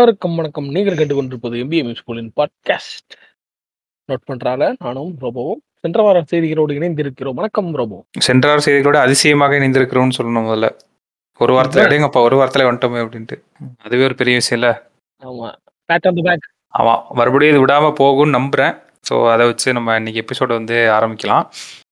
அனைவருக்கும் வணக்கம் நீங்கள் கேட்டுக்கொண்டிருப்பது எம்பிஎம் ஸ்கூலின் பாட்காஸ்ட் நோட் பண்றால நானும் ரோபோவும் சென்ற வார செய்திகளோடு இணைந்திருக்கிறோம் வணக்கம் ரோபோ சென்றார் செய்திகளோட அதிசயமாக இணைந்திருக்கிறோம்னு சொல்லணும் முதல்ல ஒரு வாரத்துல இதுதான். அடேங்கப்பா ஒரு வாரத்துல வந்துட்டோமே அப்படின்ட்டு அதுவே ஒரு பெரிய விஷயம் இல்ல ஆமா பேட் ஆன் த பேக் ஆமா மறுபடியும் இது விடாம போகும்னு நம்புறேன் ஸோ அதை வச்சு நம்ம இன்னைக்கு எபிசோட வந்து ஆரம்பிக்கலாம்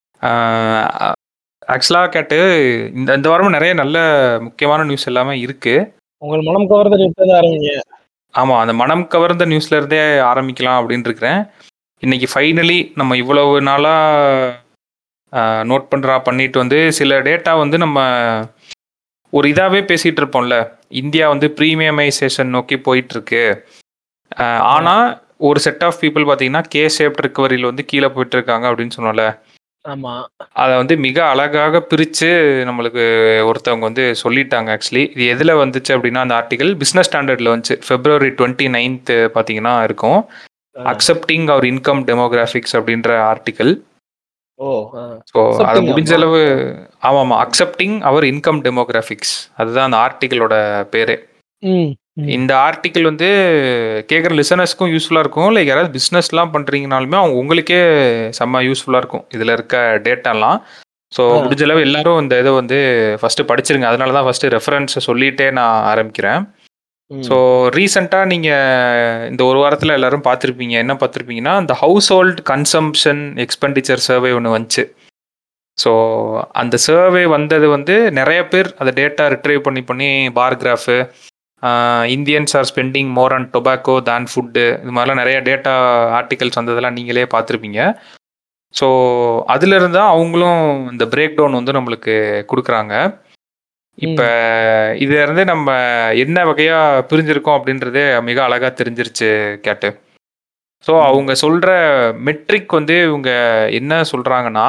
ஆக்சுவலாக கேட்டு இந்த இந்த வாரமும் நிறைய நல்ல முக்கியமான நியூஸ் எல்லாமே இருக்கு உங்கள் மனம் கவர்ந்த நிறுத்தத ஆரம்பிங்க ஆமா அந்த மனம் கவர்ந்த நியூஸ்ல இருந்தே ஆரம்பிக்கலாம் அப்படின்னு இருக்கிறேன் இன்னைக்கு ஃபைனலி நம்ம இவ்வளவு நாளா நோட் பண்றா பண்ணிட்டு வந்து சில டேட்டா வந்து நம்ம ஒரு இதாவே பேசிட்டு இருப்போம்ல இந்தியா வந்து ப்ரீமியமைசேஷன் நோக்கி போயிட்டு இருக்கு ஆஹ் ஆனா ஒரு செட் ஆஃப் பீப்புள் பாத்தீங்கன்னா கே ஷேப்ட் ரிகவரியில் வந்து கீழே போயிட்டு இருக்காங்க அப்படின்னு சொன்னோம்ல ஆமா அதை வந்து மிக அழகாக பிரித்து நம்மளுக்கு ஒருத்தவங்க வந்து சொல்லிட்டாங்க ஆக்சுவலி இது எதில் வந்துச்சு அப்படின்னா அந்த ஆர்டிகல் பிஸ்னஸ் ஸ்டாண்டர்டில் வந்துச்சு ஃபெப்ரவரி டுவெண்ட்டி நைன்த்து பார்த்தீங்கன்னா இருக்கும் ஆ. அக்செப்டிங் அவர் இன்கம் டெமோகிராஃபிக்ஸ் அப்படின்ற ஆர்டிகல் ஓ ஆ. ஸோ அதை Accepting முடிஞ்ச ஆமா. அளவு ஆமாம் ஆமாம் அக்செப்டிங் அவர் இன்கம் டெமோகிராஃபிக்ஸ் அதுதான் அந்த ஆர்டிகளோட பேரு ம் ம். இந்த ஆர்டிக்கிள் வந்து கேட்குற லிசனர்ஸ்க்கும் யூஸ்ஃபுல்லாக இருக்கும் இல்லை யாராவது பிஸ்னஸ்லாம் பண்ணுறீங்கனாலுமே அவங்க உங்களுக்கே செம்ம யூஸ்ஃபுல்லாக இருக்கும் இதில் இருக்க டேட்டாலாம் ஸோ ஆ. முடிஞ்ச அளவு எல்லாரும் இந்த இதை வந்து ஃபஸ்ட்டு படிச்சிருங்க அதனால தான் ஃபஸ்ட்டு ரெஃபரன்ஸை சொல்லிட்டே நான் ஆரம்பிக்கிறேன் ம். ஸோ ரீசெண்டாக நீங்கள் இந்த ஒரு வாரத்தில் எல்லாரும் பார்த்துருப்பீங்க என்ன பார்த்துருப்பீங்கன்னா இந்த household consumption expenditure survey ஒன்று வந்துச்சு ஸோ அந்த சர்வே வந்தது வந்து நிறைய பேர் அந்த டேட்டா ரிட்ரைவ் பண்ணி பண்ணி bar graph Indians are spending more and tobacco than food இது மாதிரிலாம் நிறைய டேட்டா ஆர்டிகல்ஸ் வந்ததெல்லாம் நீங்களே பார்த்துருப்பீங்க ஸோ அதுல இருந்தா அவங்களும் இந்த பிரேக் டவுன் வந்து நம்மளுக்கு கொடுக்குறாங்க இப்போ இதுல இருந்து நம்ம என்ன வகையா பிரிஞ்சிருக்கோம் அப்படின்றதே மிக அழகா தெரிஞ்சிருச்சு கேட்டு ஸோ ம். அவங்க சொல்ற மெட்ரிக் வந்து இவங்க என்ன சொல்றாங்கன்னா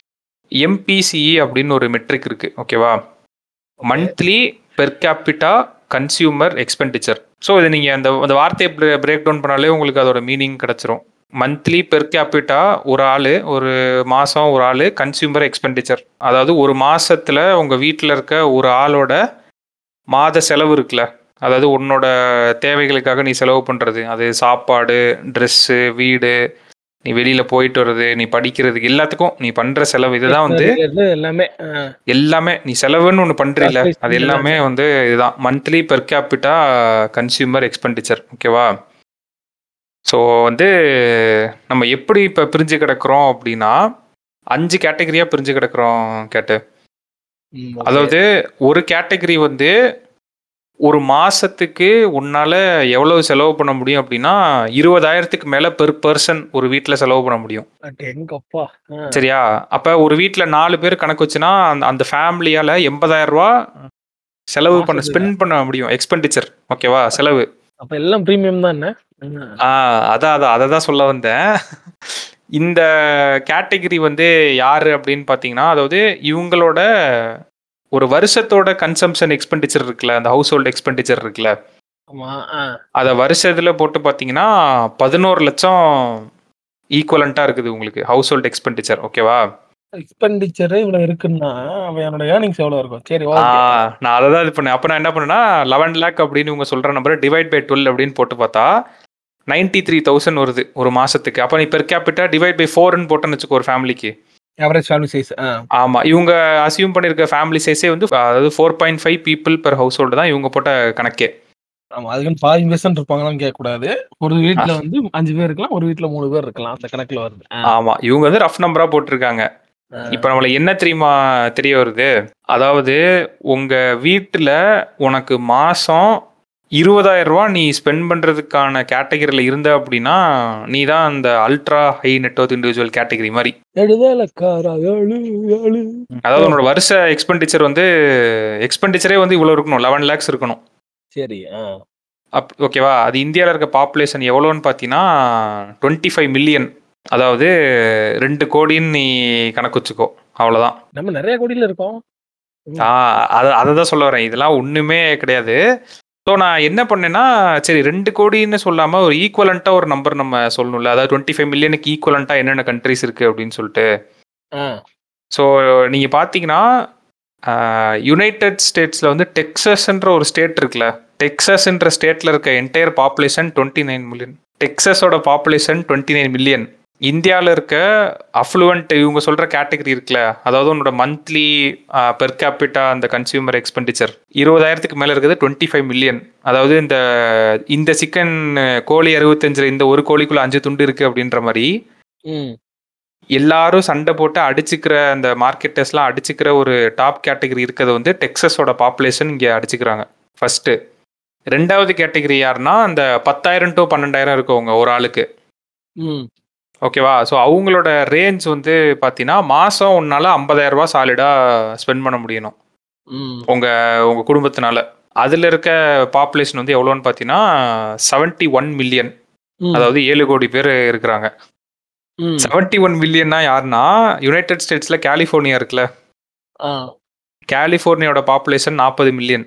எம்பிசிஇ அப்படின்னு ஒரு மெட்ரிக் இருக்கு ஓகேவா monthly per capita consumer expenditure so இது நீங்கள் அந்த அந்த வார்த்தையை பிரேக் டவுன் பண்ணாலே உங்களுக்கு அதோட மீனிங் கிடச்சிரும் மந்த்லி பெர் கேபிட்டா ஒரு ஆள் ஒரு மாதம் ஒரு ஆள் கன்சியூமர் எக்ஸ்பெண்டிச்சர் அதாவது ஒரு மாசத்துல உங்கள் வீட்டில் இருக்க ஒரு ஆளோட மாத செலவு இருக்குல்ல அதாவது உன்னோட தேவைகளுக்காக நீ செலவு பண்ணுறது அது சாப்பாடு ட்ரெஸ்ஸு வீடு நீ வெளியில் போயிட்டு வர்றது நீ படிக்கிறதுக்கு எல்லாத்துக்கும் நீ பண்ணுற செலவு இதுதான் வந்து இது எல்லாமே ஆ. எல்லாமே நீ செலவுன்னு ஒன்று பண்றீல Groceries அது எல்லாமே வந்து இதுதான் monthly per capita consumer expenditure ஓகேவா ஸோ வந்து நம்ம எப்படி இப்போ பிரிஞ்சு கிடக்குறோம் அப்படின்னா அஞ்சு கேட்டகரியாக பிரிஞ்சு கிடக்குறோம் கேட்டு ம், okay. அதாவது ஒரு கேட்டகரி வந்து ஒரு மாசத்துக்கு உன்னால எவ்வளவு செலவு பண்ண முடியும் அப்படின்னா இருபதாயிரத்துக்கு மேல பெர் பர்சன் ஒரு வீட்டில் செலவு பண்ண முடியும் அடேங்கப்பா. ஆ. சரியா அப்ப ஒரு வீட்ல நாலு பேர் கணக்கு வச்சுன்னா அந்த அந்த ஃபேமிலியால எண்பதாயிரம் ரூபாய் செலவு பண்ண மாசத்துக்கு. ஸ்பெண்ட் பண்ண முடியும் எக்ஸ்பெண்டிச்சர் ஓகேவா செலவு அப்ப எல்லாம் பிரீமியம் தான் என்ன ஆ. ஆ அதான் அதான் அதை தான் சொல்ல வந்தேன் இந்த கேட்டகரி வந்து யாரு அப்படின்னு பார்த்தீங்கன்னா அதாவது இவங்களோட ஒரு வருஷத்தோட கன்சம்ஷன் எக்ஸ்பெண்டிச்சர் இருக்குல்ல அந்த ஹவுஸ் ஹோல்ட் எக்ஸ்பெண்டிச்சர் இருக்குல்ல ஆமா ஆ. அதை வருஷத்துல போட்டு பார்த்தீங்கன்னா பதினோரு லட்சம் ஈக்குவலண்ட்டாக இருக்குது உங்களுக்கு ஹவுஸ் ஹோல்ட் எக்ஸ்பெண்டிச்சர் ஓகேவா எக்ஸ்பெண்டிச்சர் இவ்வளவு இருக்குன்னா அவன் என்னோட ஏர்னிங்ஸ் எவ்வளவு இருக்கும் சரி ஆ, ஓகே நான் அதை தான் இது பண்ணேன் அப்போ நான் என்ன பண்ணேன்னா லெவன் லேக் அப்படின்னு இவங்க சொல்கிற நம்பரை டிவைட் பை டுவெல் அப்படின்னு போட்டு பார்த்தா நைன்டி த்ரீ தௌசண்ட் வருது ஒரு மாசத்துக்கு அப்போ நீ பெர் கேபிட்டா டிவைட் பை ஃபோர்னு போட்டேன்னு வச்சுக்கோ ஒரு ஃபேமிலிக்கு ஆவரேஜ் ஃபேமிலி சைஸ் ஆமாம் இவங்க அசியூம் பண்ணியிருக்க ஃபேமிலி சைஸே வந்து அதாவது four point five people per household தான் இவங்க போட்ட கணக்கே ஆமா அதுக்குன்னு பாதி பெர்சன்ட் இருப்பாங்களான்னு கேட்க கூடாது ஒரு வீட்ல வந்து அஞ்சு பேர் இருக்கலாம் ஒரு வீட்ல மூணு பேர் இருக்கலாம் அந்த கணக்குல வருது ஆ. ஆமாம் இவங்க வந்து ரஃப் நம்பராக போட்டிருக்காங்க ஆ. இப்போ நம்மள என்ன தெரியுமா தெரிய வருது அதாவது உங்க வீட்டுல உனக்கு மாசம் இருபதாயிரம் ரூபா நீ ஸ்பெண்ட் பண்றதுக்கான கேட்டகரியில இருந்த அப்படின்னா நீ தான் அந்த ultra high network individual category மாதிரி எழுதலக்காரா ஏழு ஏழு அதாவது உன்னோட வருஷ எக்ஸ்பெண்டிச்சர் வந்து எக்ஸ்பெண்டிச்சரே வந்து இவ்வளவு இருக்கணும் லெவன் லேக்ஸ் இருக்கணும் சரி ஆ. அப் ஓகேவா அது இந்தியாவில் இருக்க பாப்புலேஷன் எவ்வளோன்னு பார்த்தீங்கன்னா டுவெண்ட்டி ஃபைவ் மில்லியன் அதாவது ரெண்டு கோடின்னு நீ கணக்கு வச்சுக்கோ அவ்வளோதான் நம்ம நிறைய கோடியில இருக்கோம் ஆ அதை அதை தான் சொல்ல வரேன் இதெல்லாம் ஒன்றுமே கிடையாது ஸோ நான் என்ன பண்ணேன்னா சரி ரெண்டு கோடின்னு சொல்லாமல் ஒரு ஈக்குவலண்ட்டாக ஒரு நம்பர் நம்ம சொல்லணும்ல அதாவது டுவெண்ட்டி ஃபைவ் மில்லியனுக்கு ஈக்குவலண்ட்டாக என்னென்ன கண்ட்ரிஸ் இருக்குது அப்படின்னு சொல்லிட்டு ஆ. ஸோ நீங்கள் பார்த்தீங்கன்னா யுனைடெட் ஸ்டேட்ஸில் வந்து டெக்ஸஸ்ன்ற ஒரு ஸ்டேட் இருக்குல்ல டெக்ஸஸ்ன்ற ஸ்டேட்ல இருக்க entire population twenty nine million டெக்ஸஸோட பாப்புலேஷன் டுவெண்ட்டி நைன் மில்லியன் இந்தியாவில் இருக்க அஃப்ளூவன்ட் இவங்க சொல்ற கேட்டகரி இருக்குல்ல அதாவது உன்னோட மந்த்லி பெர் கேபிட்டா அந்த கன்சியூமர் எக்ஸ்பெண்டிச்சர் இருபதாயிரத்துக்கு மேல இருக்குது டுவெண்ட்டி ஃபைவ் மில்லியன் அதாவது இந்த இந்த சிக்கன் கோழி அறுபத்தஞ்சுல இந்த ஒரு கோழிக்குள்ள அஞ்சு துண்டு இருக்கு அப்படின்ற மாதிரி ம் எல்லாரும் சண்டை போட்டு அடிச்சுக்கிற அந்த மார்க்கெட்டர்ஸ்லாம் அடிச்சுக்கிற ஒரு டாப் கேட்டகரி இருக்கிறது வந்து டெக்ஸஸோட பாப்புலேஷன் இங்கே அடிச்சுக்கிறாங்க ஃபர்ஸ்ட் ரெண்டாவது கேட்டகரி யாருன்னா அந்த பத்தாயிரம் டு பன்னெண்டாயிரம் இருக்கவங்க ஒரு ஆளுக்கு ம் ஓகேவா ஸோ அவங்களோட ரேஞ்ச் வந்து பார்த்தீங்கன்னா மாதம் உன்னால ஐம்பதாயிரம் ரூபாய் சாலிடாக ஸ்பெண்ட் பண்ண முடியணும் ம் உங்கள் உங்கள் குடும்பத்தினால அதில் இருக்க பாப்புலேஷன் வந்து எவ்வளோன்னு பார்த்தீங்கன்னா செவன்ட்டி ஒன் மில்லியன் ம். அதாவது ஏழு கோடி பேர் இருக்கிறாங்க ம். செவன்ட்டி ஒன் மில்லியன்னா யாருன்னா யுனைடெட் ஸ்டேட்ஸில் கலிஃபோர்னியா இருக்குல்ல ஆ கலிஃபோர்னியாவோட பாப்புலேஷன் நாற்பது மில்லியன்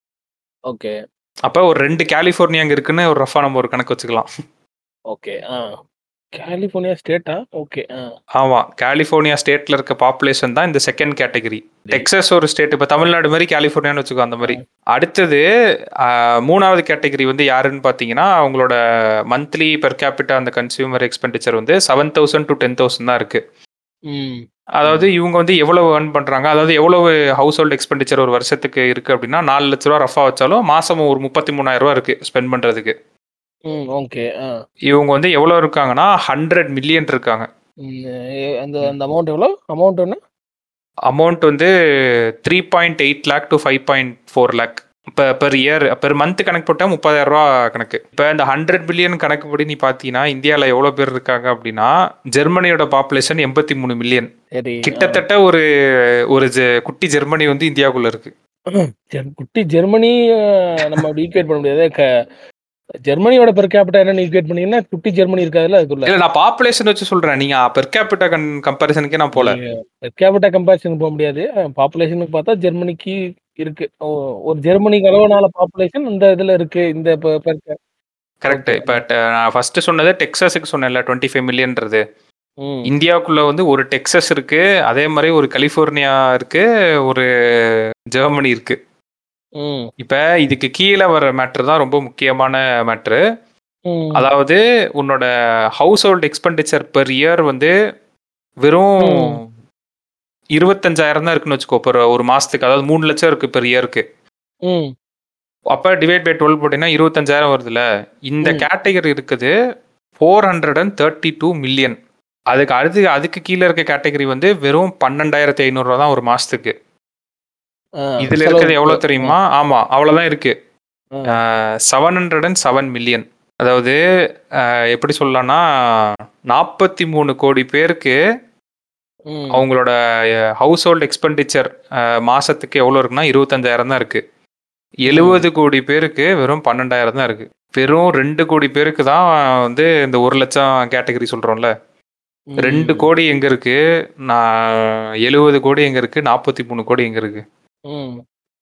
ஓகே அப்போ ஒரு ரெண்டு கலிஃபோர்னியா அங்கே இருக்குன்னு ஒரு ரஃபா நம்ம ஒரு கணக்கு வச்சுக்கலாம் ஓகே ஆ கலிஃபோர்னியா ஸ்டேட்டா ஓகே ஆ ஆமாம் கலிஃபோர்னியா ஸ்டேட்டில் இருக்க பாப்புலேஷன் தான் இந்த செகண்ட் கேட்டகரி டெக்ஸஸ் ஒரு ஸ்டேட் இப்போ தமிழ்நாடு மாதிரி கலிஃபோர்னியான்னு வச்சுக்கோ அந்த மாதிரி அடுத்தது ஆஹ், மூணாவது கேட்டகரி வந்து யாருன்னு பார்த்தீங்கன்னா அவங்களோட மந்த்லி பெர் கேபிட்டா அந்த கன்சியூமர் எக்ஸ்பெண்டிச்சர் வந்து seven thousand to ten thousand தான் இருக்கு ம் அதாவது இவங்க வந்து எவ்வளவு earn பண்றாங்க அதாவது எவ்வளவு ஹவுஸ் ஹோல்ட் எக்ஸ்பெண்டிச்சர் ஒரு வருஷத்துக்கு இருக்கு அப்படின்னா நாலு லட்ச ரூபா ரஃபா வச்சாலும் மாசம் ஒரு முப்பத்தி மூணாயிரம் ரூபா இருக்கு ஸ்பெண்ட் பண்றதுக்கு ம் ஓகே ஆ இவங்க வந்து எவ்வளவு இருக்காங்கன்னா ஹண்ட்ரட் மில்லியன் இருக்காங்க ம், எ- அந்த அந்த அமௌண்ட் எவ்வளோ அமௌண்ட் என்ன அமௌண்ட் வந்து three point eight lakh to five point four lakh இப்போ பெர் இயர் பெர் மந்த் கணக்கு போட்டால் முப்பதாயிரம் ரூபா கணக்கு இப்போ இந்த ஹண்ட்ரட் பில்லியன் கணக்குப்படி நீ பார்த்தீங்கன்னா இந்தியாவில் எவ்வளோ பேர் இருக்காங்க அப்படின்னா ஜெர்மனியோட பாப்புலேஷன் எண்பத்தி மூணு மில்லியன் சரி ஆ. கிட்டத்தட்ட ஒரு ஒரு ஜெ- குட்டி ஜெர்மனி வந்து இந்தியாவுக்குள்ள இருக்கு ஜெர்- குட்டி ஜெர்மனி அஹ், நம்ம அப்படி ஈக்குவேட் பண்ண முடியாது க ஜெர்மனியோட பெர் கேபிட்டா என்ன ஈக்குவேட் பண்ணீங்கன்னா குட்டி ஜெர்மனி இருக்காதுல்ல அதுக்குள்ள இல்ல நான் பாப்புலேஷன் வச்சு சொல்றேன் நீங்க பெர் கேபிட்டா கன் கம்பேரிசனுக்கே நான் போல பெர் கேபிட்டா கம்பேரிசன் போக முடியாது பாப்புலேஷனுக்கு பார்த்தா ஜெர்மனிக்கு இருக்கு ஓ- ஒரு ஜெர்மனிக்கு அளவுனால பாப்புலேஷன் இந்த இதுல இருக்கு இந்த per- per cap- correct Okay. இப்போ நான் ஃபர்ஸ்ட் சொன்னது டெக்ஸஸுக்கு சொன்னேன்ல டுவெண்ட்டி ஃபைவ் மில்லியன்றது ம், இந்தியாவுக்குள்ள வந்து ஒரு டெக்ஸஸ் இருக்கு அதே மாதிரி ஒரு கலிஃபோர்னியா இருக்கு ஒரு ஜெர்மனி இருக்கு ம், இப்ப இதுக்கு கீழே வர மேட்ரு தான் ரொம்ப முக்கியமான மேட்ரு ம், அதாவது உன்னோட household expenditure per year வந்து வெறும் ம். இருபத்தஞ்சாயிரம் தான் இருக்குன்னு வச்சுக்கோ per ஒரு மாசத்துக்கு அதாவது மூணு லட்சம் இருக்கு பெர் இயருக்கு ம், அப்ப டிவைட் பை டுவெல் போட்டீங்கன்னா இருபத்தஞ்சாயிரம் வருதுல்ல இந்த ம். கேட்டகரி இருக்குது four hundred and thirty two million அதுக்கு அடுத்து அதுக்கு கீழே இருக்க கேட்டகரி வந்து வெறும் பன்னெண்டாயிரத்தி ஐநூறுரூவா தான் ஒரு மாசத்துக்கு ஆ, இதுல செலவு இருக்கிறது எவ்வளவு இருக்கு. தெரியுமா ஆமா அவ்வளவுதான் இருக்கு ஆ, seven hundred and seven million அதாவது அஹ், எப்படி சொல்லலாம்னா நாற்பத்தி மூணு கோடி பேருக்கு ம், அவங்களோட ஹவுஸ் ஹோல்ட் எக்ஸ்பெண்டிச்சர் மாசத்துக்கு எவ்வளோ இருக்குன்னா இருபத்தஞ்சாயிரம் தான் இருக்கு எழுபது கோடி பேருக்கு வெறும் பன்னெண்டாயிரம் தான் இருக்கு வெறும் ரெண்டு கோடி பேருக்கு தான் வந்து இந்த ஒரு லட்சம் கேட்டகரி சொல்றோம்ல ம். ரெண்டு கோடி எங்க இருக்கு நான் எழுபது கோடி எங்க இருக்கு நாற்பத்தி மூணு கோடி எங்க இருக்கு ம்,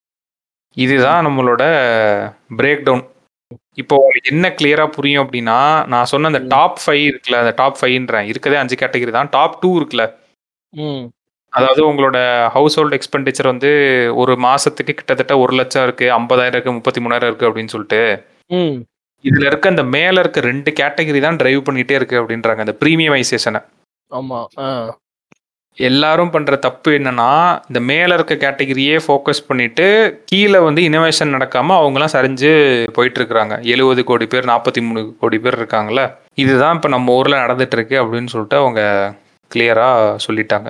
இதுதான் நம்மளோட பிரேக் டவுன் இப்போ உங்களுக்கு என்ன கிளியரா புரியும் அப்படின்னா நான் சொன்ன அந்த ம். டாப் ஃபைவ் இருக்குல்ல அந்த டாப் ஃபைவ்ன்றேன் இருக்கதே அஞ்சு கேட்டகரி தான் டாப் டூ இருக்குல்ல ம், அதாவது உங்களோட ஹவுஸ் ஹோல்ட் எக்ஸ்பெண்டிச்சர் வந்து ஒரு மாசத்துக்கு கிட்டத்தட்ட ஒரு லட்சம் இருக்கு ஐம்பதாயிரம் இருக்கு முப்பத்தி மூணாயிரம் இருக்கு அப்படின்னு சொல்லிட்டு ம். இதுல இருக்க அந்த மேல இருக்க ரெண்டு கேட்டகரி தான் டிரைவ் பண்ணிட்டே இருக்கு அப்படின்றாங்க அந்த ப்ரீமியமைசேஷனை ஆமா ஆ எல்லாரும் பண்ற தப்பு என்னன்னா இந்த மேல இருக்க கேட்டகரியே ஃபோக்கஸ் பண்ணிட்டு கீழே வந்து இனோவேஷன் நடக்காம அவங்கலாம் சரிஞ்சு போயிட்டு இருக்கிறாங்க எழுபது கோடி பேர் நாற்பத்தி மூணு கோடி பேர் இருக்காங்கல்ல இதுதான் இப்ப நம்ம ஊர்ல நடந்துட்டு இருக்கு அப்படின்னு சொல்லிட்டு அவங்க கிளியரா சொல்லிட்டாங்க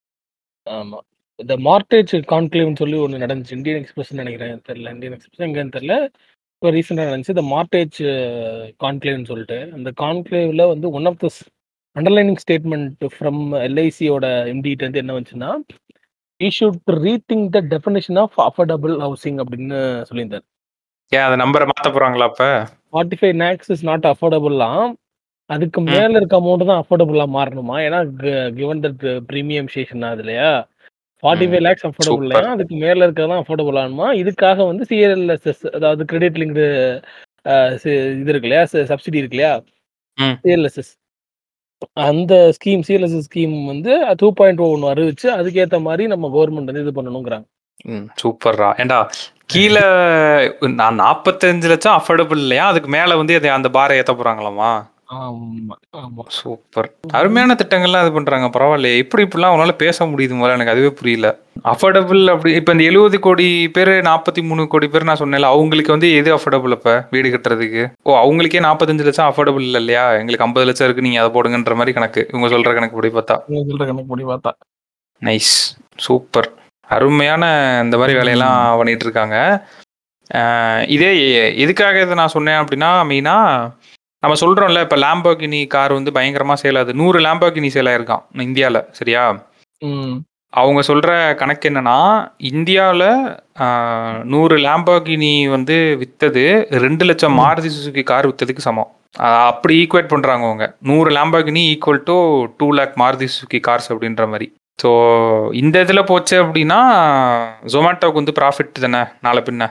ஆமா இந்த மார்டேஜ் கான்க்ளேவ்னு சொல்லி ஒன்று நடந்துச்சு இந்தியன் எக்ஸ்பிரஸ் நினைக்கிறேன் தெரியல இந்தியன் எக்ஸ்பிரஸ் எங்கன்னு தெரியல இப்போ ரீசெண்டாக நடந்துச்சு இந்த மார்டேஜ் கான்க்ளேவ்னு சொல்லிட்டு அந்த கான்க்ளேவ்ல வந்து one of the underlining statement from எல்ஐசியோட எம்டிட்டு வந்து என்ன வந்துச்சுன்னா he should rethink the definition of affordable housing அப்படின்னு சொல்லியிருந்தார் ஏன் அந்த நம்பரை மாத்த போறாங்களா அப்ப forty five lakhs is not அஃபோர்டபுளாம் அதுக்கு ம். மேல இருக்க அமௌண்ட் தான் அஃபோர்டபுளா மாறணுமா ஏன்னா கிவன் தட் ப்ரீமியம் ஸ்டேஷன் அது இல்லையா forty five lakhs affordable Super. இல்லையா அதுக்கு மேல இருக்கிறதான் அஃபோர்டபுள் ஆகுமா இதுக்காக வந்து சிஎல்எஸ்எஸ் அதாவது கிரெடிட் லிங்க்டு இது இருக்கு இல்லையா சப்சிடி இருக்கு இல்லையா ம். சிஎல்எஸ்எஸ் அந்த ஸ்கீம் சிஎல்எஸ்எஸ் ஸ்கீம் வந்து டூ பாயிண்ட் ஒன்று அறிவிச்சு அதுக்கேற்ற மாதிரி நம்ம கவர்மெண்ட் வந்து இது பண்ணணுங்கிறாங்க ம் சூப்பர்ரா ஏண்டா கீழ நான் 45 லட்சம் அஃபோர்டபுள் இல்லையா? அதுக்கு மேல வந்து இத அந்த பார ஏத்த போறாங்களாமா? ஆமா, ஆமா. சூப்பர். அருமையான திட்டங்கள்லாம் இது பண்றாங்க. பரவாயில்லையே! எப்படி இப்படிலாம் உங்களால பேச முடியுது முதல்ல எனக்கு அதுவே புரியல. அஃபோர்டபுள் அப்படி இப்ப இந்த 70,00,00,000 பேரு 43,00,00,000 பேர் நான் சொன்னேன்ல, அவங்களுக்கு வந்து எது அஃபோர்டபுள் அப்ப வீடு கட்டுறதுக்கு? ஓ! அவங்களுக்கே 45 லட்சம் அஃபோர்டபுள் இல்ல இல்லையா? எங்களுக்கு 50 லட்சம் இருக்கு. நீங்க அத போடுங்கன்ற மாரி கணக்கு. இவங்க சொல்ற கணக்கு படி பார்த்தா. நீங்க சொல்ற கணக்கு படி பார்த்தா. நைஸ். சூப்பர். அருமையான இந்த மாரி வேலையெல்லாம் ம். பண்ணிட்டு இருக்காங்க. அ இதே எதுக்காக இத நான் சொன்னேன் அப்படின்னா, மெயினா நம்ம சொல்றோம்ல, இப்ப லாம்போகினி கார் வந்து பயங்கரமா சேல் ஆகுது. 100 லாம்போகினி சேல் ஆயிருக்காம் இந்தியால. சரியா? ம். அவங்க சொல்ற கணக்கு என்னன்னா, இந்தியால அ 100 லாம்போகினி வந்து வித்தது 2,00,000 ம். மாருதி சுசுகி கார் வித்ததுக்கு சமம். அ அப்படி ஈக்குவேட் பண்றாங்க அவங்க. 100 Lamborghini equal to 2,00,000 Maruti Suzuki cars அப்படின்ற மாரி. ஸோ இந்த இதில போச்சு அப்படின்னா, Zomatoக்கு வந்து ப்ராஃபிட் தானே நாள பின்ன.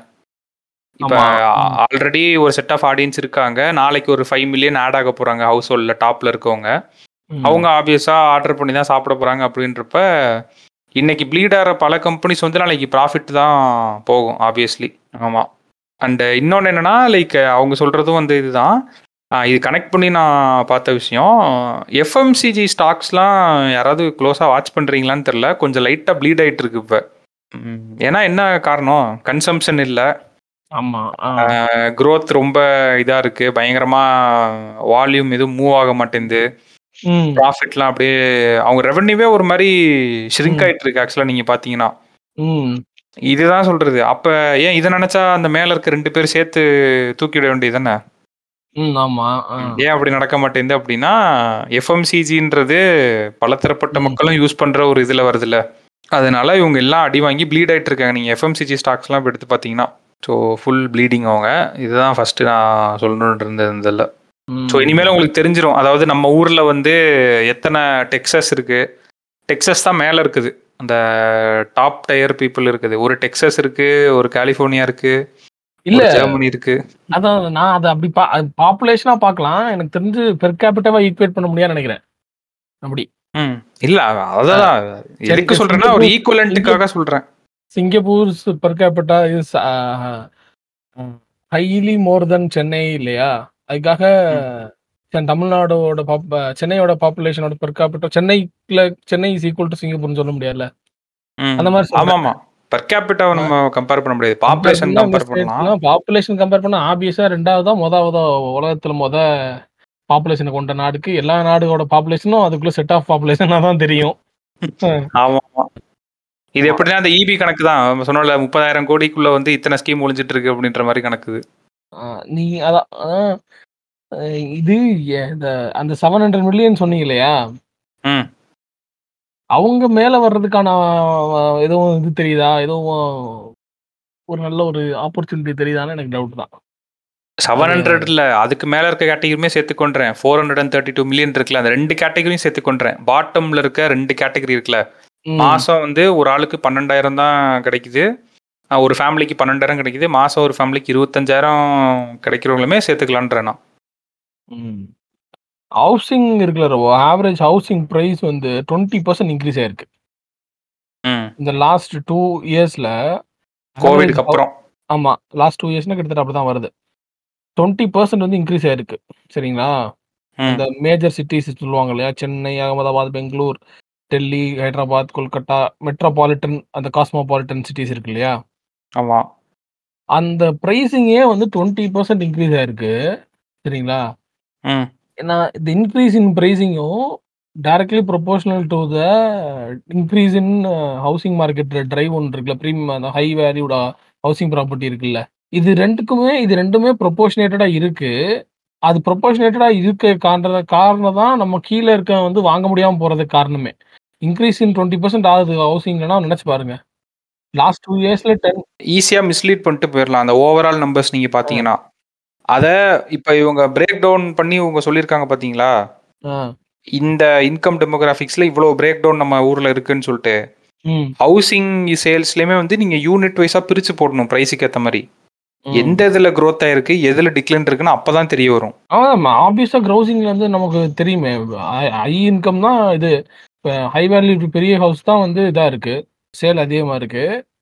இப்ப ஆமா. ம். ஆல்ரெடி ஒரு செட் ஆஃப் ஆடியன்ஸ் இருக்காங்க. நாளைக்கு ஒரு 5 மில்லியன் ஆட் ஆக போறாங்க ஹவுஸ் ஹோல்ட்ல டாப்ல இருக்கவங்க. அவங்க ம். ஆப்வியஸா ஆர்டர் பண்ணி தான் சாப்பிட போறாங்க அப்படின்றப்ப, இன்னைக்கு ப்ளீட் ஆற பல கம்பெனிஸ் வந்து நாளைக்கு ப்ராஃபிட் தான் போகும் ஆப்வியஸ்லி. ஆமா. அண்ட் இன்னொன்னு என்னன்னா, லைக் அவங்க சொல்றதும் வந்து இதுதான். அ இது கனெக்ட் பண்ணி நான் பார்த்த விஷயம். எஃப்எம்சிஜி ஸ்டாக்ஸ்லாம் யாராவது க்ளோஸா வாட்ச் பண்றீங்களான்னு தெரியல. கொஞ்சம் லைட்டா ப்ளீட் ஆயிட்டு இருக்கு இப்ப. ம். ஏன்னா என்ன காரணம்? கன்சம்ப்ஷன் இல்ல. ஆமா. ஆ. அ குரோத் ரொம்ப இதா இருக்கு. பயங்கரமா வால்யூம் எதுவும் மூவ் ஆக மாட்டேங்குது. ம். ப்ராஃபிட்லாம் அப்படியே அவங்க ரெவென்யூவே ஒரு மாரி ஷ்ரிங்க் ம். ஆயிட்டு இருக்கு ஆக்சுவலா நீங்க பார்த்தீங்கன்னா. ம். இதுதான் சொல்றது. அப்ப ஏன் இத நெனச்சா அந்த மேல இருக்க 2 பேரும் சேர்த்து தூக்கிவிட வேண்டியது தானே? ம். ஆமா. ஆ. ஏன் அப்படி நடக்க மாட்டேங்குது அப்படின்னா, எஃப்எம்சிஜின்றது பலதரப்பட்ட ம். மக்களும் யூஸ் பண்ற ஒரு இதுல வருதுல்ல. அதனால இவங்க எல்லாம் அடி வாங்கி ப்ளீட் ஆயிட்டு இருக்காங்க. நீங்க எஃப்எம்சிஜி ஸ்டாக்ஸ்லாம் இப்ப எடுத்து பார்த்தீங்கன்னா. ஸோ ஃபுல் ப்ளீடிங் அவங்க. இதுதான் ஃபர்ஸ்ட்டு நான் சொல்லணும்னு இருந்தது இந்த இதுல. ஸோ ம். இனிமேலும் உங்களுக்கு தெரிஞ்சிரும். அதாவது நம்ம ஊர்ல வந்து எத்தன டெக்சாஸ் இருக்கு. டெக்சாஸ் தான் மேல இருக்குது. அந்த டாப் டயர் பீப்பிள் இருக்குது. ஒரு டெக்சாஸ் இருக்கு, ஒரு கலிஃபோர்னியா இருக்கு, இல்ல. ஒரு ஜெர்மனி இருக்கு. அதான் நான் அத அப்படி பா பாப்புலேஷனா பார்க்கலாம். எனக்கு தெரிஞ்சு பெர் கேபிட்டாவா ஈக்குவேட் பண்ண முடியாதுன்னு நெனைக்கிறேன். அப்படி. ம். இல்ல அ. அததான் சரி எதுக்கு சொல்றேன்னா, ஒரு சிங்கப்பூர் ஈக்குவலன்ட்டுக்காக சிங்கப் சொல்றேன். சிங்கப்பூர்ஸ் பெர் கேபிட்டா இஸ் அ ம். ஹைலி மோர் தென் சென்னை இல்லையா? அதுக்காக ம். தென் தமிழ்நாடோட பாப் சென்னையோட பாப்புலேஷனோட பெர் கேபிட்டா சென்னைக்குள்ள சென்னை இஸ் ஈக்குவல் டூ சிங்கப்பூர்ன்னு சொல்ல முடியாதுல்ல. ம். அந்த மாரி சொல்றேன். ஆமாமா. பெர் கேபிட்டாவ ஆ. நம்ம கம்பேர் பண்ண முடியாது. கம்பேர் பாப்புலேஷன் பண்ணா இந்த கம்பேர் பண்ணலாம். ஸ்டேட்ஸ்லாம் பாப்புலேஷன் கம்பேர் பண்ணா ஆப்வியஸா 2வதா, மொதவதா உலகத்துல மொத பாப்புலேஷன கொண்ட நாடுக்கு எல்லா நாடோட பாப்புலேஷனும் அதுக்குள்ள செட் ஆஃப் பாப்புலேஷனா தான் தெரியும். அ. ஆமாமா. இது ஆமா. எப்படின்னா அந்த ஈபி கணக்கு தான். நம்ம சொன்னோம்ல 30,000 கோடிக்குள்ள வந்து இத்தன ஸ்கீம் ஒளிஞ்சிட்டு இருக்கு அப்படின்ற மாரி கணக்கு இது. ஆ நீ அதான் ஆ அ இது எ இந்த அந்த 700 மில்லியன் சொன்னீங்க இல்லையா? ம். அவங்க மேல வர்றதுக்கான எதுவும் இது தெரியுதா? எதுவும் ஒரு நல்ல ஒரு ஆப்பர்ச்சுனிட்டி தெரியுதான்னு எனக்கு டவுட் தான். அது 700 இல்ல. அதுக்கு மேல இருக்க கேட்டகரியுமே சேர்த்துக்கொன்றேன். 432 மில்லியன் இருக்குல்ல. அந்த 2 கேட்டகரியும் சேர்த்துக்கொன்றேன். பாட்டம்ல இருக்க 2 கேட்டகரி இருக்குல்ல. ம். மாசம் வந்து ஒரு ஆளுக்கு 12,000 தான் கிடைக்குது. அ ஒரு ஃபேமிலிக்கு 12,000 கிடைக்குது. மாசம் ஒரு ஃபேமிலிக்கு 25,000 கிடைக்கிறவங்களுமே சேர்த்துக்கலான்றேன் நான். ம். ஹவுசிங் இருக்குல்ல ஆவரேஜ் ஹவுசிங் பிரைஸ் வந்து 20% இன்கிரீஸ் ஆயிருக்கு. ம். இந்த லாஸ்ட் 2 இயர்ஸ்ல ஆவரேஜ் கோவிட்க்கு ஹவு அப்புறம். ஆமா. லாஸ்ட் 2 இயர்ஸ்னா கிட்டத்தட்ட அப்படிதான் வருது. 20% வந்து இன்கிரீஸ் ஆயிருக்கு. சரிங்களா? அந்த ம். மேஜர் சிட்டீஸ் சொல்லுவாங்க இல்லையா? சென்னை, அகமதாபாத், பெங்களூர், டெல்லி, ஹைதராபாத், கொல்கட்டா, மெட்ரோபாலிட்டன் அந்த காஸ்மோபாலிட்டன் சிட்டீஸ் இருக்கு இல்லையா? ஆமா. அந்த பிரைசிங்கே வந்து 20% இன்கிரீஸ் ஆயிருக்கு. சரிங்களா? ம். ஏன்னா இந்த இன்கிரீஸ் இன் பிரைசிங்கும் directly proportional to the increase in housing market drive ஒண்ணு இருக்குல்ல. பிரீமியம் அந்த ஹை வேல்யூட் ஹவுசிங் ப்ராப்பர்ட்டி இருக்குல்ல. இது 2க்குமே இது 2மே புரொபோர்ஷனேட்டடா இருக்கு. அது புரொபோர்ஷனேட்டடா இருக்க காரண காரணம் தான் நம்ம கீழ இருக்கவன் வந்து வாங்க முடியாம போறதுக்கு காரணமே. இன்கிரீஸ் இன் 20% ஆகுது ஹவுசிங்லனா நெனச்சு பாருங்க. லாஸ்ட் 2 இயர்ஸ்ல 10 ஈஸியா மிஸ்லீட் பண்ணிட்டு போயிரலாம். அந்த ஓவரால் நம்பர்ஸ் நீங்க ஆ. பார்த்தீங்கன்னா. அத இப்ப இவங்க பிரேக் டவுன் பண்ணி இவங்க சொல்லியிருக்காங்க பார்த்தீங்களா? ஆ. இந்த இன்கம் டெமோகிராபிக்ஸ்ல இவ்வளோ பிரேக் டவுன் நம்ம ஊர்ல இருக்குன்னு சொல்ட்டு. ம். ஹவுசிங் சேல்ஸ்லயுமே வந்து நீங்க யூனிட் வைஸா பிரிச்சு போடணும் பிரைஸுக்கு ஏத்த மாரி. ம். எந்த இதுல குரோத் ஆயிருக்கு, எதுல டிக்ளைன் இருக்குன்னு அப்பதான் தெரிய வரும். ஆமா. ஆப்வியஸா கிரவுசிங்ல வந்து நமக்கு தெரியுமே. ஹை ஹை இன்கம் தான் இது இப்ப ஹை வேல்யூ பெரிய ஹவுஸ் தான் வந்து இதா இருக்கு. சேல் அதிகமா இருக்கு.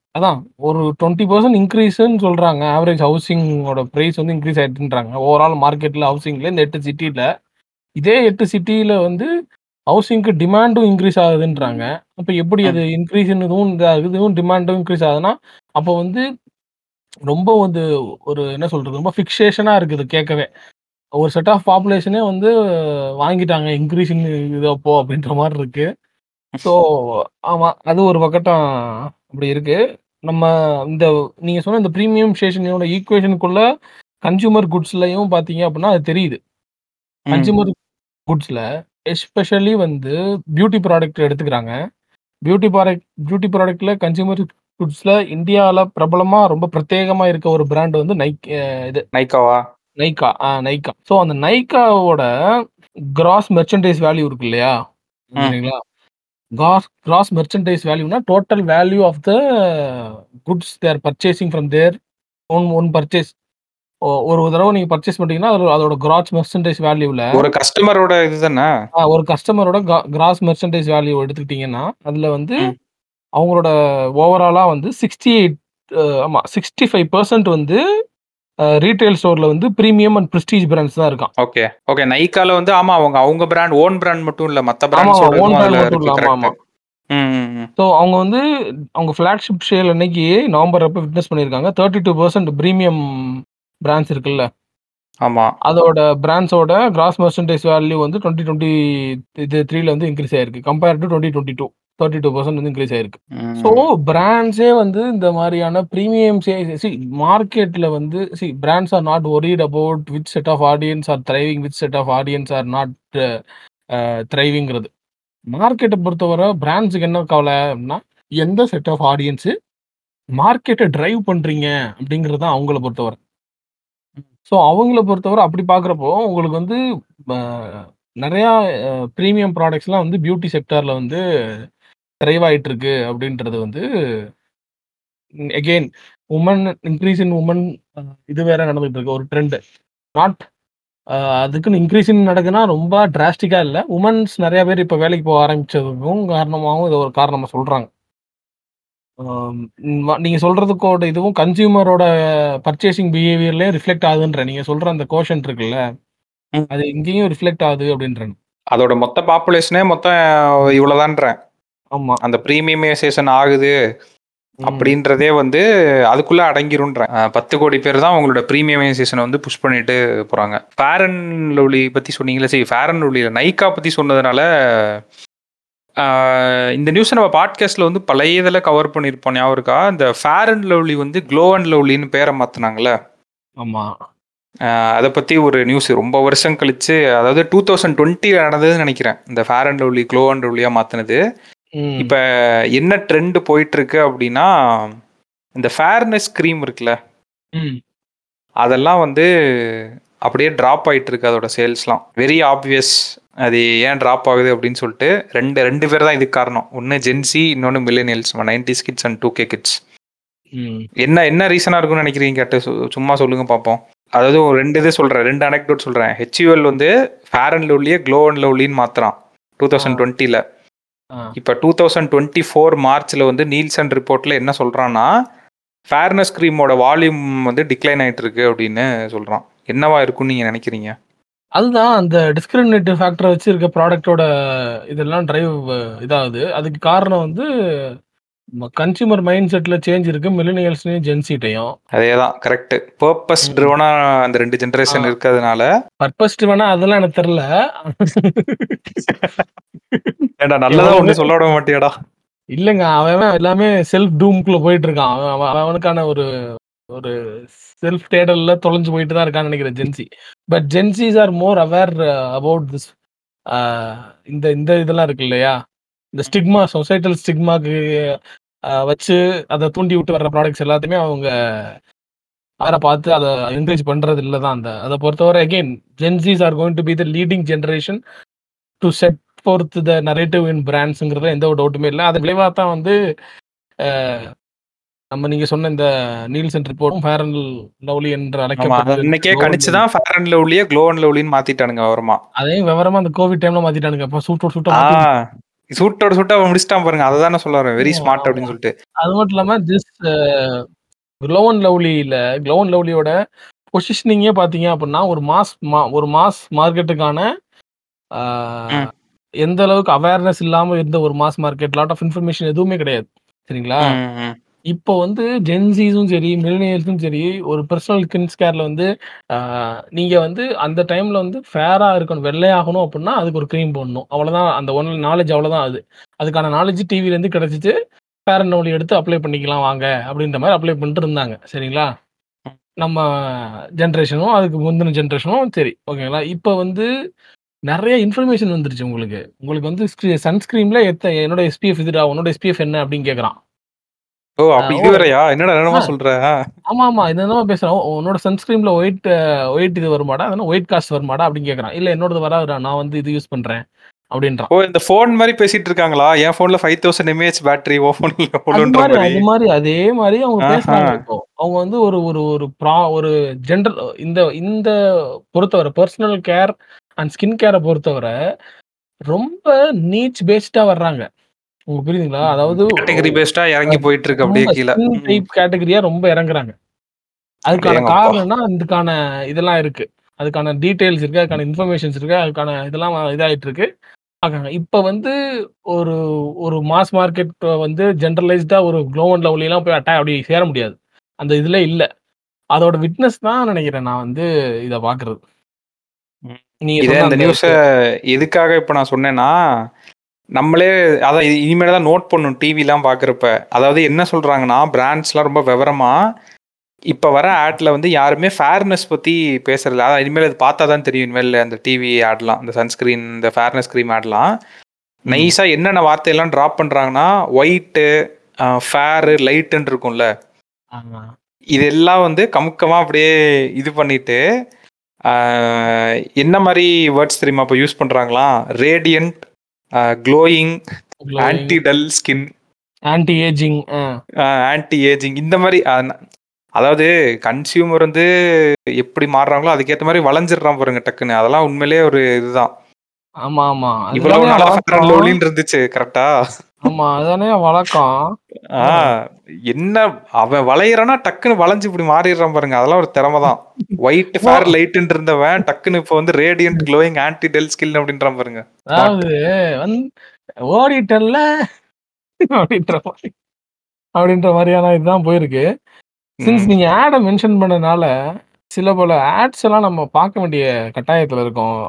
அதான் ஒரு 20% இன்க்ரீஸ்ன்னு சொல்றாங்க. ஆவரேஜ் ஹவுசிங்கோட பிரைஸ் வந்து இன்க்ரீஸ் ஆயிட்டுன்றாங்க. ஓவரால் மார்க்கெட்ல ஹவுசிங்ல இந்த 8 சிட்டில. இதே 8 சிட்டில வந்து ஹவுசிங்க்கு டிமாண்டும் இன்க்ரீஸ் ஆகுதுன்றாங்க. அப்ப எப்படி ம். அது இன்க்ரீஸ்ன்னு இதுவும் இந்த இதுவும் டிமாண்டும் இன்க்ரீஸ் ஆகுதுன்னா, அப்போ வந்து ரொம்ப வந்து ஒரு என்ன சொல்றது? ரொம்ப ஃபிக்சேஷனா இருக்குது கேட்கவே. ஒரு செட் ஆஃப் பாப்புலேஷனே வந்து வாங்கிட்டாங்க. இன்க்ரீசிங் இது அப்போ அப்படின்ற மாரி இருக்கு. ஸோ ஆமா. அது ஒரு பக்கட்டம் அப்படி இருக்கு. நம்ம இந்த நீங்க சொன்ன இந்த பிரீமியம் ஸ்டேஷனோட ஈக்குவேஷனுக்குள்ள கன்சியூமர் குட்ஸ்லயும் பார்த்தீங்க அப்படின்னா, அது தெரியுது. ம். கன்சியூமர் குட்ஸ்ல எஸ்பெஷலி வந்து பியூட்டி ப்ராடக்ட் எடுத்துக்கிறாங்க. பியூட்டி ப்ராடக்ட் பியூட்டி ப்ராடக்ட்ல கன்சியூமர் குட்ஸ்ல இந்தியால பிரபலமா ரொம்ப பிரத்யேகமா இருக்க ஒரு பிராண்ட் வந்து நைக் அ இது நைக்காவா? நைக்கா. ஆ நைக்கா. ஸோ அந்த நைக்காவோட கிராஸ் மெர்ச்சன்டைஸ் வேல்யூ இருக்கு இல்லையா? ம். சரிங்களா? காஸ் கிராஸ் மெர்ச்சன்டைஸ் வேல்யூனா total value of the goods they are purchasing from their own own purchase. ஒ ஒரு தடவ நீங்க பர்ச்சேஸ் பண்றீங்கன்னா, அது அதோட கிராஸ் மெர்ச்சன்டைஸ் வேல்யூல ஒரு கஸ்டமரோட இதுதானே? ஆ ஒரு கஸ்டமரோட க கிராஸ் மெர்ச்சன்டைஸ் வேல்யூ எடுத்துக்கிட்டீங்கன்னா, அதுல வந்து ம். அவங்களோட ஓவராலா வந்து 68 அ ஆமா 65% வந்து அ ரீட்டெயில் ஸ்டோர்ல வந்து பிரீமியம் அண்ட் பிரெஸ்டீஜ் பிராண்ட்ஸ் தான் இருக்காம். ஓகே. ஓகே. நைக்கால வந்து ஆமா அவங்க அவங்க பிராண்ட் ஓன் பிராண்ட் மட்டும் இல்ல. மத்த ஆமாமா. பிராண்ட்ஸோட ஓன் இதுவும் பிராண்ட் அதுல மட்டும் இருக்கு. இல்ல. ஆமாமா. கரெக்ட். ம், ம், ம். ஸோ அவங்க வந்து அவங்க ஃபிளாக்ஷிப் சேல் அன்னைக்கு நவம்பர் அப்ப விட்னஸ் பண்ணியிருக்காங்க. 32% பிரீமியம் பிராண்ட்ஸ் இருக்குல்ல. ஆமா. அதோட பிராண்ட்ஸோட கிராஸ் மெர்ச்சன்டைஸ் வேல்யூ வந்து 2020 இது 3ல வந்து இன்கிரீஸ் ஆயிருக்கு. கம்பேர் டூ 2022 32% வந்து இன்கிரீஸ் ஆயிருக்கு. ஸோ ம். பிராண்ட்ஸே வந்து இந்த மாரியான பிரீமியம் சே சி மார்க்கெட்ல வந்து சி brands are not worried about which set of audience are driving, which set of audience are not uh த்ரைவிங்கிறது. மார்க்கெட்ட பொறுத்தவர பிராண்ட்ஸ்க்கு என்ன கவல அப்படின்னா, எந்த செட் ஆஃப் ஆடியன்ஸ் மார்க்கெட்ட டிரைவ் பண்றீங்க அப்படிங்கிறது தான் அவங்கள பொறுத்தவர. ஸோ அவங்கள பொறுத்தவர அப்படி பார்க்குறப்போ, உங்களுக்கு வந்து ப நெறையா அ பிரீமியம் ப்ராடக்ட்ஸ்லாம் வந்து பியூட்டி செக்டார்ல வந்து த்ரைவ் ஆயிட்டு இருக்கு அப்படின்றது வந்து again women increase in women uh இது வேற நடந்துட்டு இருக்கு. ஒரு ட்ரெண்ட். நாட் அ அதுக்குன்னு இன்கிரீஸிங் நடக்குதுன்னா ரொம்ப டிராஸ்டிக்கா இல்ல. வுமன்ஸ் நெறைய பேர் இப்ப வேலைக்கு போக ஆரம்பிச்சதுக்கும் காரணமாவும் இத ஒரு காரணமா சொல்றாங்க. ஆம் ம நீங்க சொல்றதுக்கோட இதுவும் கன்சியூமரோட பர்ச்சேசிங் பிஹேவியர்லயே ரிஃப்ளெக்ட் ஆகுதுன்றேன். நீங்க சொல்ற அந்த கோஷன்ட் இருக்குல்ல, ம். அது இங்கேயும் ரிஃப்ளெக்ட் ஆகுது அப்படின்றேன். அதோட மொத்த பாப்புலேஷனே மொத்தம் இவ்வளோதான்றேன். ஆமா. அந்த பிரீமியமைசேஷன் ஆகுது ம். அப்படின்றதே வந்து அதுக்குள்ள அடங்கிரும்ன்றேன். அ 10,00,00,000 பேர் தான் உங்களோட பிரீமியமைசேஷன வந்து புஷ் பண்ணிட்டு போறாங்க. ஃபேர் அண்ட் லவ்லி பத்தி சொன்னீங்கல்ல, சரி ஃபேர் அண்ட் லவ்லி இல்ல நைக்கா பத்தி சொன்னதுனால, ஆ இந்த நியூஸ நம்ம பாட்காஸ்ட்ல வந்து பழைய இதில கவர் பண்ணியிருப்போம். ஞாபகம் இருக்கா? இந்த ஃபேர் அண்ட் லவ்லி வந்து க்ளோ அண்ட் லவ்லின்னு பேர மாத்துனாங்கல்ல. ஆமா. அ அத பத்தி ஒரு நியூஸ் ரொம்ப வருஷம் கழிச்சு, அதாவது 2020ல நடந்ததுன்னு நெனைக்கிறேன். இந்த fair and lovely glow and லவ்லியா மாத்துனது. ம். இப்ப என்ன ட்ரெண்ட் போயிட்டுருக்கு அப்படின்னா, இந்த ஃபேர்னஸ் கிரீம் இருக்குல்ல, ம். அதெல்லாம் வந்து அப்படியே ட்ராப் ஆயிட்டு இருக்கு அதோட சேல்ஸ்லாம். வெரி ஆப்வியஸ் அது ஏன் ட்ராப் ஆகுது அப்படின்னு சொல்லிட்டு 2 2 பேர் தான் இதுக்கு காரணம். ஒண்ணு ஜென்ஸி, இன்னொன்னு மில்லேனியல்ஸ் 90ஸ் கிட்ஸ் அண்ட் 2கே கிட்ஸ். ம். என்ன என்ன ரீசனா இருக்கும்னு நெனைக்கிறீங்க கேட்டு சு சும்மா சொல்லுங்க பார்ப்போம். அதாவது ஒரு 2 இது சொல்றேன். 2 அனெக்டோட் சொல்றேன். HUL வந்து ஃபேர் அண்ட் லவ்லிய க்ளோ அண்ட் லவ்லின்னு மாத்துறான். ஆ. 2020ல. ஆ. இப்ப 2024 மார்ச்ல வந்து நீல்சன் ரிப்போர்ட்ல என்ன சொல்றான்னா, ஃபேர்னஸ் கிரீமோட வால்யூம் வந்து டிக்ளைன் ஆயிட்டு இருக்கு அப்படின்னு சொல்றான். என்னவா இருக்கும்னு நீங்க நெனைக்கிறீங்க? அதுதான் அந்த டிஸ்கிரிமினேட்டிவ் ஃபேக்டர வச்சு இருக்க ப்ராடக்ட்டோட இதெல்லாம் டிரைவ் இதாகுது. அதுக்கு காரணம் வந்து ம கன்சியூமர் மைண்ட் செட்ல சேஞ்ச் இருக்கு. மில்லேனியல்ஸ்லயும், ஜென்ஸிட்டயும். அதேதான் கரெக்ட். பர்ப்பஸ் ம். ட்ரிவனா அந்த 2 ஆ. ஜெனரேஷன் இருக்கறதுனால பர்பஸ் ட்ரிவனா அதெல்லாம் எனக்கு தெரியல. ஏன்டா நல்லதா எவ்வளவு ஒண்ணும் சொல்ல விட மாட்டியாடா? இல்லங்க. அவன் அவன் எல்லாமே செல்ஃப் டூம்க்குள்ள போயிட்டு இருக்கான். அவன் அவன் அவனுக்கான ஒரு ஒரு செல்ஃப் தேடல்ல தொலைஞ்சு போயிட்டு தான் இருக்கான்னு நெனைக்கிறேன் Gen Z. But Gen Zs are more aware about this ஆ இந்த இந்த இதெல்லாம் இருக்கு இல்லையா? இந்த ஸ்டிக்மா சொசைட்டல் ஸ்டிக்மாக்கு அ வச்சு அத தூண்டி விட்டு வர்ற ப்ராடக்ட்ஸ் எல்லாத்தையுமே அவங்க வேற பார்த்து அத என்கரேஜ் பண்றது இல்ல தான் அந்த அத பொறுத்தவரை again Gen Zs are going to be the leading generation to set forth the narrative in பிராண்ட்ஸ்ங்கிறதுல எந்த ஒரு டவுட்டுமே இல்ல. அது விளைவா தான் வந்து அ நம்ம நீங்க சொன்ன இந்த நீல்சன் ரிப்போர்ட்டும் ஃபேர் அண்ட் லவ்லி என்று ஆமா. அழைக்கப்பட்டது அன்னைக்கே க்ளோ அண்ட் கணிச்சு லவ்லி. தான் ஃபேர் அண்ட் லவ்லிய க்ளோ அண்ட் லவ்லின்னு மாத்திட்டானுங்க விவரமா. அதையும் விவரமா அந்த கோவிட் டைம்ல மாத்திட்டானுங்க. அப்ப சூட்டோட சூட்டா ஆ மாத்தி சூட்டோட சூட்டா அவன் முடிச்சிட்டான் பாருங்க அதை தானே சொல்ல வரேன் வெரி ஆமா, ஸ்மார்ட் ஆமா. அப்படின்னு சொல்லிட்டு அது மட்டும் இல்லாம திஸ் க்ளோ அண்ட் லவ்லியில க்ளோ அண்ட் லவ்லியோட பொசிஷனிங்கே பார்த்தீங்க அப்படின்னா ஒரு மாஸ் மா ஒரு மாஸ் மார்க்கெட்டுக்கான ம். எந்த அளவுக்கு அவேர்னஸ் இல்லாம இருந்த ஒரு mass market lot of information எதுவுமே கிடையாது சரிங்களா ம், ம். இப்போ வந்து ஜென்சிஸும் சரி மில்லினியர்ஸும் சரி ஒரு பர்சனல் ஸ்கின் கேர்ல வந்து ஆஹ், நீங்க வந்து அந்த டைம்ல வந்து ஃபேரா இருக்கணும் வெள்ளையாகணும் அப்படின்னா அதுக்கு ஒரு க்ரீம் போடணும் அவ்வளவுதான் அந்த ஒன் நாலேஜ் அவ்வளவுதான் அது அதுக்கான நாலேஜ் டிவில இருந்து கிடைச்சிச்சு ஃபேர் அண்ட் லவ்லி எடுத்து அப்ளை பண்ணிக்கலாம் வாங்க அப்படின்ற மாதிரி அப்ளை பண்ணிட்டு இருந்தாங்க சரிங்களா நம்ம ஜென்ரேஷனும் அதுக்கு முந்தின ஜென்ரேஷனும் சரி ஓகேங்களா இப்போ வந்து நிறைய இன்ஃபர்மேஷன் வந்துருச்சு உங்களுக்கு உங்களுக்கு வந்து சன்ஸ்கிரீன்ல எத்த என்னோட எஸ்பிஎஃப் இதுடா உன்னோட எஸ்பிஎஃப் என்ன அப்படின்னு கேட்குறான் ஓ அப்படி ஆ, இது ஓ. வேறயா என்னடா என்னமா ஆ. சொல்ற ஆ. ஆமா ஆமா என்னென்ன பேசுறான் உன்னோட சன்ஸ்கிரீன்ல ஒயிட் ஒயிட் இது வருமாடா அதனால ஒயிட் காஸ்ட் வருமாடா அப்படின்னு கேட்குறான் இல்லை என்னோடது வராதுடா நான் வந்து இது யூஸ் பண்றேன் அப்படின்றான் ஓ இந்த ஃபோன் மாதிரி பேசிட்டு இருக்காங்களா என் போன்ல ஃபைவ் தௌசண்ட் எம்ஏஹெச் பேட்டரி ஓ போன்ல அது எவ்வளோன்ற மாதிரி மாதிரி அது மாதிரி அதே மாதிரி அவங்க ஆஹா. பேசுறாங்க இப்போ அவங்க வந்து ஒரு ஒரு ஒரு ப்ரா ஒரு ஜென்ரல் இந்த இந்த பொறுத்தவரை பர்சனல் கேர் அண்ட் ஸ்கின் கேரை பொறுத்தவரை ரொம்ப நீச் பேஸ்டா வர்றாங்க உங்களுக்கு புரியுதுங்களா அதாவது கேட்டகரி பேஸ்டா இறங்கி போயிட்டு இருக்கு அப்படியே கீழே ம். டைப் கேட்டகரியா ரொம்ப இறங்குறாங்க அதுக்கான அடேங்கப்பா. காரணம்னா இதுக்கான இதெல்லாம் இருக்கு அதுக்கான டீடைல்ஸ் இருக்கு அதுக்கான இன்ஃபர்மேஷன்ஸ் இருக்கு அதுக்கான இதெல்லாம் இதாயிட்டு இருக்கு பார்க்கங்க. இப்ப வந்து ஒரு ஒரு மாஸ் மார்க்கெட் வந்து ஜென்ரலைஸ்டா ஒரு க்ளோவன் லெவலாம் போய் அட்டா அப்படி சேர முடியாது அந்த இதுல இல்ல அதோட விட்னஸ் தான் நினைக்கிறேன் நான் வந்து இத பாக்குறது ம். நீங்க இதே சொன்ன இந்த அந்த நியூஸ எதுக்காக இப்ப நான் சொன்னேன்னா நம்மளே அதான் இது இனிமேல் தான் நோட் பண்ணும் டிவிலாம் பார்க்குறப்ப அதாவது என்ன சொல்றாங்கன்னா பிராண்ட்ஸ்லாம் ரொம்ப விவரமா இப்போ வர ஆட்ல வந்து யாருமே ஃபேர்னஸ் பத்தி பேசுறதில்ல அதான் இனிமேல் அது பார்த்தா தான் தெரியும் இனிமேல் அந்த டிவி ஆட்லாம் இந்த சன்ஸ்கிரீன் இந்த ஃபேர்னஸ் க்ரீம் ஆட்லாம் நைஸா என்னென்ன வார்த்தையெல்லாம் ட்ராப் பண்றாங்கன்னா ஒயிட்டு ஃபேரு லைட்டுன்னு இருக்கும்ல ஆமா இதெல்லாம் வந்து கமுக்கமா அப்படியே இது பண்ணிட்டு ஆஹ், என்ன மாதிரி வேர்ட்ஸ் தெரியுமா இப்போ யூஸ் பண்றாங்களாம் radiant glowing anti dull skin anti ageing anti ageing இந்த மாதிரி அஹ், அதாவது கன்சியூமர் வந்து எப்படி மாறுறாங்களோ அதுக்கேற்ற மாதிரி வளைஞ்சிடுறான் பாருங்க டக்குன்னு அதெல்லாம் உண்மையிலேயே ஒரு இதுதான் ஆமா ஆமா இவ்வளவு அதுதானே நாளா ஃபேர் அண்ட் வழக்கம். லவ்லின்னு இருந்துச்சு கரெக்டா ஆமா அதுதானே வழக்கம் ஆ என்ன அவன் வளையறானா டக்குன்னு வளைஞ்சு இப்படி மாறிடுறான் பாருங்க அதெல்லாம் ஒரு திறமை தான் ஒயிட் ஃபேர் லைட்னு இருந்தவன் டக்குன்னு இப்போ வந்து radiant glowing anti dull skill அப்படின்றான் பாருங்க அதாவது வந்து ஓடிட்டல்ல அப்படின்ற மாதிரி அப்படின்ற மாதிரியான இதுதான் போயிருக்கு சின்ஸ் ம். நீங்க ஆடை மென்ஷன் பண்ணனால சில பல ஆட்ஸ் எல்லாம் நம்ம பார்க்க வேண்டிய கட்டாயத்துல இருக்கோம்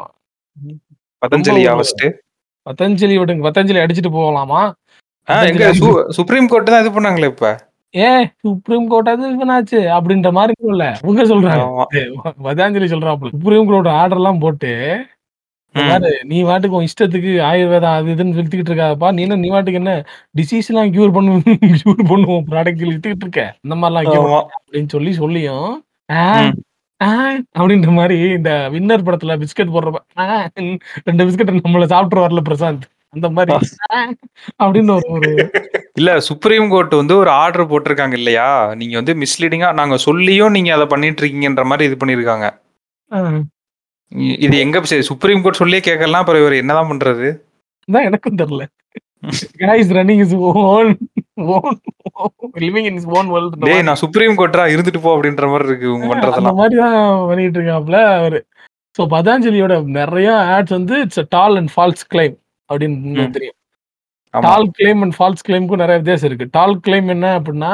பதஞ்சலியா ரொம்ப ஒரு- ஃபர்ஸ்ட் பதஞ்சலி விடுங்க பதஞ்சலி அடிச்சுட்டு போகலாமா எங்க சு- சுப்ரீம் கோர்ட் தான் இது பண்ணாங்களே இப்ப ஏ சுப்ரீம் கோர்ட் அது இவனாச்சு அப்படின்ற மாதிரி இல்ல உங்க சொல்றாங்க ஆமா. ஏய், பதஞ்சலி சொல்றாப்புல சுப்ரீம் கோர்ட் ஆர்டர் எல்லாம் போட்டு இந்த ம். மாதிரி நீ வாட்டுக்கு உன் இஷ்டத்துக்கு ஆயுர்வேதம் அது இதுன்னு சொல்லிட்டு இருக்காதப்பா நீ என்ன நீ வாட்டுக்கு என்ன டிசீஸ் எல்லாம் கியூர் பண்ணு கியூர் பண்ணுவோம் ப்ராடக்ட் இழுத்துக்கிட்டு இருக்க இந்த மாதிரிலாம் வைக்க ஆமா. மாட்டாங்க அப்படின்னு சொல்லி சொல்லியும் ஆ, ம். ஆ, அப்படின்ற மாதிரி இந்த வின்னர் படத்துல பிஸ்கட் போடுறப்ப ஆ, ரெண்டு பிஸ்கட் நம்மள சாப்பிட்டு வரல பிரசாந்த் அந்த மாதிரி ஆ, அப்படின்னு ஒரு ஒரு இல்ல சுப்ரீம் கோர்ட் வந்து ஒரு ஆர்டர் போட்டிருக்காங்க இல்லையா நீங்க வந்து மிஸ்லீடிங்கா நாங்க சொல்லியும் நீங்க அதை பண்ணிட்டு இருக்கீங்கன்ற மாதிரி இது பண்ணிருக்காங்க ஆ, இ- இது எங்க சரி சுப்ரீம் கோர்ட் சொல்லியே கேட்கலாம் அப்புறம் இவர் என்னதான் பண்றது அதான் எனக்கும் தெரியல guys running his own own living in his own world டேய் நான் சுப்ரீம் கோர்ட்டா இருந்துட்டு போ அப்படின்ற மாதிரி இருக்கு உங்க அந்த பண்றதெல்லாம் மாதிரி தான் பண்ணிட்டு இருக்காப்ல அவரு ஸோ பதாஞ்சலியோட நிறைய ஆட்ஸ் வந்து it's tall and false claim அப்படின்னு ம். தெரியும் ஆமா டால் கிளைம் அண்ட் ஃபால்ஸ் கிளைம்க்கும் நிறைய வித்தியாசம் இருக்கு டால் கிளைம் என்ன அப்படின்னா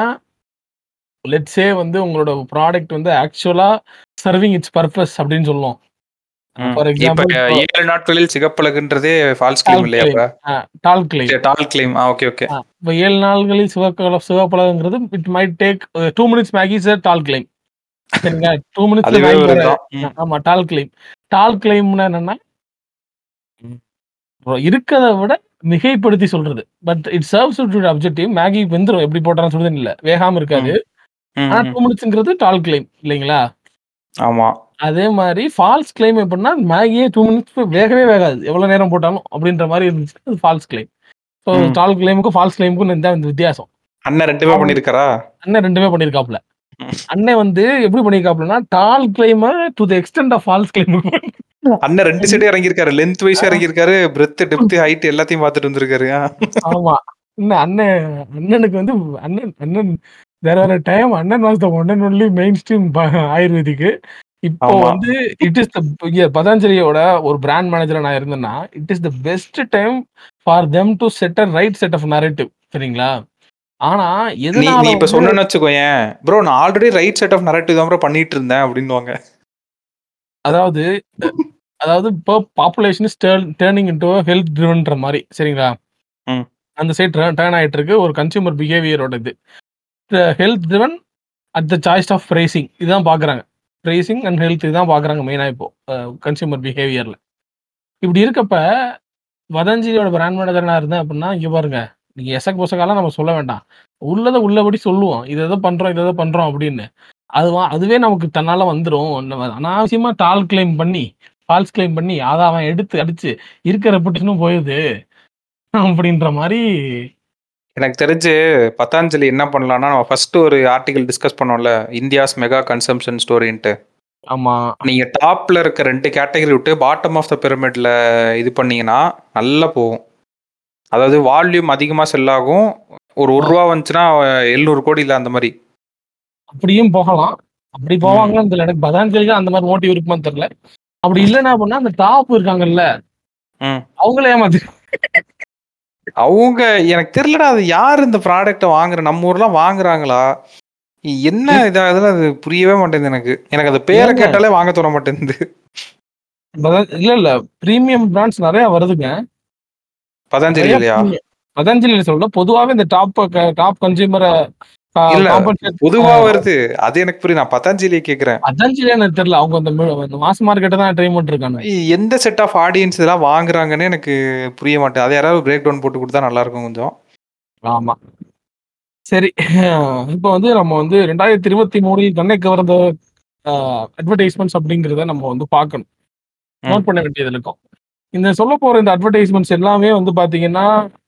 லெட்ஸே வந்து உங்களோட ப்ராடக்ட் வந்து ஆக்சுவலா சர்விங் இட்ஸ் பர்பஸ் அப்படின்னு சொல்லுவோம் ம். ஃபார் இப்ப எக்ஸாம்பிள் ஏழு நாட்களில் சிகப்பழகுன்றதே ஃபால்ஸ் கிளைம் இல்லையா இப்ப டால் கிளைம் டால் கிளைம் ஆ ஓகே ஓகே இப்போ ஏழு நாள்களில் சிவக்கல சிவப்பழகுங்கிறது it might take two minutes Maggi sir tall claim சரிங்களா டூ மினிட்ஸ் அதுவே மேகி ஒரு வர இதுதான். ம். ஆமா டால் கிளைம் டால் கிளைம்னா என்னன்னா bro, இருக்கதை விட மிகைப்படுத்தி சொல்றது but it serves to objective Maggi வெந்துரும் எப்படி போட்டாலும் சொல்றது இல்ல வேகாம இருக்காது ம், ஆனா ம். டூ மினிட்ஸ்ங்கிறது டால் கிளைம் இல்லைங்களா ஆமா அதே மாதிரி ஃபால்ஸ் கிளைம் எப்படின்னா மேகியே டூ மினிட்ஸ் வேகவே வேகாது எவ்வளவு நேரம் போட்டாலும் அப்படின்ற மாதிரி இருந்துச்சு அது ஃபால்ஸ் கிளைம் ஸோ ம். டால் கிளைமுக்கும் ஃபால்ஸ் கிளைமுக்கும் இந்த இந்த வித்தியாசம் அண்ணன் ரெண்டுமே பண்ணிருக்காரா அண்ணன் ரெண்டுமே பண்ணியிருக்காப்ல அண்ணன் வந்து எப்படி பண்ணியிருக்காப்லன்னா, tall claim to the extent of false claim அண்ணன் 2 சைடும் இறங்கியிருக்காரு. லென்த் வைஸா இறங்கியிருக்காரு. பிரெத், டெப்த், ஹைட் எல்லாத்தையும் பார்த்துட்டு வந்திருக்காரு. ஆ. ஆமா. இல்ல அண்ணன் அண்ணனுக்கு வந்து அண்ணன் அண்ணன் தேர் ஆர் அ டைம் அண்ணன் was the one and only main stream ப ஆயுர்வேதிக்கு. இப்போ ஆமா. வந்து இட் இஸ் த இங்க பதஞ்சலியோட ஒரு பிராண்ட் மேனேஜரா நான் இருந்தேன்னா, it is the best time for them to set a right set of narrative சரிங்களா? ஆனா நீ எதனால நீ இப்ப வந்து சொன்னேன்னு வச்சுக்கோயேன், ப்ரோ நான் already right set of narrative தான் ப்ரோ பண்ணிட்டு இருந்தேன் அப்படின்னுவாங்க. அதாவது அ அதாவது இப்போ population is turn turning into a health ட்ரிவன்ற மாரி சரிங்களா? ம். அந்த சைட் டர்ன் டர்ன் ஆயிட்டு இருக்கு. ஒரு கன்சியூமர் பிஹேவியரோட இது. The health driven at the choice of pricing இதுதான் பார்க்குறாங்க. பிரைசிங் அண்ட் ஹெல்த் இதுதான் பார்க்குறாங்க மெயினா இப்போ அ கன்சியூமர் பிஹேவியர்ல. இப்படி இருக்கப்ப பதஞ்சலியோட பிராண்ட் மேனேஜர் நான் இருந்தேன் அப்படின்னா, இங்க பாருங்க நீங்க எசக் பொசக்காலாம் நம்ம சொல்ல வேண்டாம். உள்ளத உள்ளபடி சொல்லுவோம். இத இத பண்றோம், இத இத பண்றோம் அப்படின்னு. அதுவா அதுவே நமக்கு தன்னால வந்துரும். நம்ம அனாவசியமா டால் கிளைம் பண்ணி, ஃபால்ஸ் கிளைம் பண்ணி, அத அவன் எடுத்து அடிச்சு இருக்க ரெப்புடேஷனும் போயிருது. அப்படின்ற மாரி எனக்கு தெரிஞ்சு பதாஞ்சலி என்ன பண்ணலாம்னா, நம்ம ஃபர்ஸ்ட் ஒரு ஆர்டிகிள் டிஸ்கஸ் பண்ணோம்ல, இந்தியாஸ் மெகா கன்சம்ப்ஷன் ஸ்டோரின்ட்டு. ஆமா. நீங்க டாப்ல இருக்க 2 கேட்டகரி விட்டு பாட்டம் ஆஃப் த பிரமிட்ல இது பண்ணீங்கன்னா, நல்லா போகும். அதாவது வால்யூம் அதிகமா செல் ஆகும். ஒரு ஆ. ரூ. 1 வந்துச்சுன்னா 700 கோடில அந்த மாரி. அப்படியும் போகலாம். அப்படி ம். போவாங்கன்னு தெரியல. எனக்கு பதாஞ்சலிக்கு அந்த மாரி மோட்டிவ் இருக்குமான்னு தெரியல. அப்படி இல்லன்னா அப்படின்னா, அந்த டாப் இருக்காங்கல்ல, ம். அவங்கள ஏமாத்து அவங்க எனக்கு தெரியலடா அது யார் இந்த ப்ராடக்ட்ட வாங்குற நம்ம ஊர்லாம் வாங்குறாங்களா? என்ன எப் இதாகுதுன்னு அது புரியவே மாட்டேங்குது எனக்கு. எனக்கு அந்த பேர ஏங்க? கேட்டாலே வாங்க தோண மாட்டேங்குது. பதா இல்ல, இல்ல. பிரீமியம் பிராண்ட்ஸ் நெறைய வருதுங்க. நெறைய பதாஞ்சலிலயா? பிரீமியம் பதஞ்சலில சொல்லல. பொதுவாவே இந்த டாப் க டாப் கன்சியூமர கா இல்ல. காம்பன்சேட் பொதுவா ஆ வருது. அது எனக்கு புரியுது. நான் பதாஞ்சலிய கேட்கிறேன். பதஞ்சலியா எனக்கு தெரியல. அவங்க அந்த மி அந்த மாஸ் மார்க்கெட்ட தான் ட்ரை பண்ணிட்டுருக்கானுங்க. எந்த செட் ஆஃப் ஆடியன்ஸ் இதெல்லாம் வாங்குறாங்கன்னு எனக்கு புரிய மாட்டேங்குது. அத யாராவது பிரேக் டவுன் போட்டு குடுத்தா நல்லா இருக்கும் கொஞ்சம். ஆமா. சரி. இப்ப வந்து நம்ம வந்து 2023ல் கண்ணை கவர்ந்த அ அட்வர்டைஸ்மென்ட்ஸ் அப்படிங்கிறத நம்ம வந்து பார்க்கணும். ம். நோட் பண்ண வேண்டியது இருக்கும். இந்த சொல்லப்போற இந்த அட்வர்டைஸ்மென்ட்ஸ் எல்லாமே வந்து பார்த்தீங்கன்னா,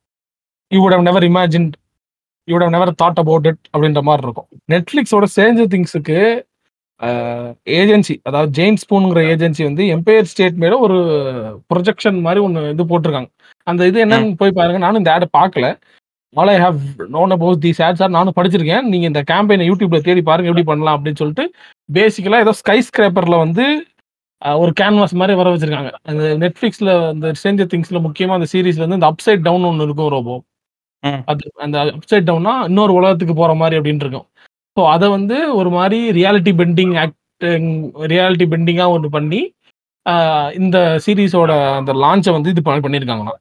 you would have never imagined you would have never thought about it அப்படின்ற மாரி இருக்கும். Netflixஓட ஸ்ட்ரேஞ்சர் திங்ஸ்க்கு அ ஏஜென்சி அதாவது ஜெயின் ஸ்பூன்ங்கிற ஏஜென்சி வந்து எம்பயர் ஸ்டேட் மேல ஒரு ப்ரொஜெக்ஷன் மாரி ஒண்ணு இது போட்டுருக்காங்க. அந்த இது ம். என்னன்னு போய் பாருங்க. நானும் இந்த ஆட பார்க்கல. All I have known about these ads are நானும் படிச்சிருக்கேன். நீங்க இந்த கேம்பெயின YouTubeல தேடி பாருங்க எப்படி பண்ணலாம் அப்படின்னு சொல்லிட்டு, பேசிக்கலா ஏதோ ஸ்கை ஸ்கிரேப்பர்ல வந்து அ ஒரு கேன்வாஸ் மாரி வர வச்சிருக்காங்க. அந்த Netflixல அந்த ஸ்ட்ரேஞ்சர் திங்ஸ்ல முக்கியமா அந்த சீரிஸ்ல வந்து இந்த அப்சைட் டவுன் ஒண்ணு இருக்கும் ரோபோ. ம். அது அந்த அப்சைட் டவுன்னா இன்னொரு உலகத்துக்கு போற மாரி அப்படின்னு இருக்கும். ஸோ அத வந்து ஒரு மாரி ரியாலிட்டி பெண்டிங் ஆக்டிங் ரியாலிட்டி பெண்டிங்கா ஒண்ணு பண்ணி, அ இந்த சீரிஸோட அந்த லான்ச்ச வந்து இது ப பண்ணியிருக்காங்களாம்.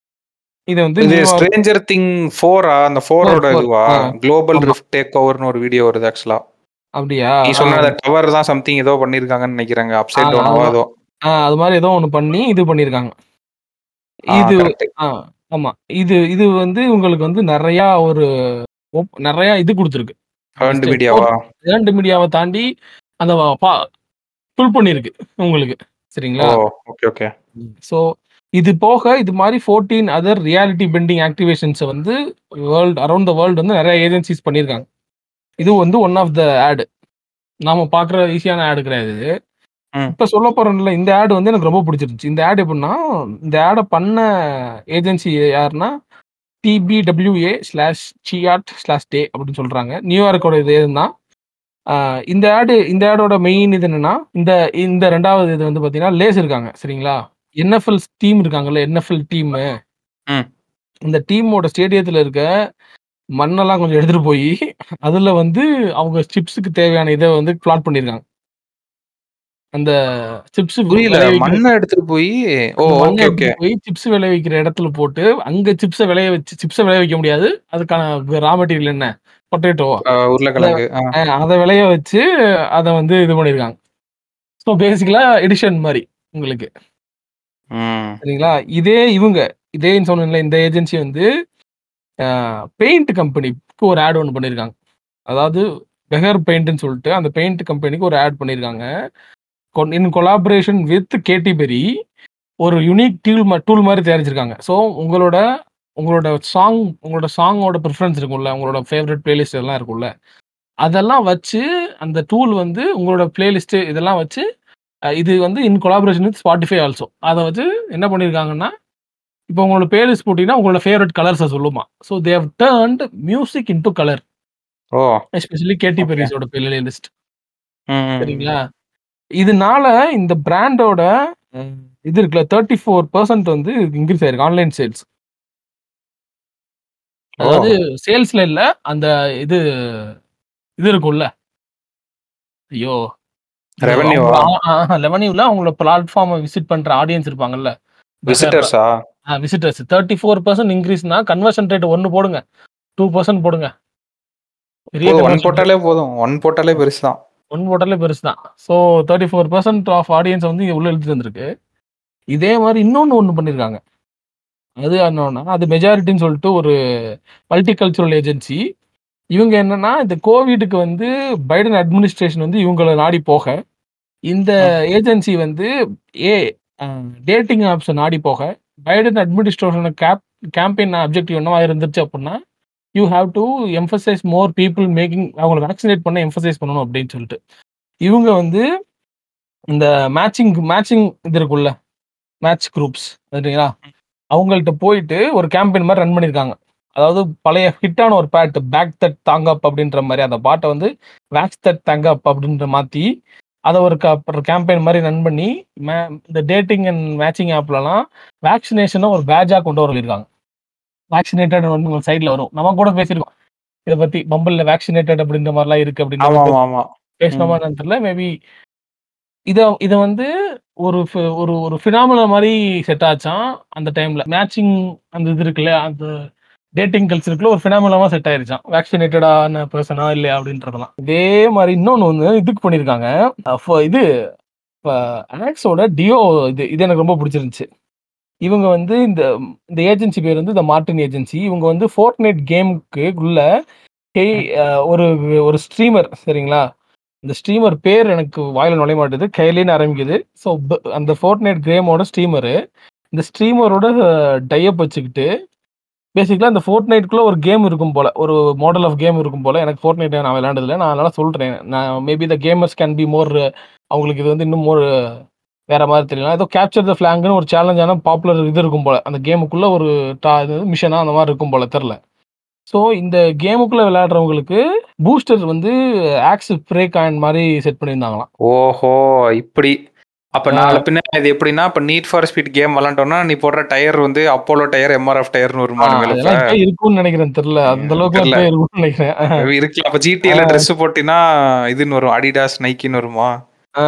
இத வந்து இது நியூயார்க் ஸ்ட்ரேஞ்சர் திங் 4ஆ? அந்த 4 4ஓட 4 இதுவா? ஆ. குளோபல் ஆமா. ரிஃப்ட் டேக் ஓவர்ன்னு ஒரு வீடியோ வருது ஆக்சுவலா. அப்படியா? நீ ஆ. சொன்ன அந்த டவர் தான் சம்திங் ஏதோ பண்ணியிருக்காங்கன்னு நெனைக்கிறேங்க. ஆ அப்சைட் டவுனாவோ அதுமா ஏதோ. ஆ அது மாரி ஏதோ ஒண்ணு பண்ணி இது பண்ணியிருக்காங்க. ஆ இது கரெக்ட். ஆ ஆமா. இது இது வந்து உங்களுக்கு வந்து நெறையா ஒரு ஒப் நெறையா இது குடுத்துருக்கு. ஏர்ன்ட் ஜஸ்ட் மீடியாவா? ஏர்ன்ட் மீடியாவ தாண்டி அந்த பா புல் பண்ணியிருக்கு உங்களுக்கு. ஓ! சரிங்களா? Okay, okay. ஸோ இது போக இது மாரி 14 அதர் ரியாலிட்டி பெண்டிங் ஆக்டிவேஷன்ஸ வந்து வேர்ல்ட் அரவுண்ட் த வேர்ல்ட் வந்து நெறைய ஏஜென்சிஸ் பண்ணியிருக்காங்க. இது வந்து ஒன் ஆஃப் த ஆட். நாம பார்க்குற ஈஸியான ஆட் கிடையாது இது. ம். இப்ப சொல்ல போறேன்ல இந்த ஆட் வந்து எனக்கு ரொம்ப புடிச்சிருந்துச்சு. இந்த ஆட் எப்படின்னா, இந்த ஆட பண்ண ஏஜென்சி யாருன்னா, TBWA/Chiat/Day அப்படின்னு சொல்றாங்க. நியூயார்க்கோட இது தான். ஆ இந்த ஆட் இந்த ஆடோட மெயின் இது என்னன்னா, இந்த இந்த 2வது இது வந்து பார்த்தீங்கன்னா, லேஸ் இருக்காங்க. சரிங்களா? NFL டீம் இருக்காங்கல்ல, NFL டீமு. ம். இந்த டீமோட ஸ்டேடியத்துல இருக்க மண்ணெல்லாம் கொஞ்சம் எடுத்துட்டு போயி, அதுல வந்து அவங்க சிப்ஸ்க்கு தேவையான இத வந்து பிளாட் பண்ணியிருக்காங்க. அந்த சிப்ஸ் புரியல. விளைவிக்கிற மண்ண எடுத்துட்டு போயி ஓ! அந்த மண்ண ஓகே, ஓகே. எடுத்துட்டு போய் சிப்ஸ் விளைவிக்கிற இடத்துல போட்டு, அங்க சிப்ஸ விளைய வச்சு சிப்ஸ விளைய வைக்க முடியாது. அதுக்கான ரா மெட்டீரியல் என்ன? பொட்டேட்டோ. அ அத உருளைக்கிழங்கு. ஆ. அ அத விளைய வச்சு, அத வந்து இது பண்ணியிருக்காங்க. ஸோ பேசிக்கலா எடிஷன் மாரி உங்களுக்கு. ம். சரிங்களா? இதே இவுங்க, இதே சொன்னேன்ல இந்த ஏஜென்சி வந்து அ பெயிண்ட் கம்பெனிக்கு ஒரு ஆட் ஒண்ணு பண்ணியிருக்காங்க. அதாவது பெஹர் பெயிண்ட்ன்னு சொல்லிட்டு அந்த பெயிண்ட் கம்பெனிக்கு ஒரு ஆட் பண்ணியிருக்காங்க. கொன் in collaboration with Katy Perry ஒரு யூனிக் டூல் ம டூல் மாரி தயாரிச்சிருக்காங்க. ஸோ உங்களோட உங்களோட சாங் உங்களோட சாங்கோட பிரிஃபரன்ஸ் இருக்கும்ல, உங்களோட ஃபேவரைட் பிளேலிஸ்ட் எல்லாம் இருக்கும்ல. அதெல்லாம் வச்சு அந்த டூல் வந்து உங்களோட பிளேலிஸ்ட் இதெல்லாம் வச்சு அ இது வந்து in collaboration with Spotify also. அத வச்சு என்ன பண்ணியிருக்காங்கன்னா, இப்போ உங்களோட பிளேலிஸ்ட் போட்டீங்கன்னா, உங்களோட ஃபேவரைட் கலர்ஸ சொல்லுமாம். So they have turned music into colour. ஓ! Especially Katy okay. பெர்ரிஸோட பிளேலிஸ்ட். ம், ம், சரிங்களா? இதனால இந்த பிராண்டோட ம் இது இருக்குல்ல 34% வந்து இன்கிரீஸ் ஆயிருக்கு ஆன்லைன் சேல்ஸ். ஓ! அதாவது சேல்ஸ்ல இல்ல. அந்த இது இது இருக்கும்ல. ஐயோ! இந்த ரெவென்யூவா? அவங்க ஆ ஆஹா ரெவென்யூல அவங்களோட பிளாட்ஃபார்ம விசிட் பண்ற ஆடியன்ஸ் இருப்பாங்கல்ல. இந்த ஹ ப விசிட்டர்ஸா? ஆ விசிட்டர்ஸ் 34% இன்கிரீஸ்னா கன்வர்ஷன் ரேட் 1 போடுங்க. 2% போடுங்க. பெரிய போதும் 1 கன்வர்ஷன் ரேட். போட்டாலே போதும். 1 போட்டாலே பெருசு தான். 1 போட்டாலே பெருசு தான். ஸோ 34% ஆஃப் ஆடியன்ஸ வந்து உள்ள இழுத்துட்டு வந்திருக்கு. இதே மாரி இன்னொன்னு ஒண்ணு பண்ணியிருக்காங்க. அது என்னன்னா, அது மெஜாரிட்டின்னு சொல்லிட்டு ஒரு மல்டி கல்ச்சுரல் ஏஜென்சி. இவங்க என்னன்னா, இந்த கோவிட்க்கு வந்து பைடன் அட்மினிஸ்ட்ரேஷன் வந்து இவங்கள நாடி போக, இந்த ம். ஏஜென்சி வந்து ஏ அ டேட்டிங் ஆப்ஸ நாடி போக, பைடன் அட்மினிஸ்ட்ரேஷனோட கேப் கேம்பெயின் அப்ஜெக்டிவ் என்னவா இருந்துச்சு அப்புட்ன்னா, you have to emphasise more people making அவங்கள வேக்சினேட் பண்ண எம்பசைஸ் பண்ணணும் அப்படின்னு சொல்லிட்டு. இவங்க வந்து இந்த மேட்சிங் மேட்சிங் இது இருக்குல்ல. மேட்ச் குரூப்ஸ் சரிங்களா? ம். அவங்கள்ட்ட போயிட்டு ஒரு கேம்பெயின் மாரி ரன் பண்ணியிருக்காங்க. அதாவது பழைய ஹிட்டான ஒரு பாட்டு பேக் தட் தாங் அப் அப்படின்ற மாரி அந்த பாட்ட வந்து வேக்ஸ் தட் தாங் அப் அப்படின்ற மாத்தி, அத ஒரு க ஒரு கேம்பெயின் மாரி ரன் பண்ணி, மே இந்த டேட்டிங் அண்ட் மேட்சிங் ஆப்லலாம் வேக்சினேஷன ஒரு பேட்ஜா கொண்டு வர சொல்லியிருக்காங்க. வேக்சினேட்டட் வந்து உங்க சைட்ல வரும். நம்ம கூட பேசியிருக்கோம். இத பத்தி பம்பிள்ல வேக்சினேட்டட் அப்படின்ற மாரிலாம் இருக்கு அப்படின்ற மாரி ஆமாமா, பேசி ஆமா. பேசினோமா ம். என்னன்னு தெரியல. மேபி இத இத வந்து ஒரு ஃபி ஒரு ஒரு ஃபினாமினா மாரி செட் ஆச்சாம் அந்த டைம்ல. மேட்சிங் அந்த இது இருக்குல்ல, அந்த டேட்டிங் கல்ச்சருக்குள்ள ஒரு ஃபினாமினாவா செட் ஆயிருச்சாம். வேக்சினேட்டடான பெர்சனா இல்லையா அப்படின்றதெல்லாம். இதே மாரி இன்னொன்னு ஒண்ணு இதுக்கு பண்ணியிருக்காங்க. அ ஃப இது இப்ப ஆக்ஸோட டியோ இது இது எனக்கு ரொம்ப புடிச்சிருந்துச்சு. இவங்க வந்து இந்த இந்த ஏஜென்சி பேர் வந்து த மார்டின் ஏஜென்சி. இவங்க வந்து Fortnite கேம்க்கு உள்ள ஹேய் ம். அ ஒரு ஒரு ஸ்ட்ரீமர் சரிங்களா? அந்த ஸ்ட்ரீமர் பேர் எனக்கு வாயில நுழைய மாட்டுது. கைலின்னு ஆரம்பிக்குது. ஸோ ப அந்த Fortnite கேமோட ஸ்ட்ரீமரு. இந்த ஸ்ட்ரீமரோட டை அப் வச்சுக்கிட்டு, பேசிக்கலா இந்த Fortniteக்குள்ள ஒரு கேம் இருக்கும் போல. ஒரு மாடல் ஆஃப் கேம் இருக்கும் போல. எனக்கு Fortnite நான் விளையாண்டதில்ல. நான் அதனால சொல்றேன். நான் maybe the gamers can be more அவங்களுக்கு இது வந்து இன்னும் மோர் வேற மாரி தெரியலாம். ஏதோ கேப்சர் த ஃபிளாக்ன்னு ஒரு சேலஞ்சான பாப்புலர் இது இருக்கும் போல. அந்த கேமுக்குள்ள ஒரு டா இது மிஷனா அந்த மாரி இருக்கும் போல தெர்ல. ஸோ இந்த கேமுக்குள்ள விளையாடுறவங்களுக்கு பூஸ்டர் வந்து ஆக்ஸ் ஸ்ப்ரே காயின் மாரி செட் பண்ணியிருந்தாங்களாம். ஓஹோ! இப்படி. அப்ப ஆ. நாள பின்ன இது எப்படின்னா, இப்ப நீட் ஃபார் ஸ்பீட் கேம் விளையாண்டோம்னா, நீ போடுற டயர் வந்து அப்போலோ டயர், எம்ஆர்எஃப் டயர்ன்னு ஆ வருமானுங்கள இப்ப? அதெல்லாம் இப்பயே இருக்கும்னு நெனைக்கிறேன். தெர்ல. அந்த ம். அளவுக்குலாம் தெர்ல. இப்பயே இருக்கும்னு நெனைக்கிறேன். மேபி இருக்கலாம். அப்ப ஆ. ஜிடிஏல ட்ரெஸ் போட்டீன்னா, இதுன்னு வரும். அடிடாஸ், நைக்கின்னு வருமா? ஆ.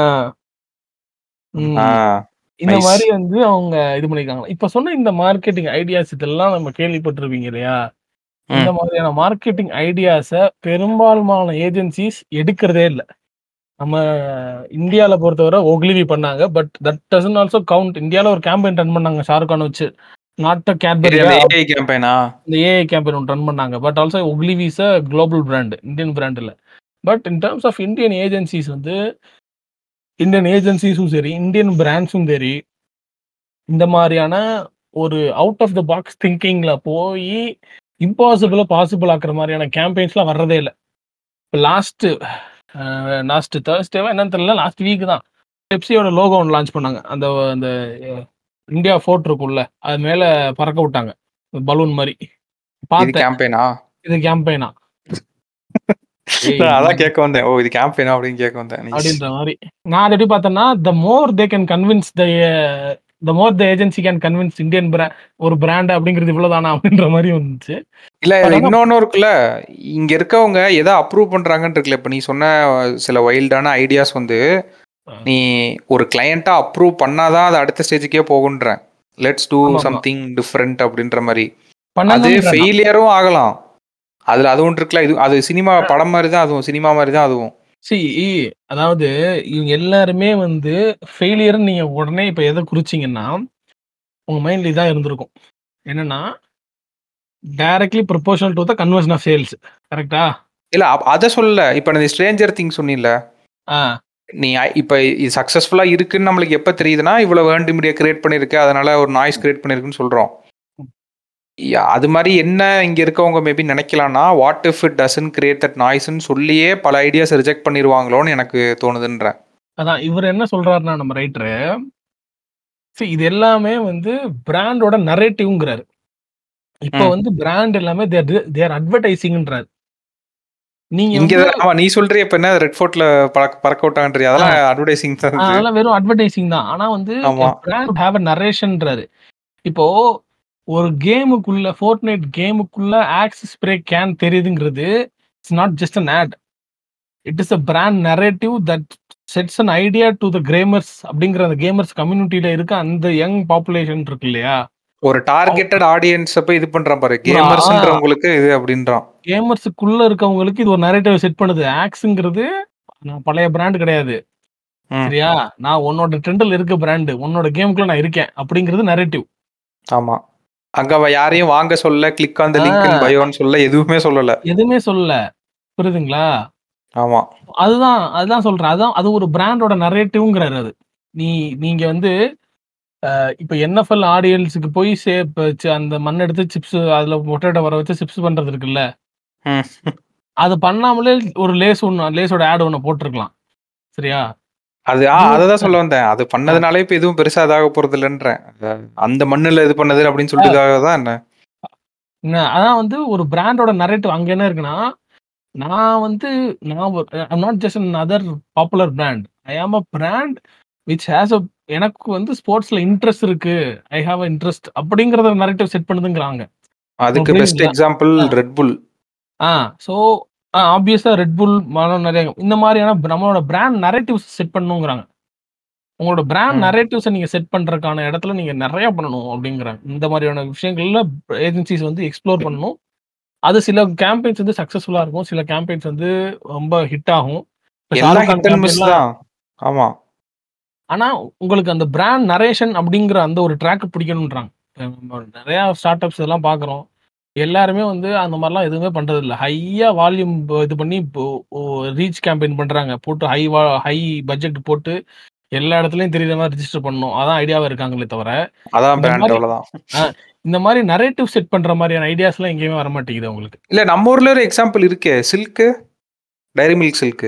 ம். ஆ. ம். இந்த நைஸ். மாரி வந்து அவங்க இது பண்ணியிருக்காங்களாம். இப்ப சொன்ன இந்த மார்க்கெட்டிங் ஐடியாஸ் இதெல்லாம் நம்ம கேள்விப்பட்டிருப்பீங்க இல்லையா? இந்த ம். மாதிரியான மார்க்கெட்டிங் ஐடியாஸ பெரும்பாலுமான ஏஜென்சிஸ் எடுக்கிறதே இல்ல. நம்ம இந்தியால பொறுத்தவரை Ogilvy பண்ணாங்க. But that doesn't also count. இந்தியால ஒரு கேம்பெயின் ரன் பண்ணாங்க ஷாருக் கான வச்சு. நாட் அ இது கேட்பரியா அந்த ஏஐ கேம்பெயினா? இந்த ஏஐ கேம்பெயின் ஒண்ணு ரன் பண்ணாங்க. But also Ogilvy is a global brand. Indian brand இல்ல. But in terms of Indian agencies வந்து இந்தியன் ஏஜென்சிஸும் சரி, இந்தியன் பிராண்ட்ஸும் சரி இந்த மாரியான ஒரு அவுட் ஆஃப் த பாக்ஸ் திங்கிங்ல போயி, இம்பாசிபிள பாசிபிள் ஆக்குற மாரியான கேம்பெயின்ஸ்லாம் வர்றதே இல்ல. இப்ப லாஸ்ட் அ லாஸ்ட் தர்ஸ்டேவா என்னன்னு தெரியல. லாஸ்ட் வீக் தான். பெப்சியோட லோகோ ஒண்ணு லான்ச் பண்ணாங்க. அந்த அந்த அ இந்தியா ஃபோர்ட் இருக்கும்ல. அது மேல பறக்க விட்டாங்க. பலூன் மாரி. இது பார்த்தேன். கேம்பெயினா? இது கேம்பெயினா? ஏய் நான் அதான் ம். கேட்க வந்தேன். ஓ! இது கேம்பெயினா அப்படின்னு கேட்க வந்தேன். நைஸ். அப்படின்ற மாரி. நான் அத எப்படி பார்த்தேன்னா, the more they can convince the the more the agency can convince Indian பிரா ஒரு பிராண்ட் அப்படிங்கிறது இவ்வளோதானா அப்படின்ற மாரி வந்துச்சு. இல்ல பட் இதுல ஆனா இன்னொன்னும் இருக்குல்ல. இங்க இருக்கவங்க எத அப்ரூவ் பண்றாங்கன்னு இருக்குல்ல. இப்ப நீ சொன்ன சில வைல்டான ஐடியாஸ் வந்து, அ. நீ ஒரு கிளையன்ட்டா அப்ரூவ் பண்ணா தான் அது அடுத்த ஸ்டேஜ்க்கே போகுன்றேன். லெட்ஸ் டூ ஆமாமா. சம்திங் டிஃபரண்ட் அப்படின்ற மாரி. அது பண்ணணும்ன்றேன் நான். ஃபெயிலியரும் ஆகலாம். அதுல அது ஒண்ணு இருக்குல்ல. இது அது சினிமா அ. படம் மாரி தான் அதுவும். சினிமா மாரி தான் அதுவும். சி அதாவது இவங்க எல்லாருமே வந்து ஃபெயிலியர்ன்னு நீங்க உடனே இப்ப எத குறிச்சீங்கன்னா, உங்க மைண்ட்ல இதான் இருந்திருக்கும். என்னன்னா, directly proportional to the conversion of sales. கரெக்ட்டா? இல்ல அப் அத சொல்லல. இப்ப நீ ஸ்ட்ரேஞ்சர் திங்ஸ் சொன்னீல்ல. ஆ. நீ அ இப்ப இது சக்சஸ்ஃபுல்லா இருக்குன்னு நம்மளுக்கு எப்ப தெரியுதுன்னா, இவ்வளவு ஏர்ன்ட் மீடியா கிரியேட் பண்ணியிருக்கு. அதனால ஒரு நாய்ஸ் கிரியேட் பண்ணியிருக்குன்னு சொல்றோம். ம். யா, அது மாதிரி என்ன இங்க இருக்கவங்க மேபி நினைக்கலாம்னா what if it doesn't create that நாய்ஸ்ன்னு சொல்லியே பல ஐடியாஸ் ரிஜெக்ட் பண்ணிடுவாங்களோன்னு எனக்கு தோணுதுன்றேன் அதான் இவர் என்ன சொல்றாருன்னா நம்ம ரைட்டரு see இது எல்லாமே வந்து பிராண்டோட நரேட்டிவ்ங்கிறாரு இப்போ ம். வந்து பிராண்ட் எல்லாமே தேர் தேர் அட்வர்டைசிங்ன்றாரு நீங்க இங்க வந்து தான் ஆமா நீ சொல்றிய இப்ப என்ன ரெட் ஃபோர்ட்ல பறக்க பறக்க விட்டாங்கன்றிய அதெல்லாம் அட்வர்டைசிங் தான் ஆ, இது. அதெல்லாம் வெறும் அட்வர்டைசிங் தான் ஆனா வந்து ஆமா. பிராண்ட் ஹேவ் அ நரேஷன்ன்றாரு இப்போ ஒரு கேமுக்குள்ள ஃபோர்ட்நைட் கேமுக்குள்ள ஆக்சிஸ் ஸ்ப்ரே கேன் தெரியுதுங்கிறது it's not just an ad it is a brand narrative that sets an idea to the gamers அப்படிங்கிற அந்த கேமர்ஸ் கம்யூனிட்டியில இருக்க அந்த யங் பாப்புலேஷன் இருக்கு இல்லையா ஒரு டார்கெட்டட் ஆடியன்ஸ் போய் இது பண்றான் பாரு ஆ. கேமர்ஸ்ன்றவங்களுக்கு இது அப்படின்றான் கேமர்ஸுக்குள்ள இருக்கவங்களுக்கு இது ஒரு நரேட்டிவ் செட் பண்ணுது ஆக்ஸுங்கிறது நான் பழைய பிராண்ட் கிடையாது ம். சரியா நான் உன்னோட ட்ரெண்டில் இருக்க பிராண்டு உன்னோட கேமுக்குள்ள நான் இருக்கேன் அப்படிங்கிறது நரேட்டிவ் ஆமா அங்க அவ யாரையும் வாங்க சொல்ல கிளிக் ஆன் த ஆ. லிங்க் பயோன்னு சொல்ல எதுவுமே சொல்லல எதுவுமே சொல்லல புரியுதுங்களா ஆமா அதுதான் அதுதான் சொல்றேன் அதான் அது ஒரு பிராண்டோட நரேட்டிவ்ங்கிறாரு அது நீ நீங்க வந்து அஹ், இப்ப என்எஃப்எல் ஆடியன்ஸுக்கு போய் சே இப்ப சி- அந்த மண் எடுத்து சிப்ஸ் அதுல பொட்டேட்டோ வர வச்சு சிப்ஸ் பண்றது இருக்குல்ல ம். அது பண்ணாமலே ஒரு லேஸ் ஒன்று லேஸோட ஆட் ஒன்று போட்டிருக்கலாம் சரியா அது ஆ அததான் சொல்ல வந்தேன் அது பண்ணதுனாலே இப்ப எதுவும் பெருசா இதாக போறது இல்லைன்றேன் அந்த மண்ணுல இது பண்ணது அப்படின்னு சொல்லிட்டுக்காக தான் என்ன என்ன, அதான் வந்து ஒரு பிராண்டோட நரேட்டிவ் அங்க என்ன இருக்குன்னா நான் வந்து நான் I'm not just an other popular brand I am a brand which has a எனக்கு வந்து ஸ்போர்ட்ஸ்ல இன்ட்ரெஸ்ட் இருக்கு ஐ ஹாவ் இன்ட்ரெஸ்ட் அப்படிங்கறத நரேட்டிவ் செட் பண்ணுதுங்கிறாங்க அதுக்கு பெஸ்ட் புரியுதுங்களா? எக்ஸாம்பிள் ரெட் புல் ஆ ஸோ ஆப்வியஸா ரெட் புல் மனம் நிறைய இந்த மாதிரியான நம்மளோட பிராண்ட் நரேட்டிவ்ஸ் செட் பண்ணுங்கிறாங்க உங்களோட பிராண்ட் ம். நரேட்டிவ்ஸை நீங்க செட் பண்றதுக்கான இடத்துல நீங்க நிறைய பண்ணணும் அப்படிங்கிறாங்க இந்த மாதிரியான விஷயங்கள்ல ஏஜென்சிஸ் வந்து எக்ஸ்ப்ளோர் பண்ணணும் அது சில கேம்பெயின்ஸ் வந்து சக்சஸ்ஃபுல்லா இருக்கும் சில கேம்பெயின்ஸ் வந்து ரொம்ப ஹிட் ஆகும் இப்ப எல்லாம் Shahrukh Khan hit and miss campaign லாம் தான் ஆமா ஆனா உங்களுக்கு அந்த பிராண்ட் நரேஷன் அப்படிங்கிற அந்த ஒரு ட்ராக் பிடிக்கணுன்றாங்க இப்ப நம்ம நிறைய ஸ்டார்ட் அப்ஸ் இதெல்லாம் பாக்குறோம் எல்லாருமே வந்து அந்த மாதிரிலாம் எதுவுமே பண்றது இல்ல ஹையா வால்யூம் இது பண்ணி ரீச் கேம்பெயின் பண்றாங்க போட்டு ஹை ஹை பட்ஜெட் போட்டு எல்லா இடத்துலயும் தெரியுற மாதிரி ரிஜிஸ்டர் பண்ணணும் அதான் ஐடியாவா இருக்காங்களே தவிர அதான் இந்த பிராண்ட் மாதிரி- அவ்வளவுதான் இந்த மாதிரி நரேட்டிவ் செட் பண்ற மாதிரியான ஐடியாஸ் எல்லாம் எங்கேயுமே வர மாட்டேங்குது உங்களுக்கு இல்ல நம்ம ஊர்ல ஒரு எக்ஸாம்பிள் இருக்கே சில்க் டைரி மில்க் சில்க்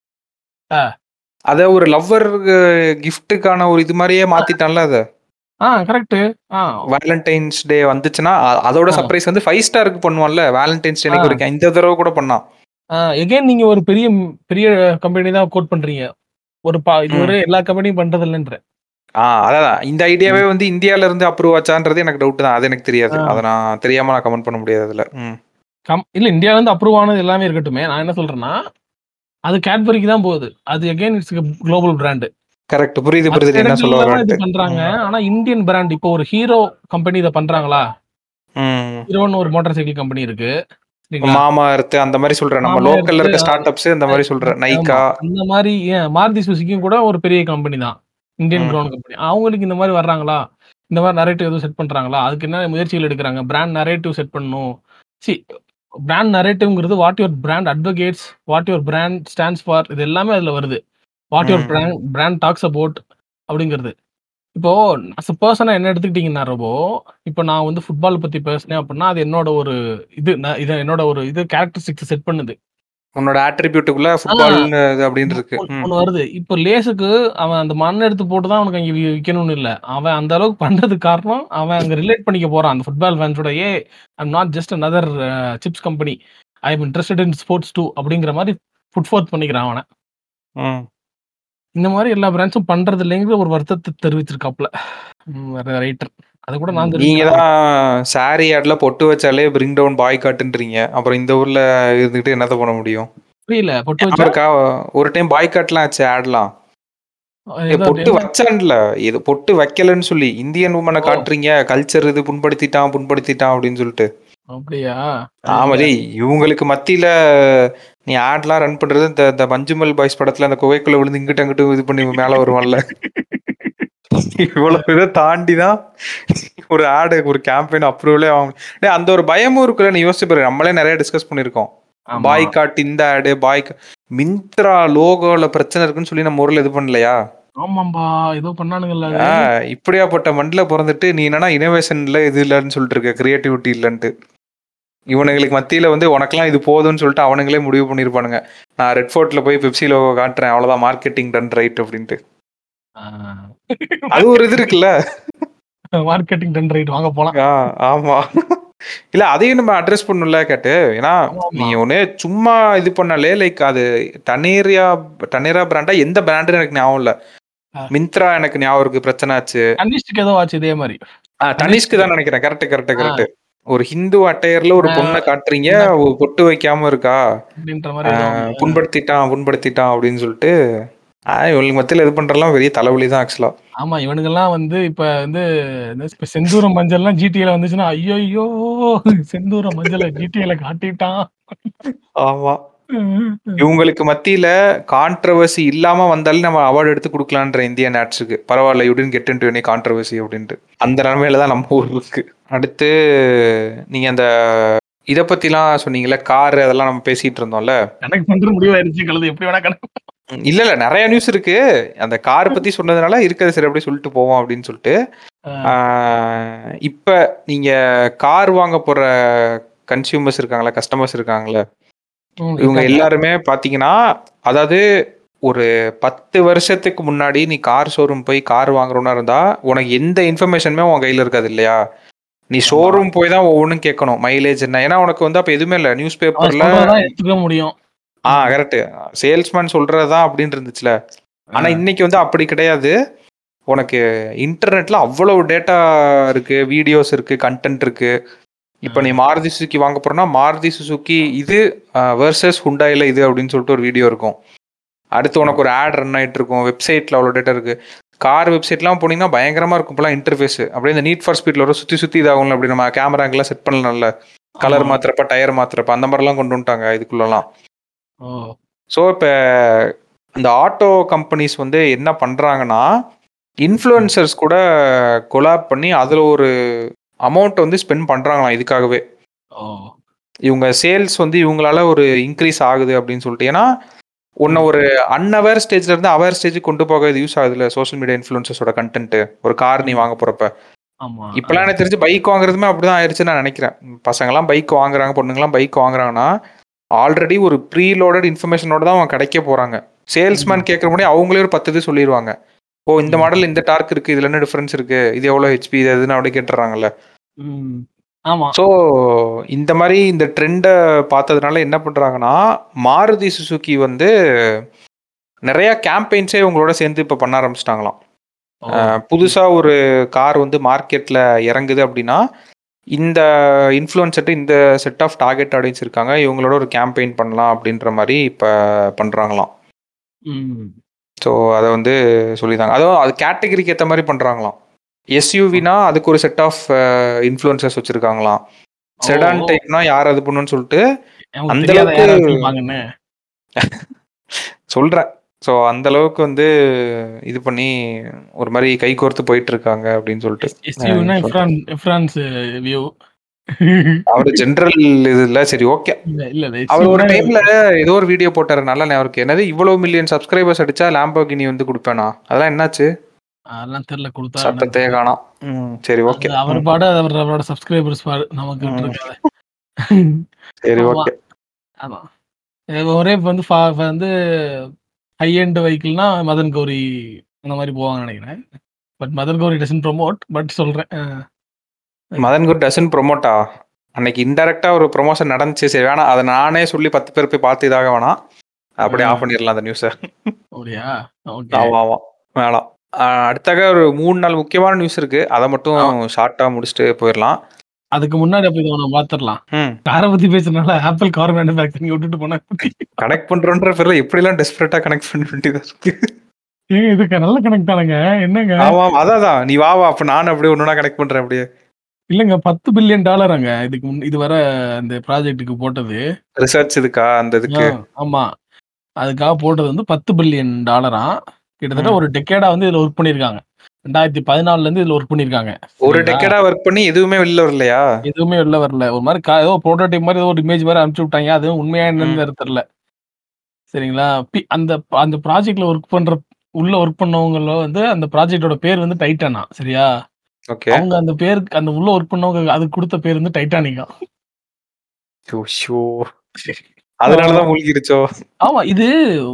ஆ. அத ஒரு லவ்வர் கிஃப்ட்டுக்கான ஒரு இது மாதிரியே மாத்திட்டான்ல அத ஆ கரெக்ட் ஆ வேலண்டைன்ஸ் டே வந்துச்சுன்னா அ- அதோட ஆ. சர்ப்ரைஸ் வந்து ஃபைவ் ஸ்டாருக்கு பண்ணுவான்ல வேலண்டைன்ஸ் டே ஆ. ஒரு இந்த தடவை கூட பண்ணான் எகைன் நீங்க ஒரு பெரிய பெரிய கம்பெனி தான் கோட் பண்றீங்க ஒரு பா இது ஒரு எல்லா கம்பெனியும் பண்றது இல்லைன்ற ஆ அதான் இந்த ஐடியாவே வந்து இந்தியால இருந்து அப்ரூவ் ஆச்சான்றது எனக்கு டவுட் தான் அது எனக்கு தெரியாது ஆ. அதை நான் தெரியாம நான் கமெண்ட் பண்ண முடியாது அதுல ம். கம் இல்ல இந்தியால இருந்து அப்ரூவ் ஆனது எல்லாமே இருக்கட்டுமே நான் என்ன சொல்றேன்னா அது கேட்பரிக்கு தான் போகுது அது again it's global brand correct புரியுது புரியுது நீ என்ன சொல்ல இது வரேன்ட்டு பண்றாங்க ஆனா இந்தியன் பிராண்ட் இப்போ ஒரு ஹீரோ கம்பெனி இதை பண்றாங்களா ம். ஹீரோன்னு ஒரு மோட்டார் சைக்கிள் கம்பெனி இருக்கு சரிங்களா? மாமா அர்த்து அந்த மாதிரி சொல்றேன் நம்ம மாமா லோக்கல்ல இருக்க எர்த்து, ஸ்டார்ட் அப்ஸ் இந்த மாதிரி சொல்றேன் நைக்கா ஆமா. அந்த மாதிரி ஏன் மாருதி சுசுக்கியும் கூட ஒரு பெரிய கம்பெனி தான் இந்தியன் ம். க்ரௌன் கம்பெனி அவங்களுக்கு இந்த மாதிரி வர்றாங்களா இந்த மாதிரி நரேட்டிவ் எதுவும் செட் பண்றாங்களா அதுக்கு என்ன முயற்சிகள் எடுக்கிறாங்க பிராண்ட் நரேட்டிவ் செட் பண்ணணும் சி பிராண்ட் நரேட்டிவ்ங்கிறது what your brand advocates what your brand stands for இது எல்லாமே அதுல வருது வாட் யுவர் ம். பிராண்ட் பிராண்ட் டாக்ஸ் அபவுட் அப்படிங்கிறது இப்போ அஸ் அ பர்சனா என்ன எடுத்துக்கிட்டீங்கன்னா ரொபோ இப்போ நான் வந்து ஃபுட்பால் பத்தி பேசினேன் அப்படின்னா அது என்னோட ஒரு இது நான் இது என்னோட ஒரு இது கேரக்டரிஸ்டிக்ஸ் செட் பண்ணுது உன்னோட ஆட்ரிபியூட்டுக்குள்ள ஃபுட்பால்னு அப்படின்னு இருக்கு ஒண்ணு- ம். ஒண்ணு வருது இப்போ லேஸுக்கு அவன் அந்த மண் எடுத்து போட்டு தான் அவனுக்கு அங்க வி- விக்கணும்னு இல்ல அவன் அந்த அளவுக்கு பண்றதுக்கு காரணம் அவன் அங்க ரிலேட் பண்ணிக்க போறான் அந்த ஃபுட்பால் ஃபேன்ஸோட ஏ I'm not just another chips company I am interested in sports too அப்படிங்கிற மாதிரி ஃபுட் ஃபோர்த் பண்ணிக்கிறான் அவனை ம். இந்த மாதிரி எல்லா பிராண்ட்ஸும் பண்றது இல்லைங்கிற ஒரு வருத்தத்தை தெரிவிச்சிருக்காப்ல ரைட்டர் அது கூட நான் நீங்க தெரிவிக்கிறேன் தான் சாரி ஆட்ல பொட்டு வச்சாலே பிரிங் டவுன் பாய் காட்டுன்றீங்க அப்புறம் இந்த ஊர்ல இருந்துகிட்டு என்னத்த பண்ண முடியும் புரியல பொட்டு ஞாபகம் வச்சா இருக்கா ஒரு டைம் பாய் காட்லாம் ஆச்சு ஆட்லாம் ஏதோ பொட்டு வச்சான்ல இது பொட்டு வைக்கலன்னு சொல்லி இந்தியன் உமனை ஓ. காட்டுறீங்க கல்ச்சர் இது புண்படுத்திட்டான் புண்படுத்திட்டான் அப்படின்னு சொல்லிட்டு அப்படியா ஆமா டேய் இவங்களுக்கு மத்தியில நீ ஆட்லாம் ரன் பண்றது இந்த இந்த மஞ்சுமல் பாய்ஸ் படத்துல அந்த குகைக்குள்ள விழுந்து இங்கிட்ட அங்கிட்டு இது பண்ணி மேல வருவான்ல இவ்வளவு இதை தாண்டி தான் ஒரு ஆடு ஒரு கேம்பெயின் அப்ரூவலே ஆகும் டேய், அந்த ஒரு பயமும் இருக்குல்ல நீ யோசிச்சு பாரு நம்மளே நிறைய டிஸ்கஸ் பண்ணிருக்கோம் ஆமா. பாய் காட் இந்த ஆடு பாய் மிந்த்ரா லோகோல பிரச்சனை இருக்குன்னு சொல்லி நம்ம ஊர்ல இது பண்ணலையா ஆமாம்பா ஏதோ பண்ணானுங்கல்ல அது. ஆ இப்படியாப்பட்ட மண்ல பொறந்துட்டு, நீ என்னன்னா இன்னோவேஷன்ல இது இல்லன்னு சொல்லிட்டு இருக்க. கிரியேட்டிவிட்டி இல்லன்ட்டு. இவனுங்களுக்கு மத்தியில வந்து உனக்கெல்லாம் இது போதும்ன்னு சொல்லிட்டு அவனுங்களே முடிவு பண்ணியிருப்பானுங்க. நான் ரெட் ஃபோர்ட்ல போய் பெப்சி லோகோ காட்டுறேன். அவ்வளோதான் மார்க்கெட்டிங் டன் ரைட் அப்படின்ட்டு. ஆ. அது ஒரு இது இருக்குல்ல. மார்க்கெட்டிங் டன் ரைட் வாங்க போலாம். ஆ ஆமா. இல்ல அதையும் நம்ம அட்ரஸ் பண்ணணும்ல கேட்டு. ஏன்னா ஆமாமா. நீ ஒண்ணு சும்மா இது பண்ணாலே லைக் அது டனேரியா டனேரா பிராண்டா எந்த பிராண்டுன்னு எனக்கு ஞாபகம் இல்ல. ஆ. மிந்த்ரா எனக்கு ஞாபகம் இருக்கு பிரச்சனை ஆச்சு. கனிஷ்க்கு ஏதோ ஆச்சு இதே மாரி. ஆ தனிஷ்க்கு தான் நினைக்கிறேன். கரெக்ட் கரெக்ட் ஆ. கரெக்ட். ஒரு ஹிந்து அட்டையர்ல ஒரு ஆ. பொண்ண காட்டுறீங்க. இந்த அவ பொட்டு வைக்காம இருக்கா. அப்படின்ற ஆ மாரி ஏதோ ஒண்ணு. புண்படுத்திட்டான் புண்படுத்திட்டான் அப்படின்னு சொல்லிட்டு ஆ இவங்களுக்கு மத்தியில இது பண்றதெல்லாம் பெரிய தலைவலி தான் ஆக்சுவலா. ஆமா. இவனுங்கலாம் வந்து இப்ப வந்து இந்த இப்ப செந்தூர மஞ்சள்லாம் ஜிடிஏல வந்துச்சுன்னா, ஐய்யய்யோ! செந்தூர மஞ்சள ஜிடிஏல காட்டிட்டான். ஆமா. இவங்களுக்கு மத்தியில கான்ட்ரோவர்சி இல்லாம வந்தாலே நம்ம அவார்ட் எடுத்து குடுக்கலான்ற இந்தியன் ஆட்ஸ்க்கு. பரவால்ல you didn't get into any controversy அப்படின்ட்டு. அந்த நிலைமையில தான் நம்ம ஊர் இருக்கு. அடுத்து நீங்க அந்த இத பத்திலாம் சொன்னீங்கல்ல, கார் அதெல்லாம் நம்ம பேசிட்டு இருந்தோம்ல. கனெக்ட் பண்ற முடிவாயிருச்சு கழுது எப்படி வேணா கனெக்ட் ம். இல்ல இல்ல நெறைய நியூஸ் இருக்கு. அந்த கார் பத்தி சொன்னதுனால இருக்கிறத சரி அப்படியே சொல்லிட்டு போவோம் அப்படின்னு சொல்லிட்டு. ஆ. ஆ இப்ப நீங்க கார் வாங்க போற கன்சியூமர்ஸ் இருக்காங்கல்ல, கஸ்டமர்ஸ் இருக்காங்கல்ல. ம். இவங்க இருக்காங்க. எல்லாருமே பார்த்தீங்கன்னா, அதாவது ஒரு 10 வருஷத்துக்கு முன்னாடி நீ கார் ஷோரூம் போய் கார் வாங்குறவனா இருந்தா, உனக்கு எந்த இன்ஃபர்மேஷனுமே உன் கையில இருக்காது இல்லையா? நீ ஆமா. ஷோரூம் போய் தான் ஒவ்வொன்னும் கேட்கணும். மைலேஜ் என்ன? ஏன்னா உனக்கு வந்து அப்ப எதுவுமே இல்ல. நியூஸ் அவன் பேப்பர்ல சொல்றத தான் எடுத்துக்க முடியும். ஆ ம். கரெக்ட். சேல்ஸ்மேன் சொல்றது தான் அப்படின்னு இருந்துச்சுல. ஆனா ஆ. இன்னைக்கு வந்து அப்படி கிடையாது. உனக்கு இன்டர்நெட்ல அவ்வளவு டேட்டா இருக்கு, வீடியோஸ் இருக்கு, கன்டென்ட் இருக்கு. இப்ப நீ ஆ. மாருதி சுசுகி வாங்க போறன்னா, மாருதி சுசுகி இது அ வெர்சஸ் ஹுண்டாய்ல இது அப்படின்னு சொல்லிட்டு ஒரு வீடியோ இருக்கும். அடுத்து உனக்கு ஒரு ஆட் ரன் ஆயிட்டு இருக்கும். வெப்சைட்ல அவ்வளோ டேட்டா இருக்கு. கார் வெப்சைட்லாம் போனீங்கன்னா பயங்கரமா இருக்கும் இப்பலாம் இன்டர்ஃபேஸ். அப்படியே இந்த நீட் ஃபார் ஸ்பீட்ல வரும் சுத்தி சுத்தி இதாகும்ல அப்படி நம்ம கேமரா ஆங்கிள்லாம் செட் பண்ணலாம்ல. கலர் ஆமா. மாத்துறப்ப, டயர் மாத்துறப்ப அந்த மாரிலாம் கொண்டு வந்துட்டாங்க இதுக்குள்ளலாம். ஓ! ஸோ இப்ப இந்த ஆட்டோ கம்பெனிஸ் வந்து என்ன பண்றாங்கன்னா, இன்ஃப்ளூயன்சர்ஸ் கூட கொலாப் பண்ணி அதுல ஒரு அமௌண்ட் வந்து ஸ்பெண்ட் பண்றாங்களாம் இதுக்காகவே. ஓ! இவங்க சேல்ஸ் வந்து இவங்களால ஒரு இன்கிரீஸ் ஆகுது அப்படின்னு சொல்லிட்டு. ஏன்னா, உன்ன ம். ஒரு அன்அவேர் ஸ்டேஜ்ல இருந்து அவேர் ஸ்டேஜ்க்கு கொண்டு போக இது யூஸ் ஆகுதுல்ல சோசியல் மீடியா இன்ஃப்ளூயன்சர்ஸோட கன்டென்ட். ஒரு கார் நீ ம். வாங்க போறப்ப. ஆமா. இப்பலாம் ஆ. எனக்கு தெரிஞ்சு பைக் வாங்குறதுமே அப்படிதான் ஆயிருச்சுன்னு நான் நினைக்கிறேன். பசங்கலாம் பைக் வாங்குறாங்க, பொண்ணுங்கலாம் பைக் வாங்குறாங்கன்னா, ஆல்ரெடி ஒரு ப்ரீ லோடட் இன்ஃபர்மேஷனோட தான் அவங்க கடைக்கே போறாங்க. ம். சேல்ஸ்மேன் கேட்கற முன்னாடி அவங்களே ஒரு 10 இது சொல்லிருவாங்க. ஓ! இந்த ம். மாடல் இந்த டார்க் இருக்கு. இதுல என்ன டிஃபரன்ஸ் இருக்கு? இது எவ்வளோ ஹெச்பி இது எதுன்னு அப்படியே கேட்டுர்றாங்கல்ல. ம். ஆமா. ஸோ இந்த மாரி இந்த ட்ரெண்ட பார்த்ததுனால என்ன பண்றாங்கன்னா, மாருதி சுசுகி வந்து நெறைய கேம்பெயின்ஸே இவங்களோட சேர்ந்து இப்ப பண்ண ஆரம்பிச்சுட்டாங்களாம். ஓ! அ புதுசா ஒரு கார் வந்து மார்க்கெட்ல இறங்குது அப்படின்னா, இந்த இன்ஃப்ளூயன்சர்ட்ட இந்த செட் ஆஃப் டார்கெட் ஆடியன்ஸ் இருக்காங்க. இவங்களோட ஒரு கேம்பெயின் பண்ணலாம் அப்படின்ற மாரி இப்ப பண்றாங்களாம். ம். ஸோ அத வந்து சொல்லியிருந்தாங்க. அதுவும் அது கேட்டகரிக்கு ஏத்த மாரி பண்றாங்களாம். எஸ்யூவினா அதுக்கு ஒரு செட் ஆஃப் இன்ஃப்ளூயன்சர்ஸ் வச்சிருக்காங்களாம். ஓ! செடான் ஓ! டைப்னா யார் அது பண்ணுன்னு சொல்லிட்டு நமக்கு அந்த தெரியாத அளவுக்கு யார வச்சிருப்பாங்கன்னு. சொல்றேன். ஸோ அந்த அளவுக்கு வந்து இது பண்ணி ஒரு மாரி கைகோர்த்து போயிட்டு இருக்காங்க அப்படின்னு சொல்லிட்டு. எஸ் எஸ்யூவினா அ சொல்றேன். எஃப்ரான் எஃப்ரான்ஸ் வியூ. அவரு ஜெனரல் இது இல்ல. சரி ஓகே. இல்ல, இல்ல. இல்ல. அவர் ஒரு எஸ்யூவினா டைம்ல ஏதோ ஒரு வீடியோ போட்டாரு. நல்ல ஞாபகம் இருக்கு. என்னது இவ்வளோ மில்லியன் சப்ஸ்கிரைபர்ஸ் அடிச்சா லாம்போகினி வந்து குடுப்பேனா? அதெல்லாம் என்னாச்சு? அதெல்லாம் தெரியல குடுத்தா என்னன்னு சத்தத்தையே தெரியல. காணோம். ம். சரி ஓகே. அது அவர் ம். பாடு அவர் அவரோட சப்ஸ்கிரைபர்ஸ் பாடு. நமக்கு ம். விட்டுருங்க அத. சரி ஆமா. ஓகே. ஆமா. இது ஒரே இப்ப வந்து ஃபா வந்து ஹை எண்ட் வெஹிக்கிள்னா மதன் கௌரி அந்த மாரி போவாங்கன்னு நெனைக்கிறேன். But Madan Gowri doesn't promote. But சொல்றேன். அ. மதன் குட் டசன்ட் ப்ரமோட்டா? அன்னைக்கு இன்டைரக்ட்டா ஒரு ப்ரமோஷன் நடந்துச்சு. சரி வேணாம். அத நானே சொல்லி 10 பேர் போய் பார்த்து இதாக வேணாம். அப்படியே ஆ. ஆஃப் பண்ணிரலாம் அந்த நியூஸ. அப்படியா? ஓகே. ஆமா, ஆமா. வேணாம். அ அடுத்தாக ஒரு 3, 4 முக்கியமான நியூஸ் இருக்கு. அத மட்டும் ஆ. ஷார்ட்டா முடிச்சுட்டு போயிரலாம். அதுக்கு முன்னாடி அப்ப இத நம்ம பார்த்துரலாம். ம். கார பத்தி பேசுறனால ஆப்பிள் கார் மேனுஃபேக்சரிங் விட்டுட்டு போனா பத்தி. கனெக்ட் பண்றோன்ற பேர்ல எப்படிலாம் டெஸ்பரேட்டா கனெக்ட் பண்ண வேண்டியதா இருக்கு. ஏங்க இதுக்கு நல்ல கனெக்ட் தானங்க. என்னங்க? ஆமா. அதான் அதான். நீ வா வா. அப்ப நானும் அப்படியே ஒண்ணொண்ணா கனெக்ட் பண்றேன் அப்படியே. இல்லங்க 10 பில்லியன் டாலராங்க. இதுக்கு முன் இதுவர அந்த ப்ராஜெக்ட்க்கு போட்டது. ரிசர்ச் இதுக்கா? அந்த ஆ, இதுக்கு? ஆமா. அதுக்காக போட்டது வந்து 10 பில்லியன் டாலராம். கிட்டத்தட்ட ம். ஒரு டெக்கேடா வந்து இதுல ஒர்க் பண்ணியிருக்காங்க. 2014ல இருந்து இதுல ஒர்க் பண்ணியிருக்காங்க. ஒரு சரிங்களா? டெக்கேடா ஒர்க் பண்ணி எதுவுமே வெளில வரலையா? எதுவுமே வெளில வரல. ஒரு மாரி க ஏதோ புரோட்டோடைப் மாரி ஏதோ ஒரு இமேஜ் மாரி அனுப்பிச்சு விட்டாங்க. அதுவும் உண்மையா ம். என்னன்னு வேற தெரியல. சரிங்களா? பி அந்த அந்த ப்ராஜெக்ட்ல ஒர்க் பண்ற உள்ள ஒர்க் பண்ணவங்கள வந்து அந்த ப்ராஜெக்ட்டோட பேர் வந்து டைட்டானா. சரியா? ஓகே. அவங்க அந்த பேருக்கு அந்த உள்ள ஒர்க் பண்ணவங்க அதுக்கு குடுத்த பேர் வந்து டைட்டானிக்கா. அச்சோ! அதனால தான் மூழ்கிருச்சோ? ஆமா. இது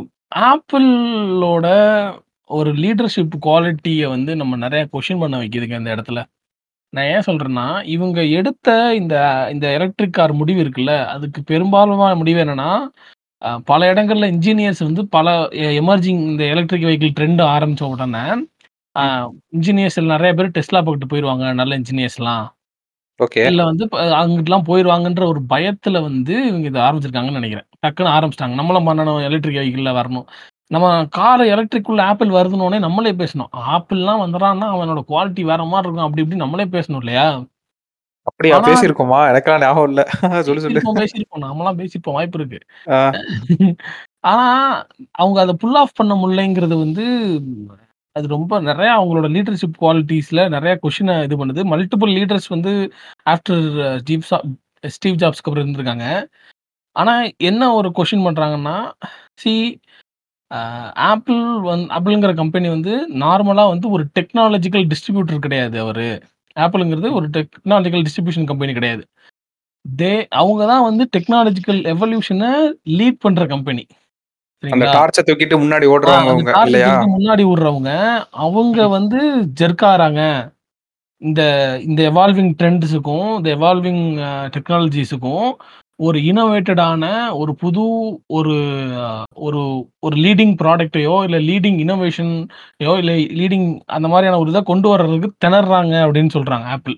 ஆப்பிளோட ஒரு லீடர்ஷிப் குவாலிட்டிய வந்து நம்ம நெறைய கொஸ்டின் பண்ண வைக்குதுங்க இந்த இடத்துல. நான் ஏன் சொல்றேன்னா, இவங்க எடுத்த இந்த இந்த எலக்ட்ரிக் கார் முடிவு இருக்குல்ல, அதுக்கு பெரும்பாலுமான முடிவு என்னன்னா, அ பல இடங்கள்ல இன்ஜினியர்ஸ் வந்து பல எ எமர்ஜிங் இந்த எலக்ட்ரிக் வெஹிக்கிள் ட்ரெண்ட் ஆரம்பிச்ச உடனே, அ ம். இன்ஜினியர்ஸ்ல நெறைய பேர் டெஸ்லா பக்கட்டு போயிருவாங்க, நல்ல இன்ஜினியர்ஸ்லாம். ஓகே. இல்ல வந்து ப அங்கிட்டுலாம் போயிருவாங்கன்ற ஒரு பயத்துல வந்து இவங்க இத ஆரம்பிச்சிருக்காங்கன்னு நெனைக்கிறேன். டக்குனு ஆரம்பிச்சுட்டாங்க. நம்மளும் பண்ணணும் எலக்ட்ரிக் வெஹிக்கிள்ல வரணும். நம்ம கார் எலக்ட்ரிக்குள்ள ஆப்பிள் வருதுன்னோனே நம்மளே பேசணும். ஆப்பிள்லாம் வந்துறான்னா அவனோட குவாலிட்டி வேற மாரி இருக்கும். அப்படி இப்படின்னு நம்மளே பேசணும் இல்லையா? அப்படியா ஆனா பேசியிருக்கோமா? எனக்கெல்லாம் ஞாபகம் இல்ல. சொல்லு சொல்லு. பேசியிருப்போம், பேசியிருப்போம். நாமலாம் பேசியிருப்போம். வாய்ப்பு இருக்கு. ஆ. ஆனா, அவங்க அத புல் ஆஃப் பண்ண முடியலைங்கிறது வந்து, அது ரொம்ப நெறைய அவங்களோட லீடர்ஷிப் குவாலிட்டீஸ்ல நெறைய கொஸ்டின இது பண்ணுது. மல்டிபிள் லீடர்ஸ் வந்து ஆஃப்டர் ஸ்டீவ் சா ஸ்டீவ் ஜாப்ஸ்க்கு அப்புறம் இருந்திருக்காங்க. ஆனா, என்ன ஒரு கொஸ்டின் பண்றாங்கன்னா, சி அ ஆப்பிள் வந் ஆப்பிள்ங்கிற கம்பெனி வந்து நார்மலா வந்து ஒரு டெக்னாலஜிக்கல் டிஸ்ட்ரிபியூட்டர் கிடையாது அவரு. ஆப்பிள்ங்கிறது ம். ஒரு டெக்னாலஜிக்கல் டிஸ்ட்ரிபியூஷன் கம்பெனி கிடையாது. தே அவங்க தான் வந்து டெக்னாலஜிக்கல் எவல்யூஷன லீட் பண்ற கம்பெனி. அந்த சரிங்களா? டார்ச்ச தூக்கிட்டு முன்னாடி ஆ ஓடுறவங்க அந்த அவங்க டார்ச்ச இல்லையா? தூக்கிட்டு முன்னாடி ஓடுறவங்க, அவங்க ம். வந்து ஜெர்க் ஆறாங்க. இந்த இந்த எவால்விங் ட்ரெண்ட்ஸுக்கும், இந்த எவால்விங் அ டெக்னாலஜிஸுக்கும் ஒரு இன்னோவேட்டடான ஒரு புது ஒரு ஒரு ஒரு லீடிங் ப்ராடக்ட்டையோ, இல்ல லீடிங் இன்னோவேஷன்யோ, இல்ல லீடிங் அந்த மாரியான ஒரு இத கொண்டு வர்றதுக்கு திணர்றாங்க அப்படின்னு சொல்றாங்க ஆப்பிள்.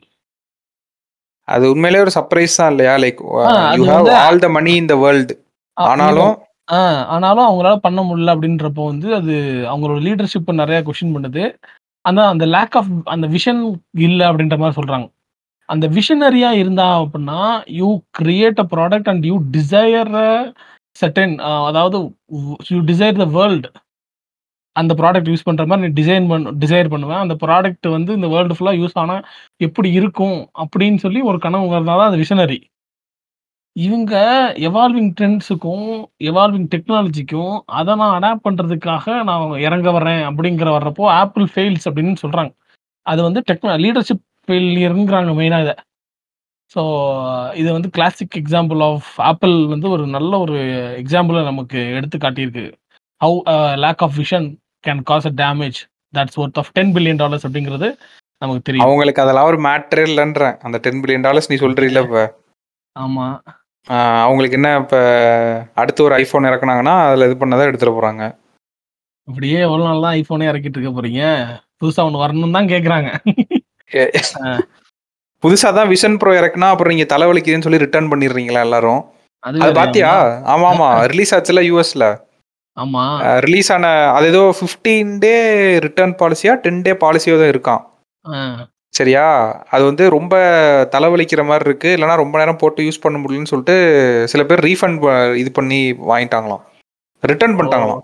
அது உண்மையிலேயே ஒரு சர்ப்ரைஸ் தான் இல்லையா? லைக் ஆ யூ அது ஹேவ் வந்து all the money in the world. அ ஆனாலும் ஆ ஆனாலும் அவங்களால பண்ண முடியல அப்படின்றப்போ வந்து, அது அவங்களோட லீடர்ஷிப்ப நெறைய கொஸ்டின் பண்ணுது. ஆனா அந்த லேக் ஆஃப் அந்த விஷன் இல்ல அப்படின்ற மாரி சொல்றாங்க. அந்த விஷனரியா இருந்தா அப்படின்னா, you create a product and you desire a certain அ அதாவது யூ டிசைர் த வேர்ல்ட். அந்த ப்ராடக்ட் யூஸ் பண்ற மாரி நீ டிசைன் பண் டிசைர் பண்ணுவேன். அந்த ப்ராடக்ட் வந்து இந்த வேர்ல்டு ஃபுல்லா யூஸ் ஆனா எப்படி இருக்கும்? அப்படின்னு சொல்லி ஒரு கனவு இருந்தா தான் அது விஷனரி. இவங்க எவால்விங் ட்ரெண்ட்ஸுக்கும், எவால்விங் டெக்னாலஜிக்கும் அத நான் அடாப்ட் பண்றதுக்காக நான் இறங்க வரேன் அப்படிங்கிற வர்றப்போ, ஆப்பிள் ஃபெயில்ஸ் அப்படின்னு சொல்றாங்க. அது வந்து டெக்னா லீடர்ஷிப் ஃபெயிலியர்ங்கிறாங்க மெயினா இத. ஸோ இது வந்து கிளாசிக் எக்ஸாம்பிள் ஆஃப் ஆப்பிள் வந்து ஒரு நல்ல ஒரு எக்ஸாம்பிள நமக்கு எடுத்து காட்டியிருக்கு. How a lack of vision can cause a damage that's worth of $10,000,000,000 அப்படிங்கிறது நமக்கு தெரியுது. அவங்களுக்கு அதெல்லாம் ஒரு மேட்டரே இல்லன்றேன். அந்த $10,000,000,000 நீ சொல்றீல்ல இப்ப. ஆமா. ஆ அவங்களுக்கு என்ன இப்ப அடுத்து ஒரு ஐஃபோன் இறக்குனாங்கன்னா, அதுல இது பண்ணத எடுத்துற போறாங்க. அப்படியே எவ்வளோ நாள் தான் ஐஃபோனே இறக்கிட்டு இருக்க போறீங்க? புதுசா ஒண்ணு வரணும்னு தான் கேட்கறாங்க. எ ஆ. புதுசா தான் விஷன் ப்ரோ இறக்குனா, அப்புறம் நீங்க தலைவலிக்குதுன்னு சொல்லி ரிட்டர்ன் பண்ணிடுறீங்களா எல்லாரும்? அது அது வேறயா? பாத்தியா? ஆமாமா. ரிலீஸ் ஆச்சுல்ல யுஎஸ்ல. ஆமா. அ ரிலீஸ் ஆன அது ஏதோ 15 டே ரிட்டர்ன் பாலிசியா, 10 டே பாலிசியோ தான் இருக்காம். ஆ. சரியா? அது வந்து ரொம்ப தலைவலிக்கிற மாரி இருக்கு. இல்லன்னா ரொம்ப நேரம் போட்டு யூஸ் பண்ண முடியலன்னு சொல்லிட்டு, சில பேர் ரீஃபண்ட் ப இது பண்ணி வாங்கிட்டாங்களாம். ரிட்டர்ன் ஓ! பண்ணிட்டாங்களாம்.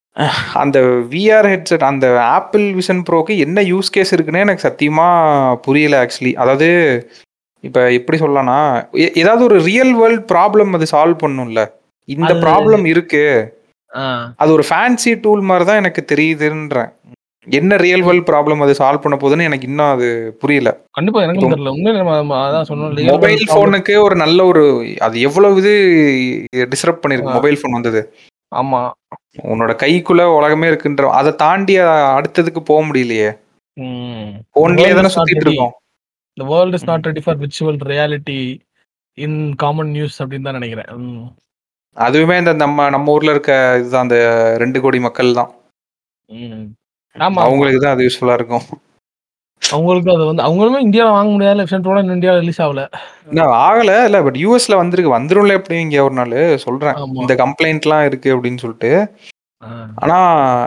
அந்த விஆர் ஹெட்செட் அந்த ஆப்பிள் விஷன் ப்ரோக்கு என்ன யூஸ் கேஸ் இருக்குன்னே எனக்கு சத்தியமா புரியல ஆக்சுவலி. அதாவது இப்ப எப்படி சொல்லலாம்னா, எ ஏதாவது ஒரு ரியல் வேர்ல்ட் ப்ராப்ளம் அது சால்வ் பண்ணும்ல. இந்த அது ப்ராப்ளம் இருக்கு. ஆ. அது ஒரு ஃபேன்சி டூல் மாரி தான் எனக்கு தெரியுதுன்றேன். என்ன ரியல் வேர்ல்ட் ப்ராப்ளம் அது சால்வ் பண்ண போகுதுன்னு எனக்கு இன்னும் அது புரியல. கண்டிப்பா இப்போ எனக்கும் தெரியல. உண்மையிலே நம்ம நம்ம அதான் சொன்னோம் ரியல் மொபைல் வேர்ல்ட் ப்ராப்ளம் ஃபோனுக்கு ஒரு நல்ல ஒரு அது எவ்வளவு இது டிஸ்ரப்ட் பண்ணிருக்கு ஆ. மொபைல் ஃபோன் வந்தது. ஆமா. உன்னோட கைக்குள்ள உலகமே இருக்குன்ற அத தாண்டி அடுத்ததுக்கு போ முடியலையே. ம். The ஃபோன்லயே world தானே is not சுத்திட்டு ready. இருக்கோம். The world is not ம். ready for virtual reality in common use அப்படின்னு தான் நினைக்கிறேன். ம். அதுவுமே இந்த நம்ம நம்ம ஊர்ல இருக்க இதுதான் அந்த 2,00,00,000 மக்கள் தான். ம். ஆமா, ஆமா. அவங்களுக்கு தான் அது யூஸ்ஃபுல்லா இருக்கும். அவங்களுக்கு அது வந்து அவங்களுமே இந்தியால வாங்க முடியாதுல்ல. வெர்ஷன் இன்னும் இந்தியால ரிலீஸ் ஆகல. இன்னும் ஆகல. இல்ல பட் யுஎஸ்ல வந்திருக்கு. வந்துரும்ல எப்படியும் இங்க ஒரு நாளு சொல்றேன். ஆமா. இந்த கம்ப்ளைண்ட்லாம் இருக்கு அப்படின்னு சொல்லிட்டு. ஆ. ஆனா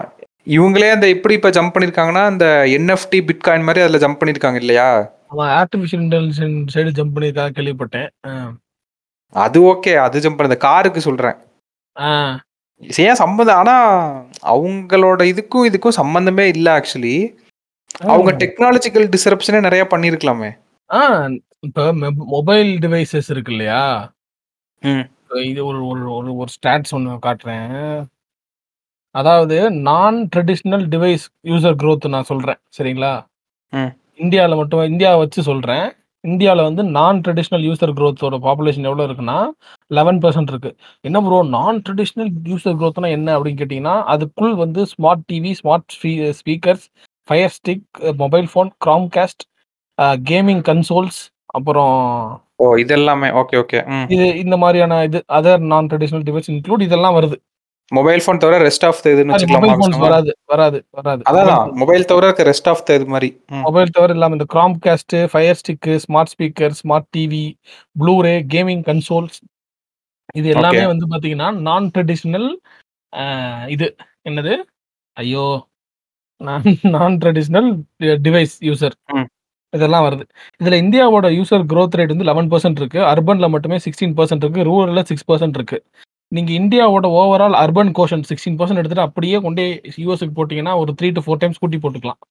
இவங்களே அந்த எப்படி இப்ப ஜம்ப் பண்ணிருக்காங்கன்னா, இந்த என்எஃப்டி, பிட்காயின் மாரி அதுல ஜம்ப் பண்ணிருக்காங்க இல்லையா? ஆமா ஆர்டிபிஷியல் இன்டெலிஜென்ஸ் சைடு ஜம்ப் பண்ணியிருக்காங்க கேள்விப்பட்டேன். ஆ. அது ஓகே. அது ஜம்ப் பண்ணது. காருக்கு சொல்றேன். ஆ. ஏன் சம்மந்தம் ஆனா அவங்களோட இதுக்கும் இதுக்கும் சம்மந்தமே இல்ல ஆக்சுவலி. அவங்க ம். டெக்னாலஜிக்கல் டிஸ்ரப்ஷனே நெறைய பண்ணியிருக்கலாமே. ஆ இப்ப மெப் மொபைல் டிவைஸஸ் இருக்கு இல்லையா? ம். இது ஒரு ஒரு ஒரு ஒரு ஸ்டாட்ஸ் ஒண்ணு காட்டுறேன். அதாவது நான் ட்ரெடிஷனல் டிவைஸ் யூசர் growth நான் சொல்றேன். சரிங்களா? ம். இந்தியால மட்டும் இந்தியாவ வச்சு சொல்றேன். இந்தியால வந்து நான் ட்ரெடிஷனல் யூசர் குரோத்தோட பாப்புலேஷன் எவ்வளோ இருக்குன்னா, 11% இருக்கு. என்ன ப்ரோ நான் ட்ரெடிஷனல் யூசர் குரோத்னா என்ன அப்படின்னு கேட்டீங்கன்னா, அதுக்குள் வந்து ஸ்மார்ட் டிவி, ஸ்மார்ட் ஸ்பீ speakers, fire stick, mobile phone, Chromecast, அ கேமிங் கன்சோல்ஸ் அப்புறம் ஓ! இது எல்லாமே. Okay, okay. ம். இது இந்த மாரியான இது அதர் நான் ட்ரெடிஷனல் டிவைஸ் இன்க்ளூட் இதெல்லாம் வருது. மொபைல் ஃபோன் தவிர ரெஸ்ட் ஆஃப் த இதுன்னு சாரி வச்சுக்கலாமா மொபைல் ஃபோன்ஸ் பேசாம? வராது, வராது, வராது. அதான், மொபைல் அதான். ஃபோன் மொபைல் தவிர இருக்க ரெஸ்ட் ஆஃப் த இது மாரி. ம். மொபைல் தவிர இல்லாம இந்த Chromecast, fire stick, smart speaker, smart TV, Blu-ray, gaming consoles இது ஓகே. எல்லாமே வந்து பார்த்தீங்கன்னா, நான் ட்ரெடிஷனல் அ இது என்னது? ஐயோ! நான் நான் ட்ரெடிஷனல் டி டிவைஸ் யூசர். ம். இதெல்லாம் வருது. இதுல இந்தியாவோட யூசர் குரோத் ரேட் வந்து 11% இருக்கு. அர்பன்ல மட்டுமே 16% இருக்கு. ரூரல்ல 6% இருக்கு. நீங்க இந்தியாவோட ஓவரால் அர்பன் கோஷன்ட் 16% எடுத்துட்டு அப்படியே கொண்டு யுஎஸ்க்கு போட்டீங்கன்னா, ஒரு 3 டூ 4 டைம்ஸ் கூட்டி போட்டுக்கலாம்.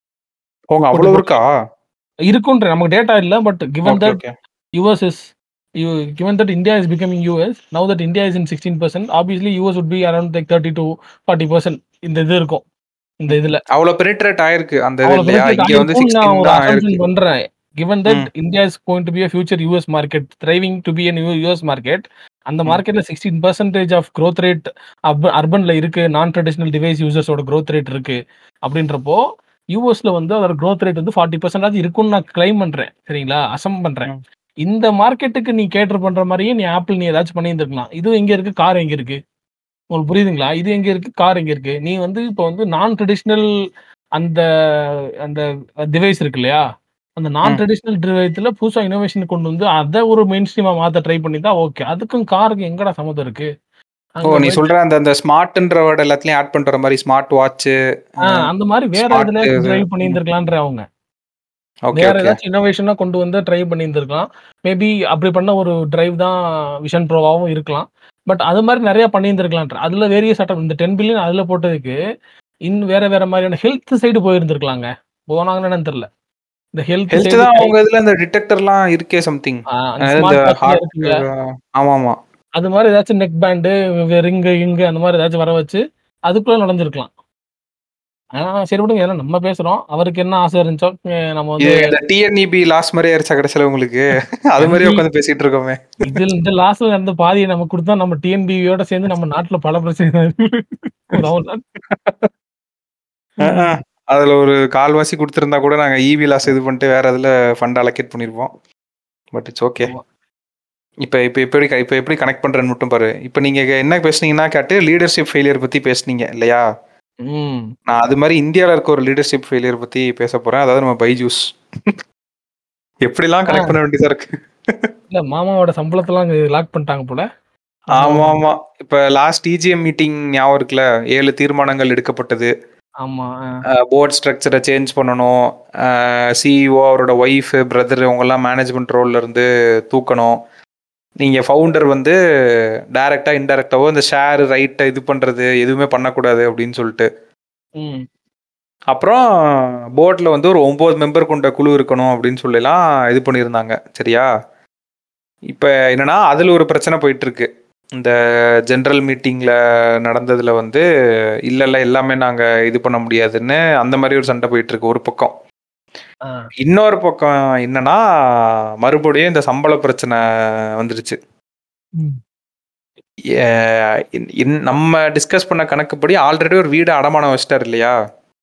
போங்க கூட்டி அவ்வளோ போட்டு இருக்கா? இருக்குன்றேன். நமக்கு டேட்டா இல்ல. But given okay, that okay. US is you given that India is becoming US, now that India is in 16% obviously US would be around like 30 to 40% இந்த இது இருக்கும். இந்த இதுல. அவ்வளோ பெனிட்ரேட் ஆயிருக்கு அந்த இது அவ்வளோ இல்லையா? பெனிட்ரேட் இங்க வந்து ஆயிருக்கும்னு நான் 16 ஒரு தான் அசம்ப்ஷன் ஆயிருக்கு. பண்றேன். Given that hmm. India is going to be a future US market, thriving to be a new US market. அந்த ம். மார்க்கெட்ல 16% ஆஃப் குரோத் ரேட் அப் அர்பன்ல இருக்கு. நான் ட்ரெடிஷனல் டிவைஸ் யூசர்ஸோட குரோத் ரேட் இருக்கு. அப்படின்றப்போ, யுஎஸ்ல வந்து அதோட குரோத் ரேட் வந்து 40% ஆவது இருக்கும்னு நான் கிளைம் பண்றேன். சரிங்களா? அசம்ப் பண்றேன். ம். இந்த மார்க்கெட்டுக்கு நீ கேட்டர் பண்ற மாரியே நீ ஆப்பிள் நீ ஏதாச்சும் பண்ணியிருந்திருக்கலாம். இது எங்க இருக்கு? கார் எங்க இருக்கு? உங்களுக்கு புரியுதுங்களா? இது எங்க இருக்கு? கார் எங்க இருக்கு? நீ வந்து இப்போ வந்து நான் ட்ரெடிஷனல் அந்த அந்த டிவைஸ் இருக்கு இல்லையா? அந்த நான் ம். ட்ரெடிஷனல் டிவைஸ்ல புதுசா இன்னோவேஷன் கொண்டு வந்து அத ஒரு மெயின் ஸ்ட்ரீமா மாத்த ட்ரை பண்ணியிருந்தா ஓகே. அதுக்கும் காருக்கும் எங்கடா சம்மந்தம் இருக்கு? ஓ! அங்க நீ போயிட்டு சொல்ற அந்த அந்த ஸ்மார்ட்ன்ற வேர்ட் எல்லாத்துலயும் ஆட் பண்ணிட்டு வர மாரி ஸ்மார்ட் வாட்ச்சு, ஆ அ அந்த மாரி வேற ஸ்மார்ட் எதுலயாச்சும் இது. டிரைவ் ம். பண்ணியிருந்திருக்கலான்றேன் அவங்க. ஓகே, வேற ஓகே. ஏதாச்சும் இன்னோவேஷனா கொண்டு வந்து ட்ரை பண்ணியிருந்திருக்கலாம். மேபி அப்படி பண்ண ஒரு டிரைவ் தான் விஷன் ப்ரோவாவும் இருக்கலாம். பட் அது மாரி நெறைய பண்ணியிருந்திருக்கலான்றேன். அதுல வேரியஸ் ஆட்டம் இந்த 10 பில்லியன் அதுல போட்டதுக்கு, இன்னும் வேற வேற மாரியான ஹெல்த் சைடு போயிருந்திருக்கலாங்க. போனாங்கன்னு என்னன்னு தெரியல. இந்த ஹெல்த் ஹெல்த் சைடு தான் கை அவங்க இதுல இந்த டிடெக்டர்லாம் இருக்கே சம்திங். ஆ அந்த அதாவது இந்த ஸ்மார்ட் வாட்ச்ல ஹார்ட் இருக்குல்ல. ஆமாமா. அது மாரி ஏதாச்சும் நெக் பேண்ட், ரிங்கு, கிங்கு அந்த மாரி ஏதாச்சும் வர வச்சு, அதுக்குள்ள நுழைஞ்சிருக்கலாம். ஆ சரி விடுங்க. ஏன்னா நம்ம பேசுறோம். அவருக்கு என்ன ஆசை இருந்துச்சோ, அ நம்ம இது வந்து இந்த டிஎன்இபி லாஸ் மாரி ஆயிருச்சா கடைசில உங்களுக்கு? அது மாரியே எம்பி உட்காந்து பேசிட்டு இருக்கோமே. இதில் இந்த லாஸ்ட்ல நடந்த பாதிய நமக்கு குடுத்தா நம்ம டிஎன்பியோட சேர்ந்து நம்ம நாட்டுல பல பிரச்சனை ஒரு அவ்வளோதான். அஹ. ம். அதுல ஒரு 1/4வாசி குடுத்திருந்தா கூட நாங்க ஈவி லாஸ் இது பண்ணிட்டு வேற இதுல ஃபண்ட் அலோகேட் பண்ணிருப்போம். But it's okay. ஆமா. இப்ப இப்ப எப்படி க இப்ப எப்படி கனெக்ட் பண்றேன்னு மட்டும் பாரு. இப்ப நீங்க என்ன பேசுனீங்கன்னா கேட்டு லீடர்ஷிப் ஃபெயிலியர் பத்தி பேசுனீங்க இல்லையா? ம். நான் அது மாரி இந்தியால இருக்க ஒரு லீடர்ஷிப் ஃபெயிலியர் பத்தி பேசப் போறேன். அதாவது நம்ம பைஜூஸ். எப்படிலாம் ஆ. கனெக்ட் பண்ண வேண்டியதா இருக்கு. இல்ல மாமாவோட சம்பளத்தலாம் அங்க லாக் பண்ணிட்டாங்க போல. மாமாவோட ஆமாமா. இப்ப லாஸ்ட் இஜிஎம் மீட்டிங் ஞாபகம் இருக்குல்ல? 7 தீர்மானங்கள் எடுக்கப்பட்டது. ஆமா. அ. அ போர்ட் ஸ்ட்ரக்சர சேஞ்ச் பண்ணணும். அ சிஇஓ அவரோட ஒய்ஃப், பிரதர் இவங்கலாம் மேனேஜ்மென்ட் ரோல்ல இருந்து தூக்கணும். நீங்க ஃபவுண்டர் வந்து டைரக்ட்டா, இன்டைரக்ட்டாவோ இந்த ஷேர் ரைட்ட இது பண்றது எதுவுமே பண்ணக்கூடாது அப்படின்னு சொல்லிட்டு. ம். அப்புறம் போர்ட்ல வந்து ஒரு 9 மெம்பர் கொண்ட குழு இருக்கணும் அப்படின்னு சொல்லிலாம் இது பண்ணியிருந்தாங்க. சரியா? இப்ப என்னன்னா, அதுல ஒரு பிரச்சனை போயிட்டு இருக்கு. இந்த ஜெனரல் மீட்டிங்ல நடந்ததுல வந்து, இல்ல இல்ல எல்லாமே நாங்க இது பண்ண முடியாதுன்னு அந்த மாரி ஒரு சண்டை போயிட்டு இருக்கு ஒரு பக்கம். ஆ. இன்னொரு பக்கம் என்னன்னா, மறுபடியும் இந்த சம்பள பிரச்சனை வந்துருச்சு. ம். எ இன் இன் நம்ம டிஸ்கஸ் பண்ண கணக்குப்படி ஆல்ரெடி ஒரு வீடு அடமானம் வச்சுட்டாரு இல்லையா?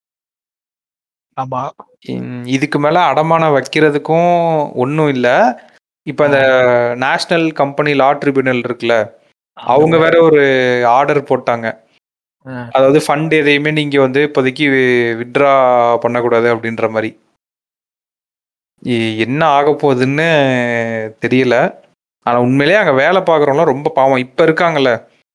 ஆமா. ம் இதுக்கு மேல அடமானம் வைக்கிறதுக்கும் ஒண்ணும் இல்ல. இப்ப ஆ. அந்த நேஷனல் கம்பெனி லா ட்ரிபியூனல் இருக்குல்ல, அவங்க ஆமா. வேற ஒரு ஆர்டர் போட்டாங்க. ஆ. அதாவது ஃபண்ட் எதையுமே நீங்க வந்து இப்போதைக்கு வித்ட்ரா பண்ணக்கூடாது அப்படின்ற மாரி. எ என்ன ஆகப்போகுதுன்னு தெரியல. ஆனா உண்மையிலேயே அங்க வேலை பார்க்குறவங்கலாம் ரொம்ப பாவம். இப்ப இருக்காங்கல்ல.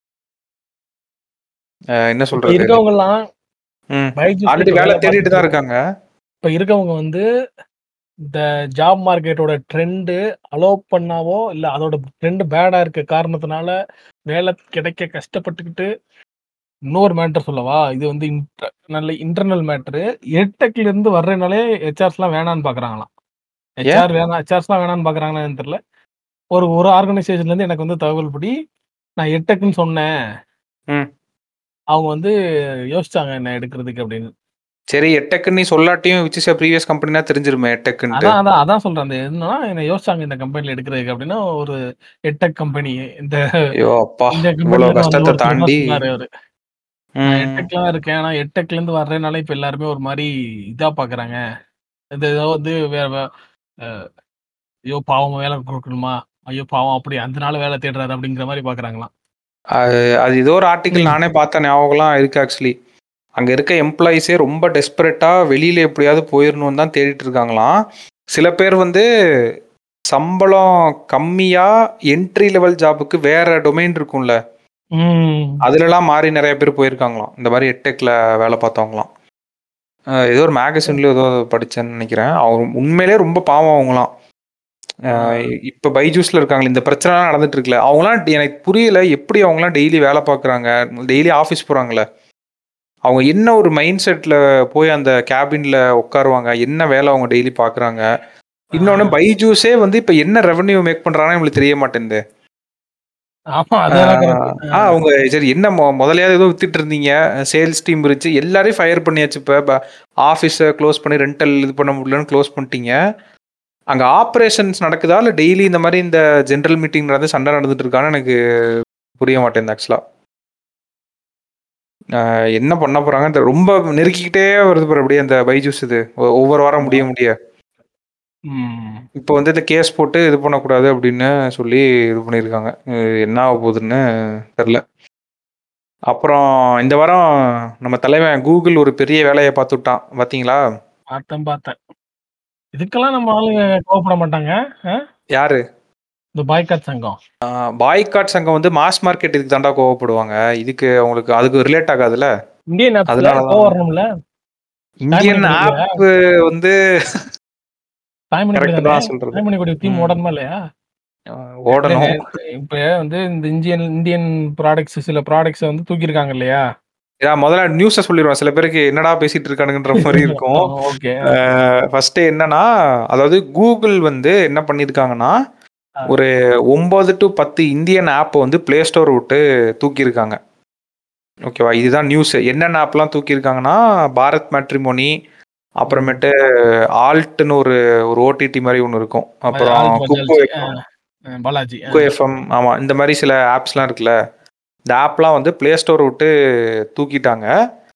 அ என்ன இப்ப சொல்றது? இருக்கவங்கலாம் ம். பைஜூஸ்ல ஆல்ரெடி இப்ப வேலை வேலை தேடிட்டு தான் பார்த்துட்டு இருக்காங்க. இப்ப இருக்கவங்க வந்து இந்த ஜாப் மார்க்கெட்டோட ட்ரெண்ட் அலோ பண்ணாவோ, இல்ல அதோட ட்ரெண்ட் பேடா இருக்க காரணத்தினால வேலை கிடைக்க கஷ்டப்பட்டுக்கிட்டு இன்னொரு மேட்டர் சொல்லவா? இது வந்து இன்ட நல்ல இன்டர்னல் மேட்டரு. எட்டெக்ல இருந்து வர்றனாலே ஹெச்ஆர்ஸ்லாம் வேணான்னு பார்க்குறாங்களாம். ஏன்? ஹெச்ஆர் வேணாம் ஹெச்ஆர்ஸ்லாம் வேணான்னு பார்க்குறாங்களா என்னன்னு தெரியல. ஒரு ஒரு ஆர்கனைசேஷன்லேருந்து எனக்கு வந்து தகவல் படி, நான் எட்டெக்ன்னு சொன்னேன். ம். அவங்க வந்து யோசிச்சாங்க என்ன எடுக்கிறதுக்கு அப்படின்னு. சரி எட்டெக்ன்னு நீ சொல்லாட்டியும் விச் இஸ் எ ப்ரீவியஸ் கம்பெனினா தெரிஞ்சிருமே எட்டெக்ன்ட்டு. அதான் அதான் அதான் சொல்றேன். அந்த என்னன்னா என்ன யோசிச்சாங்க இந்த கம்பெனில எடுக்கிறதுக்கு அப்படின்னா ஒரு எட்டெக் கம்பெனி இந்த ஐயோ அப்பா! இந்த இவ்வளோ கம்பெனில வந்து கஷ்டத்த ஒருத்தர் தான் தாண்டி சொன்னாரு அவரு. நான் ம். எட்டெக்ல தான் இருக்கேன். ஆனா எட்டெக்ல இருந்து வர்றதுனால இப்ப எல்லாருமே ஒரு மாரி இதா பார்க்குறாங்க. இந்த ஏதோ வந்து வேற வே அ ஐயோ பாவம் வேலை குடுக்கணுமா? ஐயோ பாவம் அப்படி அதனால வேலை தேடுறாரு அப்படிங்கிற மாரி பார்க்குறாங்களாம். அது அது ஏதோ ஒரு ஆர்டிக்கிள் ம். நானே பார்த்த ஞாபகம்லாம் இருக்கு ஆக்சுவலி. அங்க இருக்க எம்ப்ளாயீஸே ரொம்ப டெஸ்பரேட்டா வெளியில எப்படியாவது போயிரணும்னு தான் தேடிட்டு இருக்காங்களாம். சில பேர் வந்து சம்பளம் கம்மியா என்ட்ரி லெவல் ஜாப்க்கு வேற டொமைன் இருக்கும்ல. ம். அதுலலாம் மாறி நெறைய பேர் போயிருக்காங்களாம். இந்த மாரி எட்டெக்ல வேலை பார்த்தவங்கலாம். அ ஏதோ ஒரு மேகசின்லயோ ஏதோ படிச்சேன்னு நெனைக்கிறேன். அவங்க உண்மையிலேயே ரொம்ப பாவம் அவங்கலாம். அ ஆ. இப்ப பைஜூஸ்ல இருக்காங்களே இந்த பிரச்சனைலாம் நடந்துட்டு இருக்குல்ல. அவங்கலாம் எனக்கு புரியல எப்படி அவங்கலாம் டெய்லி வேலை பார்க்குறாங்க. டெய்லி ஆஃபீஸ் போறாங்கல்ல. அவங்க என்ன ஒரு மைண்ட் செட்ல போய் அந்த கேபின்ல உட்காருவாங்க. என்ன வேலை அவங்க டெய்லி பார்க்குறாங்க. இன்னொன்னு ஆ. பைஜூஸே வந்து இப்ப என்ன ரெவென்யூ மேக் பண்றாங்கன்னு நம்மளுக்கு தெரிய மாட்டேன்து. ஆமா. ஆ, அதெல்லாம் கரெக்ட். ஆ அவங்க சரி என்ன மொ முதலையாவது ஏதோ வித்துட்டு இருந்தீங்க. சேல்ஸ் டீம் இருந்துச்சு. எல்லாரையும் ஃபயர் பண்ணியாச்சு இப்ப. ப ஆஃபீஸ க்ளோஸ் பண்ணி ரென்டல் இது பண்ண முடியலன்னு க்ளோஸ் பண்ணிட்டீங்க. அங்க ஆப்பரேஷன்ஸ் நடக்குதா? இல்ல டெய்லி இந்த மாரி இந்த ஜெனரல் மீட்டிங் நடந்து சண்டை நடந்துட்டு இருக்கான்னு எனக்கு புரிய மாட்டேங்குது ஆக்சுவலா. அ என்ன பண்ண போறாங்கன்னு தெ ரொம்ப நெருக்கிக்கிட்டே வருது பாரு அப்படியே அந்த பைஜூஸ் இது. ஒ ஒவ்வொரு வாரம் ஆமா. முடிய முடிய. ம். இப்போ வந்து இந்த கேஸ் போட்டு இது பண்ணக்கூடாது அப்படின்னு சொல்லி இது பண்ணியிருக்காங்க. அ என்ன ஆக போகுதுன்னு தெர்ல. அப்புறம் இந்த வாரம் நம்ம தலைவன் கூகுள் ஒரு பெரிய வேலைய பார்த்துட்டான். பார்த்தீங்களா? பார்த்தேன், பார்த்தேன். இதுக்கெல்லாம் நம்ம ஆளுங்க கோவப்பட மாட்டாங்க. அ? யாரு? இந்த பாய்காட் சங்கம். ஆ பாய்காட் சங்கம் வந்து மாஸ் மார்க்கெட் இதுக்கு தான்டா கோவப்படுவாங்க. இதுக்கு அவங்களுக்கு அதுக்கு ரிலேட் ஆகாதுல்ல. இந்தியன் ஆப்ஸ்ல அதனால கோவம் தான். வரணும்ல. இந்தியன் தாய்மொழி கொடி இல்லையா? ஆப் வந்து தாய்மொழி கொடி கரெக்ட் தானே? தான் சொல்றது. தாய்மொழி கொடி தீம் ம். ஓடணுமா இல்லையா? அ இல்லங்க. ஓடணும். இப்ப வந்து இந்த இந்தியன் இந்தியன் ப்ராடக்ட்ஸ் சில ப்ராடக்ட்ஸ வந்து தூக்கியிருக்காங்க இல்லையா? நான் முதல்ல நியூஸ சொல்லிருவேன். சில பேருக்கு என்னடா பேசிட்டு இருக்கானுங்கன்ற மாரி இருக்கும். ஓகே. அ ஃபர்ஸ்ட்டு என்னன்னா, அதாவது கூகுள் வந்து என்ன பண்ணியிருக்காங்கன்னா, ஆ. ஒரு 9 டூ 10 இந்தியன் ஆப் வந்து Play Store விட்டு தூக்கியிருக்காங்க. ஓகேவா? இதுதான் நியூஸ். என்னென்ன ஆப்லாம் தூக்கியிருக்காங்கன்னா, பாரத் மேட்ரிமோனி, ம். அப்புறமேட்டு ஆல்ட்ன்னு ஒரு ஒரு ஓடிடி மாரி ஒண்ணு இருக்கும். ப அப்புறம் ஆல்ட் குக்கோ பஜாஜ். அ, எஃப்எம். அ பாலாஜி. அ. குக்கோ எஃப்எம் ஆமா. இந்த மாரி சில ஆப்ஸ்லாம் இருக்குல்ல. இந்த ஆப்லாம் வந்து Play Store விட்டு தூக்கிட்டாங்க.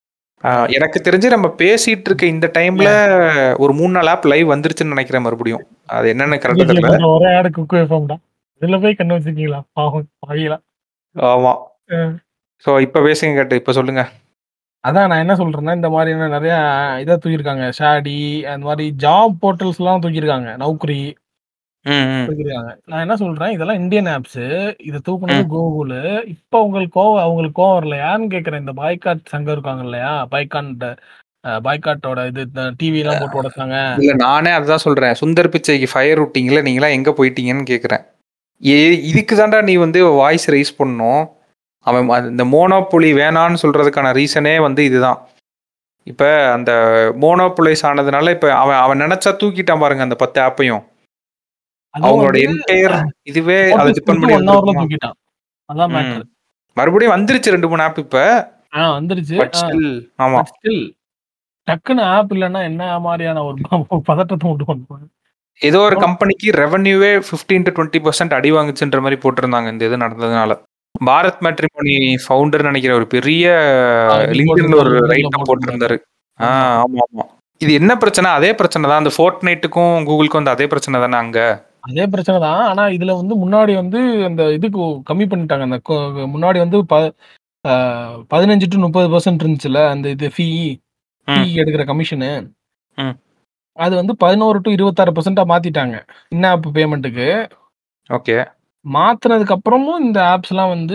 அ ஆ. எனக்கு தெரிஞ்சு நம்ம பேசிட்டு இருக்க இந்த டைம்ல இல்ல. ஒரு 3, 4 ஆப் லைவ் வந்துருச்சுன்னு நெனைக்கிறேன் மறுபடியும். அது என்னன்னு கரெக்ட்டா டிவிஎஸ்ல தெரியல. பண்ற ஒரே ஆட் குக்கு எஃப்எம்டா. இதுல போய் கண்ணு வச்சிருக்கீங்களா? பாவம் பாவிகளா. ஆமா. அ. ஸோ இப்ப பேசுங்க கேட்டு. இப்ப சொல்லுங்க. அதான் நான் என்ன சொல்றேன்னா, இந்த மாதிரியான நெறைய இத தூக்கியிருக்காங்க. ஷாடி அந்த மாரி ஜாப் போர்ட்டல்ஸ்லாம் தூக்கியிருக்காங்க. நௌக்ரி. ம், ம். தூக்கியிருக்காங்க. நான் என்ன சொல்றேன், இதெல்லாம் இந்தியன் ஆப்ஸு. இத தூக்குனது ம். கூகுளு. இப்ப உங்களுக்கு கோவம் அவங்களுக்கு கோவம் வரலையான்னு கேட்கிறேன். இந்த பாய்காட் சங்கம் இருக்காங்க இல்லையா? பாய்கான்ட் அ பாய்காட்டோட இது இந்த டிவிலாம் போட்டு உடைச்சாங்க. இல்ல நானே அதுதான் சொல்றேன். சுந்தர் பிச்சைக்கு ஃபயர் விட்டீங்கல்ல, நீங்கலாம் எங்க போயிட்டீங்கன்னு கேட்கிறேன். ஏ இதுக்கு தான்டா நீ வந்து வாய்ஸ் ரைஸ் பண்ணணும். அவன் ம இந்த மோனோபொலி வேணான்னு சொல்றதுக்கான ரீசனே வந்து இதுதான். இப்ப அந்த மோனோபொலைஸ் ஆனதுனால இப்ப அவன் அவன் நெனச்சா தூக்கிட்டான் பாருங்க அந்த 10 ஆப்பையும். அதுவும் அவங்களோட வந்து என்டையர் இதுவே அத நோட்டீஸ் டிபெண்ட் குடுத்து பண்ணி 1 ஹவர்ல இருந்திருக்குமா? தூக்கிட்டான். அதான் ம். மேட்டர். மறுபடியும் வந்துருச்சு 2, 3 ஆப் இப்ப. ஆ வந்துருச்சு. பட் ஆ. ஸ்டில் ஆமா. பட் ஸ்டில் டக்குனு ஆப் இல்லன்னா என்ன மாரியான ஒரு பதட்டத்த உண்டு பண்ணும். ஏதோ ஒரு கம்பெனிக்கு ரெவென்யூவே 15-20% அடி வாங்குச்சுன்ற மாரி போட்டிருந்தாங்க இந்த இது நடந்ததுனால. பாரத் மேட்ரிமோனி ஃபவுண்டர் நெனைக்கிறேன் ஒரு பெரிய ஆ இது லிங்க்டின்ல ஒரு போட்டிருந்தாரு. ரைட் இதுல அப் போட்டிருந்தாரு. போட்டிருந்தாரு. ஆ ஆமா. ஆமாமா. இது என்ன பிரச்சனை? அதே பிரச்சனை தான். அந்த Fortniteக்கும் கூகுளுக்கும் வந்து அதே பிரச்சனை தானே அங்க? அதே பிரச்சனை தான். ஆனா இதுல வந்து முன்னாடி வந்து அந்த இதுக்கு கம்மி பண்ணிட்டாங்க. அந்த கொ முன்னாடி வந்து ப அ 15 டூ 30% இருந்துச்சுல்ல. அந்த இது ஃபீ ஃபீ ம். எடுக்கிற கமிஷனு. ம். அது வந்து 11 டூ 26%ஆ மாத்திட்டாங்க. In app பேமெண்ட்டுக்கு. ஓகே. மாத்துனதுக்கு அப்புறமும் இந்த ஆப்ஸ்லாம் வந்து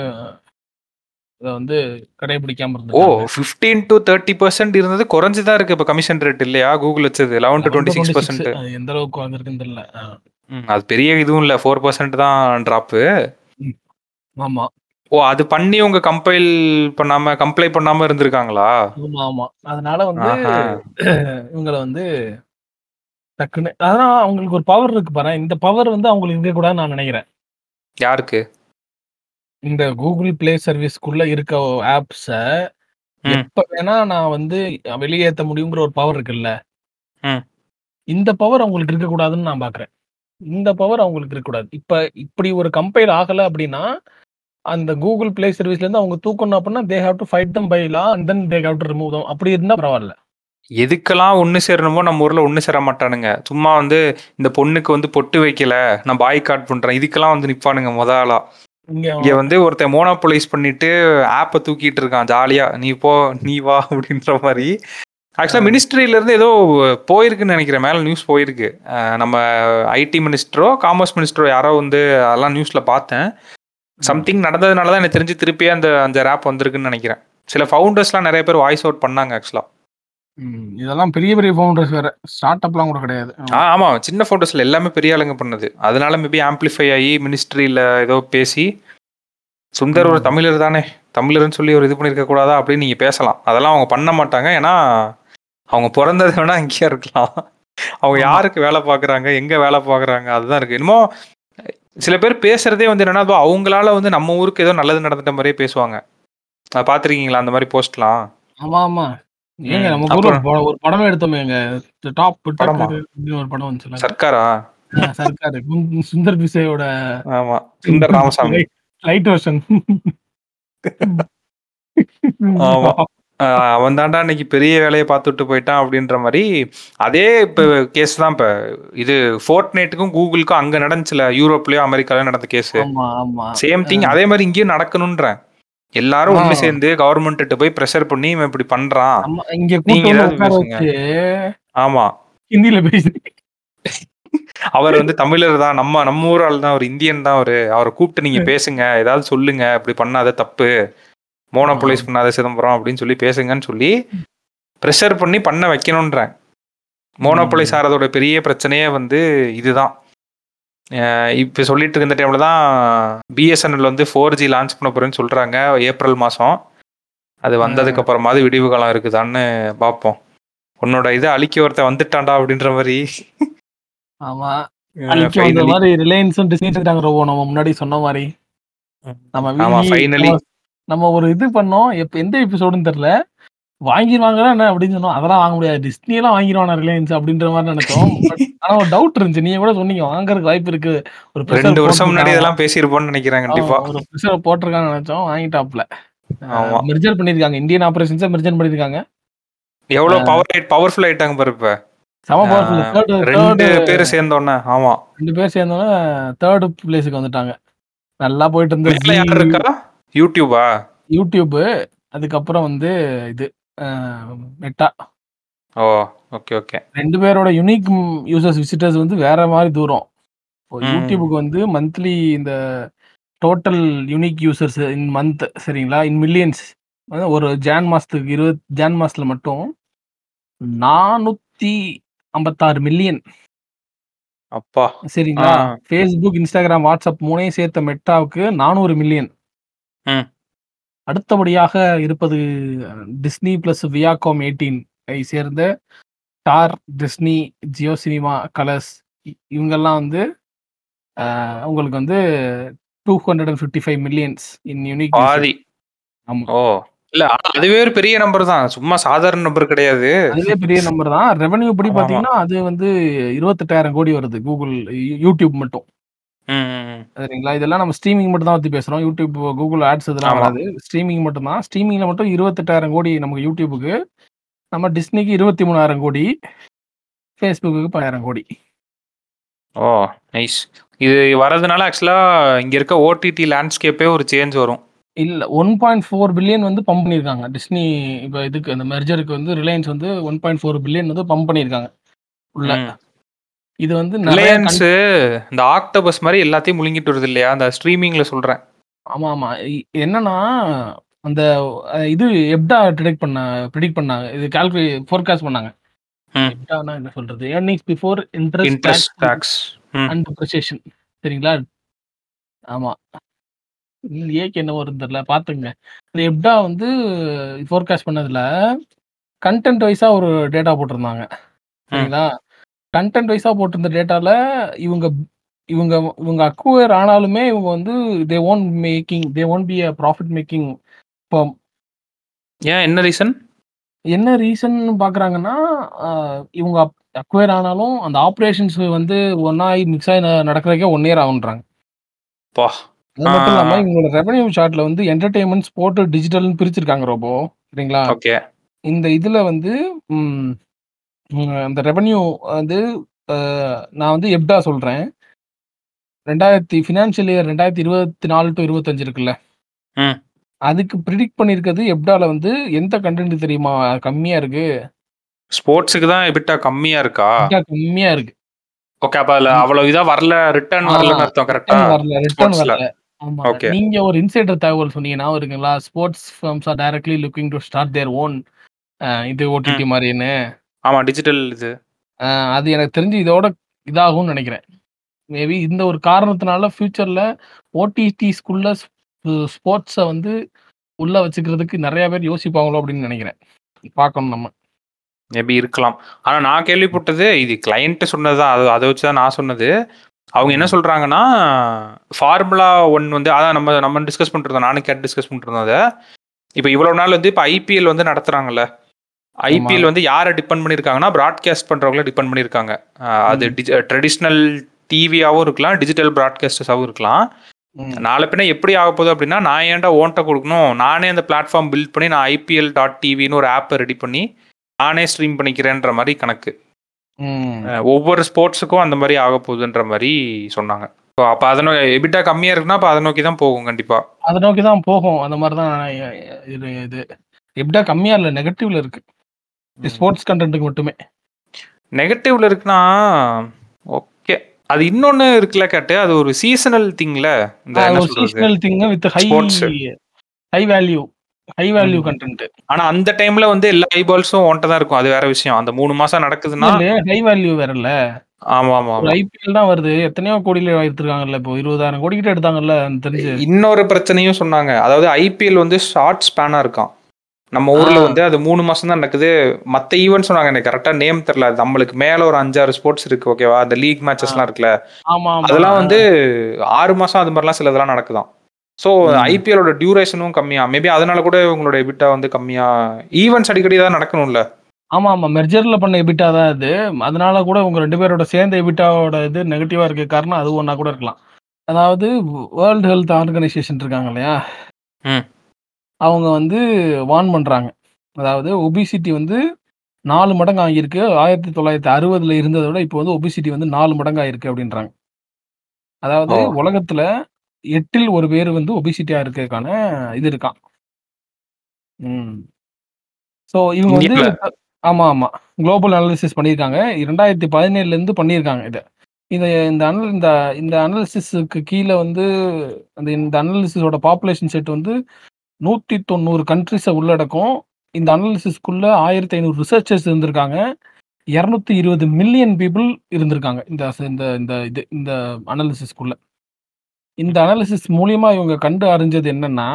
அத வந்து கடைபிடிக்காம ஓ! இருந்துட்டாங்க. 15-30% இருந்தது குறைஞ்சு தான் இருக்கு இப்ப கமிஷன் ரேட் இல்லையா? கூகுள் வச்சது 11-26%. அது எந்த அளவுக்கு வந்திருக்குன்னு தெரியல. ஆ. ம். அது பெரிய இதுவும் இல்ல. 4% தான் ட்ராப்பு. ம். ஆமா. ஓ! அது பண்ணி உங்க கம்பைல் பண்ணாம கம்ப்ளை பண்ணாம இருந்திருக்காங்களா? ஆமா, ஆமா. அதனால வந்து ஆஹா. இவங்கள வந்து டக்குன்னு அதான் அவங்களுக்கு ஒரு பவர் இருக்கு பாரேன். இந்த பவர் வந்து அவங்களுக்கு இருக்கக்கூடாதுன்னு நான் நெனைக்கிறேன். யாருக்கு? இந்த கூகுள் பிளே சர்வீஸ்க்குள்ள இருக்க ஆப்ஸ ம். எப்ப வேணா நான் வந்து வெளியேத்த முடியுங்கிற ஒரு பவர் இருக்குல்ல. ம். இந்த பவர் அவங்களுக்கு இருக்கக்கூடாதுன்னு நான் பார்க்குறேன். இந்த பவர் அவங்களுக்கு இருக்கக்கூடாது. இப்ப இப்படி ஒரு கம்பைல் ஆகல அப்படின்னா, அந்த கூகுள் பிளே சர்வீஸ்லேருந்து அவங்க தூக்கணும் அப்படின்னா, they have to fight them by law and then they have to remove them. அப்படி இருந்தா பரவால்ல. எதுக்கெல்லாம் ஒண்ணு சேரணுமோ நம்ம ஊர்ல ஒண்ணு சேர மாட்டானுங்க. சும்மா வந்து இந்த பொண்ணுக்கு வந்து பொட்டு வைக்கல, நான் பாய்காட் பண்றேன். இதுக்கெல்லாம் வந்து நிப்பானுங்க மொத ஆளா. இங்க இங்க வந்து ஒருத்தன் மோனோபோலைஸ் பண்ணிட்டு ஆப்ப தூக்கிட்டு இருக்கான் ஜாலியா. நீ போ, நீ வா அப்படின்ற மாரி. ஆக்சுவலா ஆ. மினிஸ்ட்ரியில இருந்து ஏதோ போயிருக்குன்னு நெனைக்கிறேன். மேல நியூஸ் போயிருக்கு. அ நம்ம ஐடி மினிஸ்டரோ, காமர்ஸ் மினிஸ்டரோ யாரோ வந்து அதெல்லாம் நியூஸ்ல பார்த்தேன். ம். சம்திங் நடந்ததுனால தான் எனக்கு தெரிஞ்சு திருப்பியே அந்த அந்த ஆப் வந்திருக்குன்னு நெனைக்கிறேன். சில ஃபவுண்டர்ஸ்லாம் நெறைய பேர் வாய்ஸ் அவுட் பண்ணாங்க ஆக்சுவலா. ம். இதெல்லாம் பெரிய பெரிய ஃபவுண்டர்ஸ் வேற. ஸ்டார்ட் அப்லாம் கூட கிடையாது. ஆ ஆமா. சின்ன ஃபவுண்டர்ஸ்ல எல்லாமே பெரிய ஆளுங்க பண்ணது. அதனால மேபி ஆம்பிளிஃபை ஆயி மினிஸ்ட்ரியில ஏதோ பேசி, சுந்தர் ஒரு ம். தமிழர் தானே, தமிழர்ன்னு சொல்லி ஒரு இது பண்ணியிருக்க கூடாதா அப்படின்னு நீங்க பேசலாம். அதெல்லாம் அவங்க பண்ண மாட்டாங்க. ஏன்னா, அவங்க பொறந்தது வேணா இங்கேயே இருக்கலாம். அவங்க ஆமா. யாருக்கு வேலை பார்க்குறாங்க, எங்க வேலை பார்க்குறாங்க அதுதான் இருக்கு. என்னமோ சில பேர் பேசுறதே வந்து என்னன்னா, ஏதோ அவங்களால வந்து நம்ம ஊருக்கு ஏதோ நல்லது நடந்துட்ட மாரியே பேசுவாங்க. அ பார்த்துருக்கீங்களா அந்த மாரி போஸ்ட்லாம்? ஆமா, ஆமா. ஏங்க ம். நம்ம ஊர்ல அப்புறம் ஒரு ஒரு படமே எடுத்தோமேங்க. டாப் படமா? அப்படின்னு ஒரு படம் வந்துச்சுல்ல. சர்க்காரா? ஆ சர்க்காரு. குந் சுந்தர் பிச்சையோட ஆமா. Sundar Ramasamy. Lite lite version. ஆமா. அ அவன் தான்டா இன்னைக்கு பெரிய வேலைய பார்த்துட்டு போயிட்டான் அப்படின்ற மாரி, அதே இப்ப கேஸ் தான் இப்ப இது ஃபோர்ட்நைட்டுக்கும், கூகுளுக்கும் அங்க நடந்துச்சுல. யூரோப்லயோ, அமெரிக்காலயோ நடந்த கேஸு. ஆமா, ஆமா. சேம் அ. திங் அதே மாரி இங்கேயும் நடக்கணுன்றேன். எல்லாரும் ஆ. ஒண்ணு சேர்ந்து கவர்மெண்ட்ட போய் பிரஷர் பண்ணி இவன் இப்படி பண்றான். நம்ம இங்க நீங்க கூட்டு வந்து ஏதாவது உட்கார பேசுங்க. வச்சு ஆமா. ஹிந்தியில பேசி அவர் வந்து தமிழர் தான். நம்ம நம்ம ஊர் ஆள் தான். அவரு இந்தியன் தான் அவரு. அவர கூப்பிட்டு நீங்க ம். பேசுங்க. ஏதாவது சொல்லுங்க. இப்படி பண்ணாத தப்பு. ஆ. மோனோபோலைஸ் பண்ணாத சிதம்பரம் அப்படின்னு சொல்லி பேசுங்கன்னு சொல்லி, பிரஷர் பண்ணி பண்ண வைக்கணுன்றேன். மோனோபோலைஸ் ம். ஆறதோட பெரிய பிரச்சனையே வந்து இதுதான். அ இப்ப சொல்லிட்டு இருந்த டைம்ல தான் பிஎஸ்என்எல் வந்து 4G லான்ச் பண்ண போறேன்னு சொல்றாங்க. ஏப்ரல் மாசம். அது வந்ததுக்கு ஆ. அப்புறமாவது விடிவு காலம் இருக்குதான்னு பார்ப்போம். உன்னோட இத அழிக்க ஒருத்தன் வந்துட்டான்டா அப்படின்ற மாரி. ஆமா. அ அழிக்க வந்த ஃபைனலி. மாரி ரிலையன்ஸும் டிஸ்னி எடுத்துட்டாங்க ரோபோ. நம்ம முன்னாடி சொன்ன மாரி. நம்ம ஆமா விஇ ஃபைனலி. நம்ம நம்ம ஒரு இது பண்ணோம். எப்ப எந்த எபிசோடுன்னு தெரியல. வாங்கிருவாங்களா என்ன அப்படின்னு சொன்னோம். அதெல்லாம் வாங்க முடியாது. டிஸ்னிலாம் வாங்கிருவானா ரிலையன்ஸ் அப்படின்ற மாரி நெனச்சோம். பட் ஆனா ஒரு டவுட் இருந்துச்சு. நீங்க கூட சொன்னீங்க வாங்குறதுக்கு வாய்ப்பு இருக்கு. ஒரு பிரஷர் 2 வருஷம் முன்னாடி போட்டுருக்கான். இதெல்லாம் பேசியிருப்போம்னு நெனைக்கிறேன் ஆமா. கண்டிப்பா. ஒரு பிரஷர் போட்டுருக்கான்னு நெனச்சோம். வாங்கிட்டாப்ல. அ ஆமா. மெர்ஜர் பண்ணியிருக்காங்க. இந்தியன் ஆப்பரேஷன்ஸ மெர்ஜர் பண்ணியிருக்காங்க. எவ்வளோ அ. பவர் ஆயிட் பவர்ஃபுல் ஆயிட்டாங்க பாரு இப்ப. செம ஆ பவர்ஃபுல். தேர்ட் 2 தேர்ட் பேரு சேர்ந்தோனே. ஆமா. 2 பேர் சேர்ந்தோனே 3 பிளேஸ்க்கு வந்துட்டாங்க. நல்லா போயிட்டு இருந்த மேல ஜீ, யார் இருக்கா? யூடியூபா? யூடியூப் அதுக்கப்புறம் வந்து இது அ மெட்டா. ஓ! Okay, okay. 2 பேரோட யூனிக் யூசர்ஸ் விசிட்டர்ஸ் வந்து வேற மாரி தூரம். இப்போ ம். யூடியூப்க்கு வந்து மந்த்லி இந்த total unique users in month சரிங்களா? In millions. அ ஒரு ஜான் மாசத்துக்கு 20 ஜான் மாசத்துல மட்டும் 456 மில்லியன். அப்பா! ஆ. சரிங்களா? Facebook, Instagram, WhatsApp 3யும் சேர்த்த மெட்டாவுக்கு 400 மில்லியன். ம். அடுத்தபடியாக இருப்பது டிஸ்னி பிளஸ் வியாகாம் 18 ஐ சேர்ந்த Star, Disney, Jio cinema, Colors இ இவங்கெல்லாம் வந்து அ உங்களுக்கு வந்து 255 மில்லியன்ஸ் இன் யூனிக் யூசர். பாதி. ஆமா. ஓ! இல்ல ஆனா அதுவே ஒரு பெரிய நம்பர் தான். சும்மா சாதாரண நம்பர் கிடையாது. அதுவே பெரிய நம்பர் தான். ரெவென்யூ படி ஆமா. பார்த்தீங்கன்னா, அது வந்து 28,000 கோடி வருது. கூகுள் யூ யூடியூப் மட்டும். ம், ம், ம். சரிங்களா? இதெல்லாம் நம்ம ஸ்ட்ரீமிங் மட்டும் தான் பத்தி பேசுறோம். யூடியூப், கூகுள் ஆட்ஸ் இதெல்லாம் ஆமா. வராது. ஸ்ட்ரீமிங் மட்டும் தான். ஸ்ட்ரீமிங்ல மட்டும் 28,000 கோடி நமக்கு யூடியூப்க்கு. நம்ம டிஸ்னிக்கு 23,000 கோடி. Facebookக்கு 10,000 கோடி. ஓ! நைஸ். இது வரதுனால ஆக்சுவலா இங்க இருக்க ஓடிடி லேண்ட்ஸ்கேப்பே ஒரு சேஞ்ச் வரும். இல்ல 1.4 பில்லியன் வந்து பம்ப் பண்ணியிருக்காங்க. டிஸ்னி இப்ப இதுக்கு அந்த மெர்ஜருக்கு வந்து ரிலையன்ஸ் வந்து 1.4 பில்லியன் வந்து பம்ப் பண்ணியிருக்காங்க. உள்ள. ம். இது வந்து நெறைய ரிலையன்ஸ் கன் இந்த ஆக்டோபஸ் மாரி எல்லாத்தையும் முழுங்கிட்டு வருது இல்லையா? அந்த ஸ்ட்ரீமிங்ல சொல்றேன். ஆமா, ஆமா. இ என்னன்னா, அந்த அ இது எப்டா டிடெக்ட் பண்ண பிரெடிக்ட் பண்ணாங்க. இது கால்குலே ஃபோர்காஸ்ட் பண்ணாங்க. ம். எப்டான்னா என்ன சொல்றது? Earnings before interest, interest, tax tax. Hmm. And depreciation சரிங்களா? ஆமா. ஏக்கு என்ன வரும்னு தெரியல. பாத்துக்கங்க. இந்த எப்டா வந்து ஃபோர்காஸ்ட் பண்ணதுல கன்டென்ட் வைஸா ஒரு டேட்டா போட்டிருந்தாங்க. ம். சரிங்களா? கன்டென்ட் வைஸா போட்டிருந்த டேட்டால இவங்க இவங்க இவங்க அக்வயர் ஆனாலுமே இவங்க வந்து they won't making they won't be a profit making இப்போ ஏன் என்ன ரீசன் என்ன ரீசன் பார்க்குறாங்கன்னா இவங்க அக்வயர் ஆனாலும் அந்த ஆப்ரேஷன்ஸ் வந்து ஒன்னாகி மிக்ஸ் ஆகி ந- நடக்கிறதுக்கே ஒன் இயர் ஆகுன்றாங்க பா அது மட்டும் ஆ, இல்லாம ஆ. இவங்களோட ரெவன்யூ சார்ட்ல வந்து என்டர்டைன்மெண்ட் ஸ்போர்ட் டிஜிட்டல்னு பிரிச்சிருக்காங்க ரோபோ சரிங்களா ஓகே இந்த இதுல வந்து ம், ம், அந்த ரெவன்யூ வந்து அஹ், நான் வந்து எப்டா சொல்றேன் ரெண்டாயிரத்தி ஃபினான்ஷியல் இயர் ரெண்டாயிரத்தி இருபத்தி நாலு டு இருபத்தஞ்சு இருக்குல்ல ம். அதுக்கு ப்ரிடிக்ட் பண்ணியிருக்கிறது எப்டால வந்து எந்த கண்டென்ட் தெரியுமா கம்மியா இருக்கு ஸ்போர்ட்ஸுக்கு தான் எபிட்டா கம்மியா இருக்கா எப்டா கம்மியா இருக்கு ஓகே அப்ப அதுல அவ்வளவு இதா வரல ரிட்டர்ன் ஆ, வரலன்னு அர்த்தம் கரெக்டா ரிட்டர்ன் வரல ரிட்டர்ன் ஸ்போர்ட்ஸ்ல வரல ஆமா Okay. நீங்க ஒரு இன்சைடர் தகவல் சொன்னீங்க ஞாபகம் இருக்குங்களா sports firms are directly looking to start their own இது ஓடிடி மாதிரின்னு ஆமா டிஜிட்டல் இது அஹ் அது எனக்கு தெரிஞ்சு இதோட இதாகும்னு நினைக்கிறேன் மேபி இந்த ஒரு காரணத்தினால ஃபியூச்சர்ல ஓடிடிஸ்குள்ள ஸ்போர்ட்ஸை வந்து உள்ள வச்சுக்கிறதுக்கு நிறைய பேர் யோசிப்பாங்களோ அப்படின்னு நினைக்கிறேன் பார்க்கணும் நம்ம மேபி இருக்கலாம் ஆனா நான் கேள்விப்பட்டது இது கிளையண்ட் சொன்னதுதான் அது அதை வச்சு தான் நான் சொன்னது அவங்க என்ன சொல்றாங்கன்னா ஃபார்முலா ஒன் வந்து அதான் நம்ம நம்ம டிஸ்கஸ் பண்ணிருந்தோம் நானும் கேட்டு டிஸ்கஸ் பண்ணிருந்தோம் அதை இப்போ இவ்வளவு நாள் வந்து இப்போ ஐபிஎல் வந்து நடத்துறாங்கல்ல ஐபிஎல் வந்து யாரை டிபெண்ட் பண்ணியிருக்காங்கன்னா ப்ராட்காஸ்ட் பண்றவங்கள டிபெண்ட் பண்ணியிருக்காங்க அஹ் அது ட்ரெடிஷ்னல் டிவியாவும் இருக்கலாம் டிஜிட்டல் ப்ராட்காஸ்டர்ஸாகவும் இருக்கலாம் ம். நாளை பின்ன எப்படி ஆக போகுது அப்படின்னா நான் ஏன்டா ஓன்ட்ட கொடுக்கணும் நானே அந்த பிளாட்ஃபார்ம் பில்ட் பண்ணி நான் ஐபிஎல் டாட் டிவின்னு ஒரு ஆப்பை ரெடி பண்ணி நானே ஸ்ட்ரீம் பண்ணிக்கிறேன்ற மாதிரி கணக்கு ம். அஹ் ஒவ்வொரு ஸ்போர்ட்ஸுக்கும் அந்த மாதிரி ஆக போகுதுன்ற மாதிரி சொன்னாங்க ஸோ அப்போ அதை நோ எபிட்டா கம்மியாக இருக்குன்னா அப்போ அதை நோக்கி தான் போகும் கண்டிப்பாக அதை நோக்கி தான் போகும் அந்த மாதிரி தான் இது இது எப்படியா கம்மியா இல்லை நெகட்டிவ்ல இருக்கு ஸ்போர்ட்ஸ் கண்டென்ட்டுக்கு மட்டுமே நெகட்டிவ்ல இருக்குன்னா ஓகே அது இன்னொன்று இருக்குல்ல கேட்டு அது ஒரு சீசனல் திங்ல இந்த என்ன சொல்றது seasonal thing with high Sports. High value high value content ஆனா அந்த டைம்ல வந்து எல்லா ஐபால்ஸும் ஒன்ட்ட தான் இருக்கும் அது வேற விஷயம் அந்த மூணு மாசம் நடக்குதுன்னா ஹை வேல்யூ வேறல்ல ஆமா ஆமா ஒரு ஆமா ஐபிஎல் தான் வருது எத்தனையோ கோடியில எடுத்திருக்காங்கல்ல இப்போ இருபதாயிரம் கோடி கிட்ட எடுத்தாங்கல்ல எனக்கு தெரிஞ்சு இன்னொரு பிரச்சனையும் சொன்னாங்க அதாவது ஐபிஎல் வந்து ஷார்ட் ஸ்பேனா இருக்கான் நம்ம ஊர்ல ஆ. வந்து அது மூணு மாசம் தான் நடக்குது மத்த ஈவென்ட் சொன்னாங்க எனக்கு கரெக்டா நேம் தெரியல அது நம்மளுக்கு மேல ஒரு அஞ்சாறு ஸ்போர்ட்ஸ் இருக்கு ஓகேவா அந்த லீக் மேட்சஸ்லாம் இருக்குல்ல ஆமா ஆமா அதெல்லாம் வந்து ஆறு மாசம் அது மாதிரிலாம் சில இதெல்லாம் நடக்குதாம் ஸோ ம். ஐபிஎலோட டியூரேஷனும் கம்மியா மேபி அதனால கூட உங்களோட எபிட்டா வந்து கம்மியா ஈவெண்ட்ஸ் அடிக்கடி தான் நடக்கணும்ல ஆமா ஆமா மெர்ஜர்ல பண்ண எபிட்டா தான் இது அதனால கூட உங்க ரெண்டு பேரோட சேர்ந்த எபிட்டாவோட இது நெகட்டிவா இருக்க காரணம் அது ஒண்ணா கூட இருக்கலாம் அதாவது வேர்ல்டு ஹெல்த் ஆர்கனைசேஷன் இருக்காங்க இல்லையா ம். அவங்க வந்து வார்ன் பண்றாங்க அதாவது ஒபிசிட்டி வந்து நாலு மடங்கு ஆகியிருக்கு ஆயிரத்தி தொள்ளாயிரத்தி அறுபதுல இருந்ததை விட இப்போ வந்து ஒபிசிட்டி வந்து நாலு மடங்கு ஆயிருக்கு அப்படின்றாங்க அதாவது ஓ. உலகத்துல எட்டில் ஒரு பேர் வந்து ஒபிசிட்டியா இருக்கிறதுக்கான இது இருக்கான் ம் ஸோ இவங்க வந்து இந்தியால? ஆமா ஆமா குளோபல் அனாலிசிஸ் பண்ணியிருக்காங்க இரண்டாயிரத்தி பதினேழுல இருந்து பண்ணியிருக்காங்க இதை இந்த இந்த அனல் இந்த இந்த அனாலிசிஸுக்கு கீழே வந்து அந்த இந்த அனாலிசிஸோட பாப்புலேஷன் செட் வந்து நூற்றி தொண்ணூறு கண்ட்ரிஸை உள்ளடக்கும் இந்த அனாலிசிஸ்க்குள்ள ஆயிரத்தி ஐநூறு ரிசர்ச்சர்ஸ் இருந்திருக்காங்க இரநூத்தி இருபது மில்லியன் பீப்புள் இருந்திருக்காங்க இந்த இந்த இந்த இது இந்த அனாலிசிஸ்க்குள்ள இந்த அனாலிசிஸ் மூலியமா இவங்க கண்டு அறிஞ்சது என்னன்னா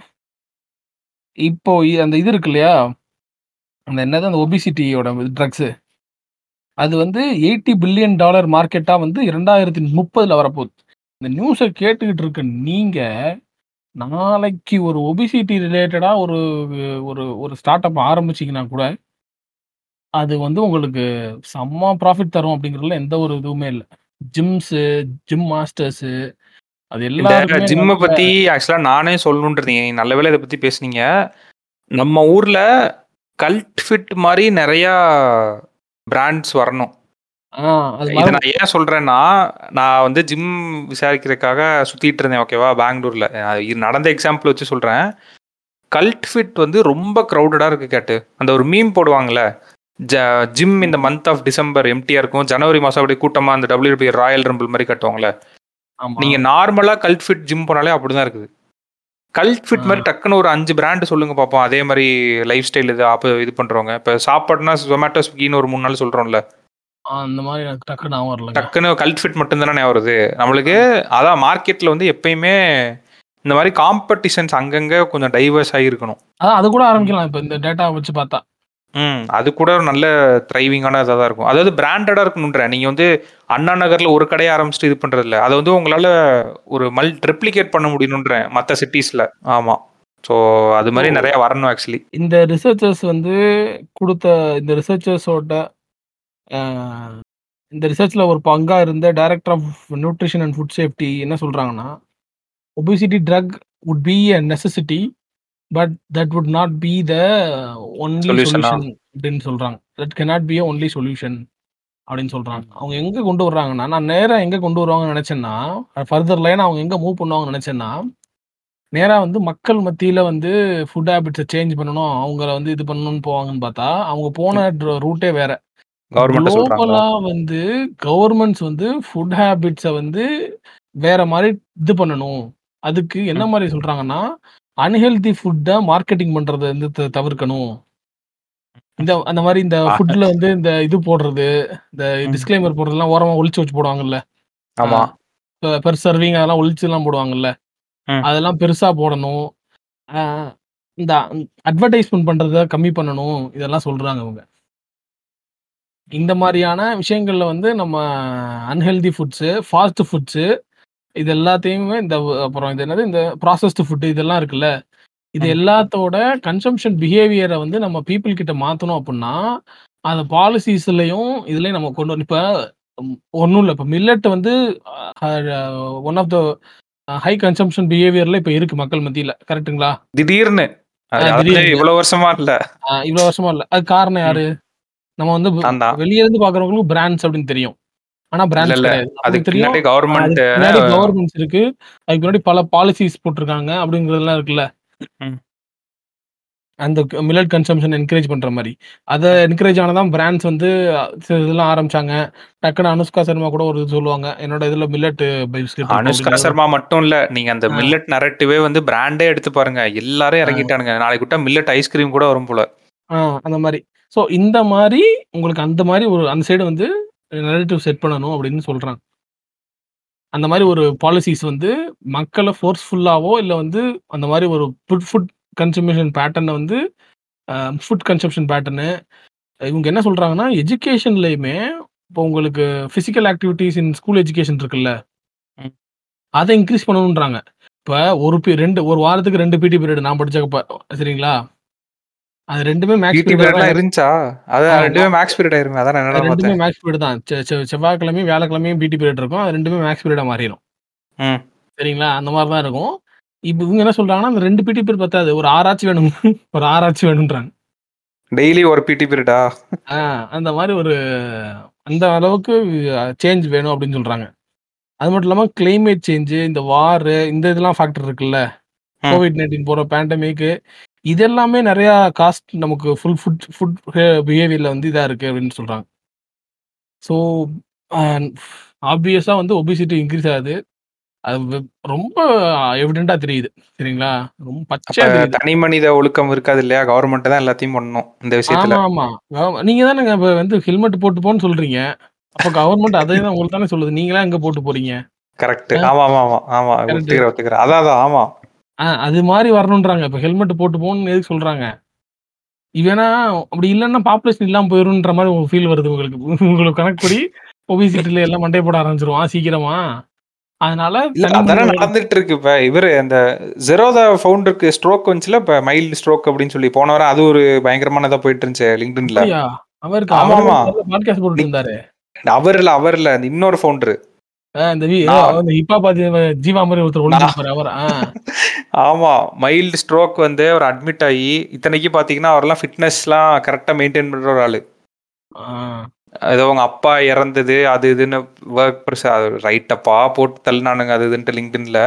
இப்போ இ- அந்த இது இருக்கு இல்லையா அந்த என்னது அந்த ஒபிசிட்டியோட ட்ரக்ஸு அது வந்து எயிட்டி பில்லியன் டாலர் மார்க்கெட்டாக வந்து இரண்டாயிரத்தி முப்பதில் வரப்போகுது இந்த நியூஸை கேட்டுக்கிட்டு இருக்க நீங்கள் நாளைக்கு ஒரு ஒபிசிட்டி ரிலேட்டடாக ஒரு ஒரு ஒரு ஸ்டார்ட் அப் ஆரம்பிச்சிங்கன்னா கூட அது வந்து உங்களுக்கு செம்ம ப்ராஃபிட் தரும் அப்படிங்கிறதுல எந்த ஒரு இதுவுமே இல்லை ஜிம்ஸு ஜிம் மாஸ்டர்ஸு அது இந்த எல்லாருக்குமே ஜிம்மை நல்ல- பத்தி ஆக்சுவலா நானே சொல்லணுன்றீங்க நல்ல வேளை இதை பத்தி பேசுனீங்க நம்ம ஊர்ல கல்ட் ஃபிட் மாதிரி நிறைய பிராண்ட்ஸ் வரணும் ஆ அது இதை நான் ஏன் சொல்றேன்னா நான் வந்து ஜிம் விசாரிக்கிறதுக்காக சுத்திட்டு இருந்தேன் ஓகேவா பெங்களூர்ல அஹ் இது நடந்த எக்ஸாம்பிள் வச்சு சொல்றேன் கல்ட் ஃபிட் வந்து ரொம்ப க்ரௌடடா இருக்கு கேட்டு அந்த ஒரு மீம் போடுவாங்கல்ல ஜிம் இந்த மந்த் ஆஃப் டிசம்பர் எம்டியா இருக்கும் ஜனவரி மாசம் அப்படியே கூட்டமா அந்த டபிள்யூபி ராயல் ரம்பிள் மாதிரி கட்டுவாங்கல்ல ஆமா. நீங்க நார்மலா கல்ட் ஃபிட் ஜிம் போனாலே அப்படிதான் இருக்குது கல்ட் ஃபிட் மாதிரி டக்குன்னு ஒரு அஞ்சு பிராண்ட் சொல்லுங்க பார்ப்போம் அதே மாதிரி லைஃப் ஸ்டைல் இது அப்போ இது பண்றவங்க இப்போ சாப்பாடுனா ஜொமேட்டோ ஸ்விக்கின்னு ஒரு மூணு நாள் சொல்றோம்ல ஆ, அந்த மாதிரி எனக்கு டக்குன்னு ஞாபகம் வரலங்க டக்குன்னு கல்ட் ஃபிட் மட்டும் தானே வருது நம்மளுக்கு அதான் மார்க்கெட்ல வந்து எப்பயுமே இந்த மாதிரி காம்படிஷன்ஸ் அங்கங்க கொஞ்சம் டைவர்ஸ் ஆகிருக்கணும் அதான் அது கூட ஆரம்பிக்கலாம் இப்போ இந்த டேட்டா வச்சு பார்த்தா ம். அது கூட ஒரு நல்ல த்ரைவிங்கான இதா தான் இருக்கும். அதாவது பிராண்டடா இருக்கணுன்றேன். நீங்க வந்து அண்ணா நகர்ல ஒரு கடைய ஆரம்பிச்சுட்டு இது பண்றதில்ல. அத வந்து உங்களால ஒரு மல் ரெப்ளிகேட் பண்ண முடியணுன்றேன் மத்த சிட்டீஸ்ல. ஆமா. ஸோ அது மாரி ஓ! நெறைய வரணும் ஆக்சுவலி. இந்த ரிசர்ச்சர்ஸ் வந்து குடுத்த இந்த ரிசர்ச்சர்ஸோட அ இந்த ரிசர்ச்ல ஒரு பங்கா இருந்த director of nutrition and food safety என்ன சொல்றாங்கன்னா, obesity drug would be a necessity. But that would not be the only சொல்யூஷனா? சொல்யூஷன் அப்படின்னு சொல்றாங்க. That cannot be a only solution அப்படின்னு சொல்றாங்க. ம். அவங்க எங்க கொண்டு வர்றாங்கன்னா, நான் நேரா எங்க கொண்டு வருவாங்கன்னு நெனச்சேன்னா, ஃபர்தர் லைனா அவங்க எங்க மூவ் பண்ணுவாங்கன்னு நெனச்சேன்னா, நேரா வந்து மக்கள் மத்தியில வந்து ஃபுட் ஹேபிட்ஸ சேஞ்ச் பண்ணணும். அவங்கள வந்து இது பண்ணணும்னு போவாங்கன்னு பார்த்தா, அவங்க போன ம். ட்ர ரூட்டே வேற. கவர்மெண்ட்ட சொல்றாங்களா? குளோபலா வந்து கவர்மெண்ட்ஸ் வந்து ஃபுட் ஹேபிட்ஸ வந்து வேற மாரி இது பண்ணணும். அதுக்கு என்ன ம். மாரி சொல்றாங்கன்னா, அன்ஹெல்தி ஃபுட்ட மார்க்கெட்டிங் பண்றத வந்து த தவிர்க்கணும். இந்த அந்த மாரி இந்த ஆ. ஃபுட்ல வந்து இந்த இது போடுறது, இந்த ம். டிஸ்க்ளைமர் போடுறதெல்லாம் ஓரமா ஒளிச்சு வச்சு போடுவாங்கல்ல. ஆ ஆமா. பெ பெர் சர்விங் அதெல்லாம் ஒளிச்சுலாம் போடுவாங்கல்ல. ம். அதெல்லாம் பெருசா போடணும். ஆ இந்த அட்வர்டைஸ்மென்ட் பண்றத கம்மி பண்ணணும். இதெல்லாம் சொல்றாங்க அவங்க. இந்த மாரியான விஷயங்கள்ல வந்து நம்ம அன்ஹெல்தி ஃபுட்ஸு, ஃபாஸ்ட் ஃபுட்ஸு இது எல்லாத்தையுமே இந்த அப்புறம் இது என்னது இந்த ப்ராசஸ்டு ஃபுட் இதெல்லாம் இருக்குல்ல. இது ம். எல்லாத்தோட கன்சம்ப்ஷன் பிஹேவியர வந்து நம்ம பீப்பிள் கிட்ட மாத்தணும் அப்புட்ன்னா, அத பாலிசிஸ்லயும் இதுலயும் நம்ம கொண்டு வரணும். இப்ப ம் ஒண்ணும் இல்ல. இப்ப மில்லட் வந்து uh one of the high consumption பிஹேவியர்ல இப்ப இருக்கு மக்கள் மத்தியில. கரெக்ட்டுங்களா? திடீர்னு. ஆ அது அதாவது திடீர்னு. இவ்வளோ வருஷமா இல்ல. ஆ இவ்வளோ வருஷமா இல்ல. அதுக்கு காரணம் ம். யாரு? நம்ம வந்து வ் நான் தான். வெளிய இருந்து பார்க்குறவங்களுக்கு பிராண்ட்ஸ் அப்படின்னு தெரியும். ஆனா இல்ல, பிராண்ட்ஸ் இல்ல. கிடையாது. அதுக்கு நமக்கு தெரியும். பின்னாடி கவர்மெண்ட் அதுக்கு பின்னாடி கவர்மெண்ட்ஸ் இருக்கு. அதுக்கு பின்னாடி பல பாலிசிஸ் போட்டுருக்காங்க அப்படிங்கிறதெல்லாம் இருக்குல்ல. ம். அந்த க் மில்லட் கன்சம்ப்ஷன் என்கரேஜ் பண்ற மாரி. அத ம். என்கரேஜ் ஆன தான் பிராண்ட்ஸ் வந்து சில இதெல்லாம் ஆரம்பிச்சாங்க. டக்குனு அனுஷ்கா சர்மா கூட ஒரு இது சொல்லுவாங்க. என்னோட இதுல மில்லட் பிஸ்கட் இருக்கும் அனுஷ்கா அப்படின்னு. சர்மா மட்டும் இல்ல. நீங்க அந்த ஆ. மில்லட் நரேட்டிவே வந்து பிராண்டே எடுத்து பாருங்க. எல்லாரும் ஆ. இறங்கிட்டானுங்க. நாளைக்கு விட்டா மில்லட் ஐஸ்கிரீம் கூட வரும் போல. ஆ அந்த மாரி. ஸோ இந்த மாரி உங்களுக்கு அந்த மாரி ஒரு அந்த சைடு வந்து நரேட்டிவ் செட் பண்ணணும் அப்படின்னு சொல்றாங்க. அந்த மாரி ஒரு பாலிசிஸ் வந்து மக்கள ஃபோர்ஸ்ஃபுல்லாவோ இல்ல வந்து அந்த மாரி ஒரு ஃபுட் ஃபுட் கன்சம்ஷன் பேட்டர்ன வந்து அ ஃபுட் கன்சம்ப்ஷன் பேட்டர்னு இவங்க என்ன சொல்றாங்கன்னா, எஜுகேஷன்லயுமே இப்போ உங்களுக்கு physical activities in school education இருக்குல்ல. ம். அத இன்கிரீஸ் பண்ணணுன்றாங்க. இப்ப ஒரு பி 2 ஒரு வாரத்துக்கு 2 பிடி பீரியட் நான் படிச்சப்ப சரிங்களா? அது 2மே மேக்ஸ் பிடி பீரியடா பீரியட்லாம் தான் இருந்துச்சா? அதான் ஆமா. 2மே மேக்ஸ் பீரியட் ஆயிருமே. அதான் நான் என்னடா 2மே பார்த்தேன். மேக்ஸ் பீரியட் தான். செ செ செவ்வாய்க்கிழமையும், வியாழக்கிழமையும் பிடி பீரியட் இருக்கும். அது 2மே மேக்ஸ் பீரியடா மாறிரும். ம். சரிங்களா? அந்த மாரி தான் இருக்கும். இப்ப இவங்க என்ன சொல்றாங்கன்னா, அந்த 2 பிடி பீரியட் பத்தாது. ஒரு 6 ஆச்சு வேணும். ஒரு 6 ஆச்சு வேணுன்றாங்க. டெய்லி ஒரு பிடி பீரியடா? ஆ அந்த மாரி ஒரு அந்த அளவுக்கு சேஞ்ச் வேணும் அப்படின்னு சொல்றாங்க. அது மட்டும் இல்லாம கிளைமேட் சேஞ்ச், இந்த வார் இந்த இதெல்லாம் ஃபேக்டர் இருக்குல்ல. ம். கோவிட்-19 போற பேண்டமிக் இது எல்லாமே நெறையா காஸ்ட் நமக்கு ஃபுல் ஃபுட் ஃபுட் பிஹேவியர்ல வந்து இதா இருக்கு அப்படின்னு சொல்றாங்க. ஸோ அ ஆப்வியஸா வந்து ஒபிசிட்டி இன்கிரீஸ் ஆகுது. அது வெ ரொம்ப எவிடென்ட்டா தெரியுது. சரிங்களா? ரொம்ப அப்ப பச்சையா தெரியுது. தனி மனித ஒழுக்கம் இருக்காது இல்லையா? கவர்மெண்ட் தான் எல்லாத்தையும் பண்ணணும். இந்த விஷயத்துல. ஆமா, ஆமா. கவ நீங்க தானங்க இப்ப வந்து ஹெல்மெட் போட்டு போன்னு சொல்றீங்க. அப்ப கவர்மெண்ட் அதே தான் உங்களுக்கு தானே சொல்லுது. நீங்களா எங்க போட்டு போறீங்க? கரெக்ட். ஆ. ஆமா, ஆமா, ஆமா. ஆமா. கரெக்ட்டு. ஒத்துக்கிறேன், ஒத்துக்கிறேன். அதான், அதான். ஆமா. ஆ அது மாரி வரணுன்றாங்க. இப்ப ஹெல்மெட் போட்டு போன்னு எதுக்கு சொல்றாங்க? இவனா அப்படி இல்லன்னா பாப்புலேஷன் இல்லாம போயிரும்ன்ற மாரி ஒரு ஃபீல் வருது உங்களுக்கு. உங்களுக்கு கணக்குப்படி ஒபிசிட்டில எல்லாம் மண்டைய போட ஆரம்பிச்சுருவான் சீக்கிரமா. அதனால இல்ல தனி அதானே மனித நடந்துட்டு இருக்கு இப்ப. இவரு அந்த ஜெரோதா ஃபவுண்டருக்கு ஸ்ட்ரோக் வந்துச்சுல, இப்ப மைல்டு ஸ்ட்ரோக் அப்படின்னு சொல்லி போன வாரம் அது ஒரு பயங்கரமான இதா போயிட்டு இருந்துச்சு LinkedInல. அப்படியா? அவருக்கு ஆமா, அவரு ஆமா. பாட்காஸ்ட் போட்டுட்டு நிக் இருந்தாரு. அவர் இல்ல, அவர் இல்ல. இந்த இன்னொரு ஃபவுண்டர். ஆ இந்த வி நான் இந்த ஹிப்பா பாத்தி ஜீவா மாரி ஒருத்தர் நான் ஒளிஞ்சிருப்பாரு அவரா? ஆ. ஆமா. மைல்டு ஸ்ட்ரோக் வந்து அவர் அட்மிட் ஆயி, இத்தனைக்கும் பார்த்தீங்கன்னா, அவரெல்லாம் ஃபிட்னஸ்லாம் கரெக்ட்டா மெயின்டெயின் பண்ற ஒரு ஆளு. ஆ. ஏதோ அவங்க அப்பா இறந்தது, அது இதுன்னு வொர்க் ப்ரெஷர் அது ரைட்டப்பா போட்டு தள்ளுனானுங்க அது இதுன்ட்டு LinkedInல.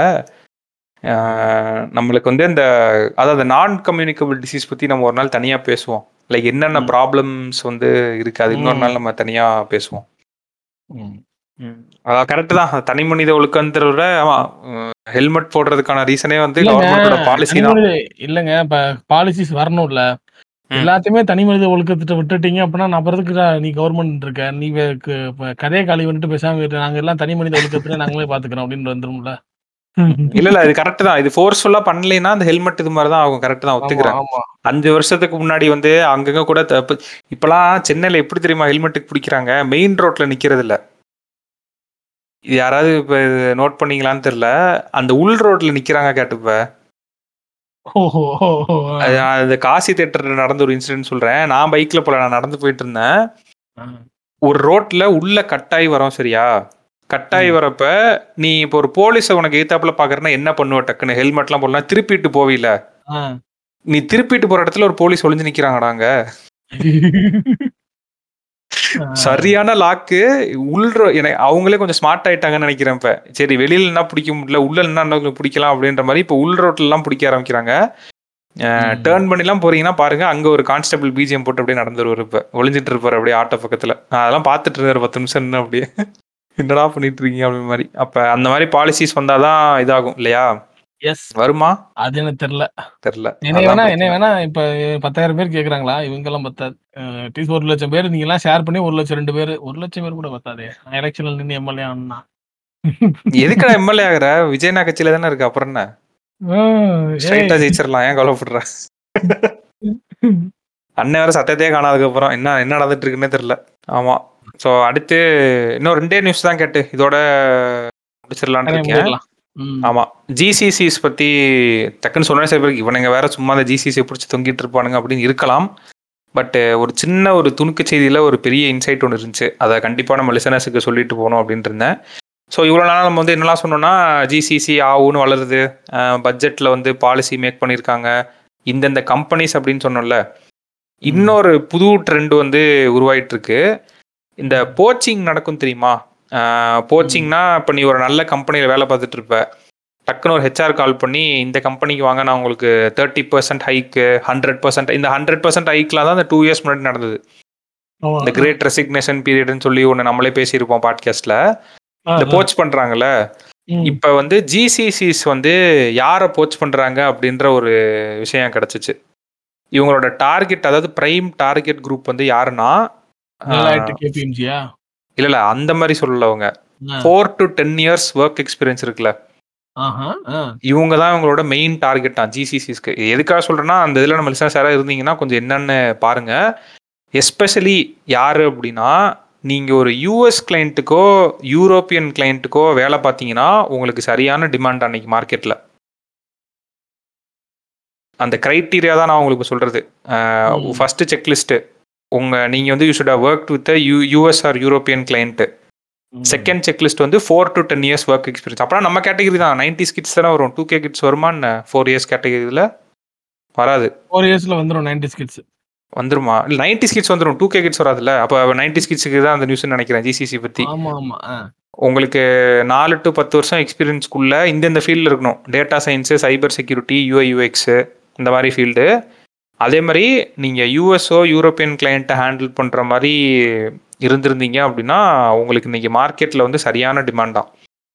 ஆ நம்மளுக்கு வந்து இந்த அதாவது நான் கம்யூனிகபிள் டிசீஸ் பத்தி நம்ம ஒரு நாள் தனியா பேசுவோம். லைக் என்னென்ன ம். ப்ராப்ளம்ஸ் வந்து இருக்கு. அது இன்னொரு ம். நாள் நம்ம தனியா பேசுவோம். ம். ம். அதான் கரெக்ட் தான். தனி மனித ஒழுக்கம்ன்றத விட ஆமா ஹெல்மெட் போடுறதுக்கான ரீசனே வந்து இல்லங்க. கவர்மெண்டோட பாலிசி தனி தான். மனித இல்லங்க. இப்ப பாலிசிஸ் வரணும்ல. ம். எல்லாத்தையுமே தனி மனித ஒழுக்கத்த விட்டுட்டீங்க அப்படின்னா, நான் அப்புறம் எதுக்குடா நீ கவர்மெண்ட் இருக்க? நீ வே க இப்ப கதைய காலி பண்ணிட்டு பேசாம இரு. நாங்க எல்லாம் தனி மனித ஒழுக்கத்துல நாங்களே பார்த்துக்கிறோம் அப்படின்னு வந்துரும்ல. இல்ல இல்ல இது கரெக்ட் தான் இது ஃபோர்ஸ்ஃபுல்லா பண்ணலைன்னா அந்த ஹெல்மெட் இது மாதிரி தான் ஆகும் கரெக்ட் தான் ஆமா ஒத்துக்கிறேன் ஆமா அஞ்சு வருஷத்துக்கு முன்னாடி வந்து அங்கங்க கூட தப்பு இப்பெல்லாம் சென்னையில எப்படி தெரியுமா ஹெல்மெட்டுக்கு பிடிக்கிறாங்க மெயின் ரோட்ல நிக்கிறது இல்ல இது யாராவது இப்ப நோட் பண்ணீங்களான்னு தெரியல அந்த உள் ரோட்ல நிக்கிறாங்க கேட்டுப்ப ஓஹோ ஓஹோ, ஆ. அது நான் இந்த காசி தேட்டர்ல நடந்த ஒரு இன்சிடென்ட் சொல்றேன் நான் பைக்ல போல நான் நடந்து போயிட்டு இருந்தேன் ஆ. ஒரு ரோட்ல உள்ள கட்டாயி வரோம் சரியா கட்டாயி ம். வரப்ப நீ இப்போ ஒரு போலீஸை உனக்கு எய்த்தாப்புல பாக்குறேன்னா என்ன பண்ணுவ டக்குன்னு ஹெல்மெட்லாம் போடலாம் திருப்பிட்டு போவில ஆ. நீ திருப்பிட்டு போற இடத்துல ஒரு போலீஸ் ஒளிஞ்சு நிக்கிறாங்கடாங்க ஆ. சரியான லாக்கு உள்ள எனக்கு அவங்களே கொஞ்சம் ஸ்மார்ட் ஆயிட்டாங்கன்னு நினைக்கிறேன் இப்ப சரி வெளியில என்ன பிடிக்க முடியல உள்ள என்ன இன்னும் பிடிக்கலாம் அப்படின்ற மாதிரி இப்ப உள் ரோட்ல எல்லாம் பிடிக்க ஆரம்பிக்கிறாங்க ம். டேர்ன் பண்ணிலாம் போறீங்கன்னா பாருங்க அங்க ஒரு கான்ஸ்டபிள் பிஜிஎம் போட்டு அப்படியே நடந்து வருவார் இப்ப ஒளிஞ்சிட்டு இருப்பாரு அப்படியே ஆட்டோ பக்கத்துல நான் அதெல்லாம் பார்த்துட்டு இருந்தாரு பத்து நிமிஷம் நின்னு அப்படியே என்னடா பண்ணிட்டு இருக்கீங்க அப்படி மாதிரி அப்ப அந்த மாதிரி பாலிசிஸ் வந்தாதான் இதாகும் இல்லையா எஸ் வருமா அது எனக்கு தெரியல தெரியல என்ன அதான் வேணா பிரச்சனை. என்ன வேணா இப்ப பத்தாயிரம் பேர் கேக்குறாங்களா இவங்க எல்லாம் பத்தாது அட்லீஸ்ட் ஒரு லட்சம் பேர் நீங்க எல்லாம் ஷேர் பண்ணி ஒரு லட்சம் ரெண்டு பேர் ஒரு லட்சம் பேர் கூட பத்தாதே எலெக்ஷன்ல நின்று எம்எல்ஏ ஆனா எதுக்குடா எம்எல்ஏ ஆகுற விஜயனா கட்சியில தானே இருக்கு அப்புறம் என்ன ஸ்ட்ரைட்டா ஜெயிச்சிடலாம் ஏன் கவலைப்படுற அண்ணன் வேற சத்தத்தையே காணாததுக்கு அப்புறம் என்ன என்ன நடந்துட்டு இருக்குன்னே தெரியல ஆமா சோ அடுத்து இன்னும் ரெண்டே நியூஸ் தான் கேட்டு இதோட முடிச்சிடலான்னு இருக்கேன் ஆமா ஜிசிசிஸ் பத்தி டக்குன்னு சொன்னே சில பேருக்கு இவனுங்க வேற சும்மா அந்த ஜிசிசி பிடிச்சி தொங்கிட்டு இருப்பானுங்க அப்படின்னு இருக்கலாம் பட் ஒரு சின்ன ஒரு துணுக்கு செய்தியில ஒரு பெரிய இன்சைட் ஒன்று இருந்துச்சு அதை கண்டிப்பா நம்ம லிசனர்ஸுக்கு சொல்லிட்டு போகணும் அப்படின்ட்டு இருந்தேன் ஸோ இவ்வளோ நாள் நம்ம வந்து என்னெல்லாம் சொன்னோம்னா ஜிசிசி ஆவுன்னு வளருது பட்ஜெட்டில் வந்து பாலிசி மேக் பண்ணியிருக்காங்க இந்தந்த கம்பெனிஸ் அப்படின்னு சொன்னோம்ல இன்னொரு புது ட்ரெண்ட் வந்து உருவாயிட்டு இருக்கு இந்த போச்சிங் நடக்கும் தெரியுமா போச்சிங்னா இப்போ நீ ஒரு நல்ல கம்பெனியில் வேலை பார்த்துட்டு இருப்ப டக்குன்னு ஒரு ஹெச்ஆர் கால் பண்ணி இந்த கம்பெனிக்கு வாங்க நான் உங்களுக்கு தேர்ட்டி பர்சன்ட் ஹைக்கு ஹண்ட்ரட் பர்சன்ட் இந்த ஹண்ட்ரட் பர்சன்ட் ஹைக்லாம் தான் இந்த டூ இயர்ஸ் முன்னாடி நடந்தது இந்த கிரேட் ரெசிக்னேஷன் பீரியட்னு சொல்லி ஒன்று நம்மளே பேசியிருப்போம் பாட்காஸ்ட்ல இந்த போச் பண்றாங்கல்ல இப்ப வந்து ஜிசிசிஸ் வந்து யாரை போச் பண்றாங்க அப்படின்ற ஒரு விஷயம் கிடைச்சிச்சு இவங்களோட டார்கெட் அதாவது பிரைம் டார்கெட் குரூப் வந்து யாருன்னா கேபிஎம்ஜியா இல்ல இல்ல அந்த மாதிரி சொல்லல அவங்க four to ten years work experience இருக்குல்ல இவங்க தான் இவங்களோட மெயின் டார்கெட் தான் ஜிசிசிஸ்க்கு எதுக்காக சொல்றேன்னா அந்த இதில் நம்ம லிசனர்ஸ் யாராவது இருந்தீங்கன்னா கொஞ்சம் என்னன்னு பாருங்க எஸ்பெஷலி யாரு அப்படின்னா நீங்க ஒரு யூஎஸ் கிளைண்ட்டுக்கோ யூரோப்பியன் கிளைண்ட்டுக்கோ வேலை பார்த்தீங்கன்னா உங்களுக்கு சரியான டிமாண்ட் அன்னைக்கு மார்க்கெட்ல அந்த கிரைட்டீரியா தான் நான் உங்களுக்கு சொல்றது ஃபர்ஸ்ட் செக்லிஸ்ட் உங்க நீங்க வந்து you should have work with you US or European client second checklist வந்து four to ten years work experience அப்புறம் நம்ம கேட்டகரி தான் நைன்டி கிட்ஸ் தானே வரும் டூ கே கிட்ஸ் வருமா என்ன ஃபோர் இயர்ஸ் கேட்டகரியில் வராது ஃபோர் இயர்ஸ்ல வந்துடும் நைன்டி கிட்ஸ் வந்துருமா இல்லை நைன்டி கிட்ஸ் வந்துடும் டூ கே கிட்ஸ் வராதுல்ல அப்போ நைன்டி கிட்ஸுக்கு தான் அந்த நியூஸ் நினைக்கிறேன் ஜிசிசி பற்றி ஆமா ஆமா உங்களுக்கு நாலு டு பத்து வருஷம் எக்ஸ்பீரியன்ஸ்க்குள்ள இந்தந்த ஃபீல்டில் இருக்கணும் data science cyber security UI UX இந்த மாதிரி ஃபீல்டு அதே மாதிரி நீங்கள் யூஎஸ்ஓ யூரோப்பியன் கிளைண்ட்டை ஹேண்டில் பண்ணுற மாதிரி இருந்திருந்தீங்க அப்படின்னா உங்களுக்கு இன்னைக்கு மார்க்கெட்டில் வந்து சரியான டிமாண்ட் தான்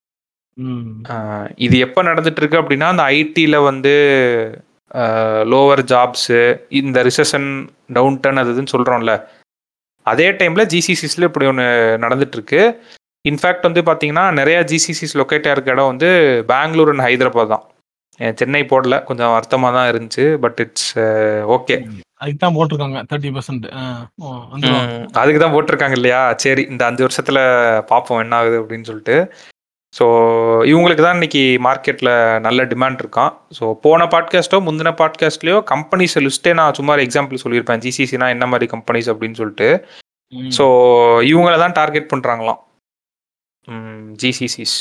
இது எப்போ நடந்துட்டு இருக்கு அப்படின்னா அந்த ஐடியில் வந்து லோவர் ஜாப்ஸு இந்த ரிசஷன் டவுன் டர்ன் அது இதுன்னு சொல்கிறோம்ல அதே டைமில் ஜிசிசிஸில் இப்படி ஒன்று நடந்துட்டு இருக்கு இன்ஃபேக்ட் வந்து பார்த்தீங்கன்னா நிறையா ஜிசிசிஸ் லொக்கேட்டாக இருக்க இடம் வந்து பெங்களூர் அண்ட் ஹைதராபாத் தான் சென்னை போடல கொஞ்சம் வருத்தமாக தான் இருந்துச்சு பட் இட்ஸ் ஓகே அதுக்கு தான் போட்டிருக்காங்க தேர்ட்டி பர்சன்ட் அதுக்கு தான் போட்டிருக்காங்க இல்லையா சரி இந்த அஞ்சு வருஷத்துல பார்ப்போம் என்ன ஆகுது அப்படின்னு சொல்லிட்டு ஸோ இவங்களுக்கு தான் இன்னைக்கு மார்க்கெட்டில் நல்ல டிமாண்ட் இருக்கான் ஸோ போன பாட்காஸ்ட்டோ முந்தின பாட்காஸ்ட்லேயோ கம்பெனிஸ் லிஸ்ட்டே நான் சும்மா எக்ஸாம்பிள் சொல்லியிருப்பேன் ஜிசிசினா என்ன மாதிரி கம்பெனிஸ் அப்படின்னு சொல்லிட்டு ஸோ இவங்கள தான் டார்கெட் பண்ணுறாங்களாம் ஜிசிசிஸ்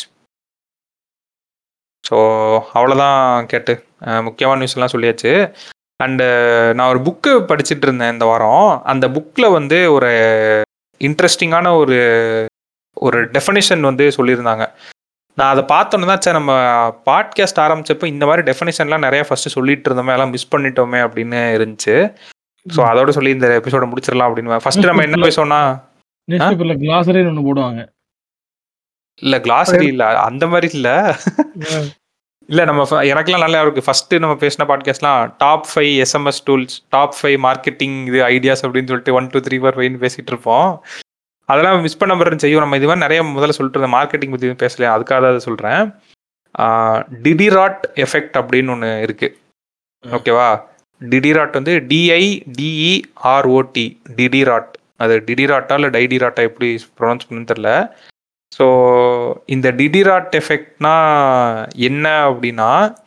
ஸோ அவ்வளோதான் கேட்டு முக்கியமான நியூஸ் எல்லாம் சொல்லியாச்சு அண்டு நான் ஒரு புக்கு படிச்சுட்டு இருந்தேன் இந்த வாரம் அந்த புக்கில் வந்து ஒரு இன்ட்ரெஸ்டிங்கான ஒரு ஒரு டெஃபனிஷன் வந்து சொல்லியிருந்தாங்க நான் அதை பார்த்தோன்னு தான் சார் நம்ம பாட்காஸ்ட் ஆரம்பிச்சப்போ இந்த மாதிரி டெஃபனிஷன்லாம் நிறைய ஃபர்ஸ்ட் சொல்லிட்டு இருந்தோமே எல்லாம் மிஸ் பண்ணிட்டோமே அப்படின்னு இருந்துச்சு ஸோ அதோட சொல்லி இந்த எபிசோட முடிச்சிடலாம் அப்படின்னு ஃபர்ஸ்ட் நம்ம என்ன பேசோம்னா கிளாசரி ஒன்று போடுவாங்க இல்ல கிளாசரி இல்ல அந்த மாதிரி இல்ல இல்ல நம்ம எனக்குலாம் நல்லா இருக்கு ஃபர்ஸ்ட் நம்ம பேசின பாட்காஸ்ட்லாம் top five SMS tools top five marketing இது ஐடியாஸ் அப்படின்னு சொல்லிட்டு ஒன் டூ த்ரீ ஃபோர் ஃபைவ்னு பேசிட்டு இருப்போம் அதெல்லாம் மிஸ் பண்ண மாதிரி செய்யும் நம்ம இது மாதிரி நிறைய முதல்ல சொல்லிட்டு இருந்தோம் மார்க்கெட்டிங் பத்தி பேசலையா அதுக்காக அதை சொல்றேன் டிடிராட் எஃபெக்ட் அப்படின்னு ஒன்று இருக்கு ஓகேவா டிடிராட் வந்து டிஐ டிஇஆர்ஓடி டிடிராட் அது டிடிராட்டா இல்லை டைடிராட்டா எப்படி ப்ரொனவுன்ஸ் பண்ணுன்னு தெரில ஸோ இந்த டிடிராட் எஃபெக்ட்னா என்ன அப்படின்னா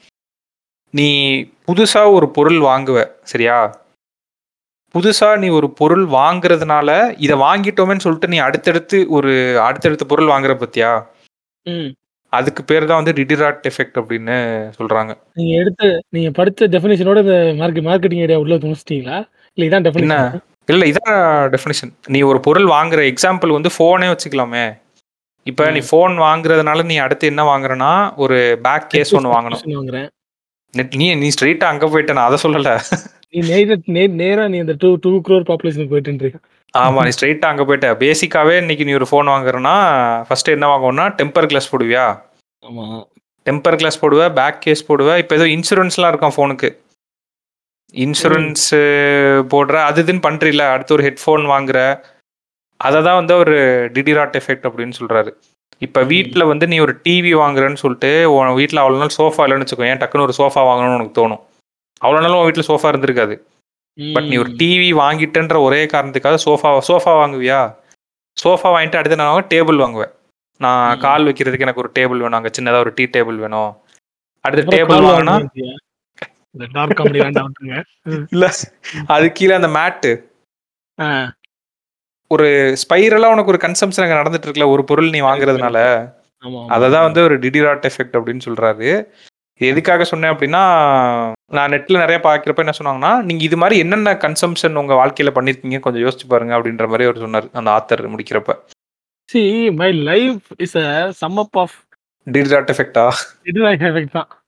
நீ புதுசாக ஒரு பொருள் வாங்குவ சரியா புதுசாக நீ ஒரு பொருள் வாங்குறதுனால இதை வாங்கிட்டோமேன்னு சொல்லிட்டு நீ அடுத்தடுத்து ஒரு அடுத்தடுத்த பொருள் வாங்குற பத்தியா ம் அதுக்கு பேர் தான் வந்து டிடிராட் எஃபெக்ட் அப்படின்னு சொல்றாங்க நீங்க எடுத்த நீங்க படிச்ச டெஃபினேஷனோட இந்த மார்க்கெட் மார்க்கெட்டிங் ஐடியா உள்ள துணிச்சிட்டீங்களா இல்ல இதான் என்ன டெஃபினேஷன் இல்ல இதான் டெஃபினிஷன் நீ ஒரு பொருள் வாங்குற எக்ஸாம்பிள் வந்து ஃபோனே வச்சுக்கலாமே இப்போ நீ ஃபோன் வாங்குறதுனால நீ அடுத்து என்ன வாங்குறனா ஒரு பேக் கேஸ் ஒன்று வாங்கணும் வாங்குறேன் நெட்- நீ நீ ஸ்ட்ரெயிட்டா அங்க போயிட்ட நான் அதை சொல்லல நீ நேர நே- நேரா நீ அந்த டூ டூ க்ரோர் பாப்புலேஷனுக்கு போயிட்டு ஆமா நீ ஸ்ட்ரெயிட்டா அங்க போயிட்ட பேசிக்காவே இன்னைக்கு நீ ஒரு ஃபோன் வாங்குறனா ஃபர்ஸ்ட் என்ன வாங்குவோம்னா டெம்பர் கிளாஸ் போடுவியா ஆமா டெம்பர் கிளாஸ் போடுவ பேக் கேஸ் போடுவ இப்போ ஏதோ இன்சூரன்ஸ்லாம் இருக்கும் ஃபோனுக்கு இன்சூரன்ஸ் போடுற அது இதுன்னு பண்றீல அடுத்து ஒரு ஹெட்ஃபோன் வாங்குற அதை தான் வந்து ஒரு டிடிராட் எஃபெக்ட் அப்படின்னு சொல்றாரு இப்போ வீட்டில் வந்து நீ ஒரு டிவி வாங்குறேன்னு சொல்லிட்டு உன் வீட்டில் அவ்வளோ நாள் சோஃபா இல்லைன்னு வச்சுக்கோ ஏன் டக்குன்னு ஒரு சோஃபா வாங்கணும்னு உனக்கு தோணும் அவ்வளோ நாள் உன் வீட்டில் சோஃபா இருந்திருக்காது பட் நீ ஒரு டிவி வாங்கிட்டேன்ற ஒரே காரணத்துக்காக சோஃபா சோஃபா வாங்குவியா சோஃபா வாங்கிட்டு அடுத்து நான் டேபிள் வாங்குவேன் நான் ம். கால் வைக்கிறதுக்கு எனக்கு ஒரு டேபிள் வேணும் அங்கே சின்னதாக ஒரு டீ டேபிள் வேணும் அடுத்து டேபிள் வாங்கினா இந்த டார்க் காமெடி வேண்டாம் விட்டுருங்க இல்ல அது கீழே அந்த மேட்டு ஆ, ஒரு ஸ்பைரலா உனக்கு ஒரு கன்சம்ஷன் அங்க நடந்துட்டு இருக்குல்ல ஒரு பொருள் நீ வாங்குறதுனால ஆமா அதை தான் வந்து ஒரு டிடிராட் எஃபெக்ட் அப்படின்னு சொல்றாரு இது எதுக்காக சொன்னேன் அப்படின்னா நான் நெட்ல நிறைய பார்க்கிறப்ப என்ன சொன்னாங்கன்னா நீங்க இது மாதிரி என்னென்ன கன்சம்ஷன் உங்க வாழ்க்கையில பண்ணிருக்கீங்க கொஞ்சம் யோசிச்சு பாருங்க அப்படின்ற மாதிரி அவர் சொன்னார் அந்த ஆத்தர் முடிக்கிறப்ப see my life is a sum up of Diderot எஃபெக்டா டிடராய்ட் எஃபெக்ட் தான்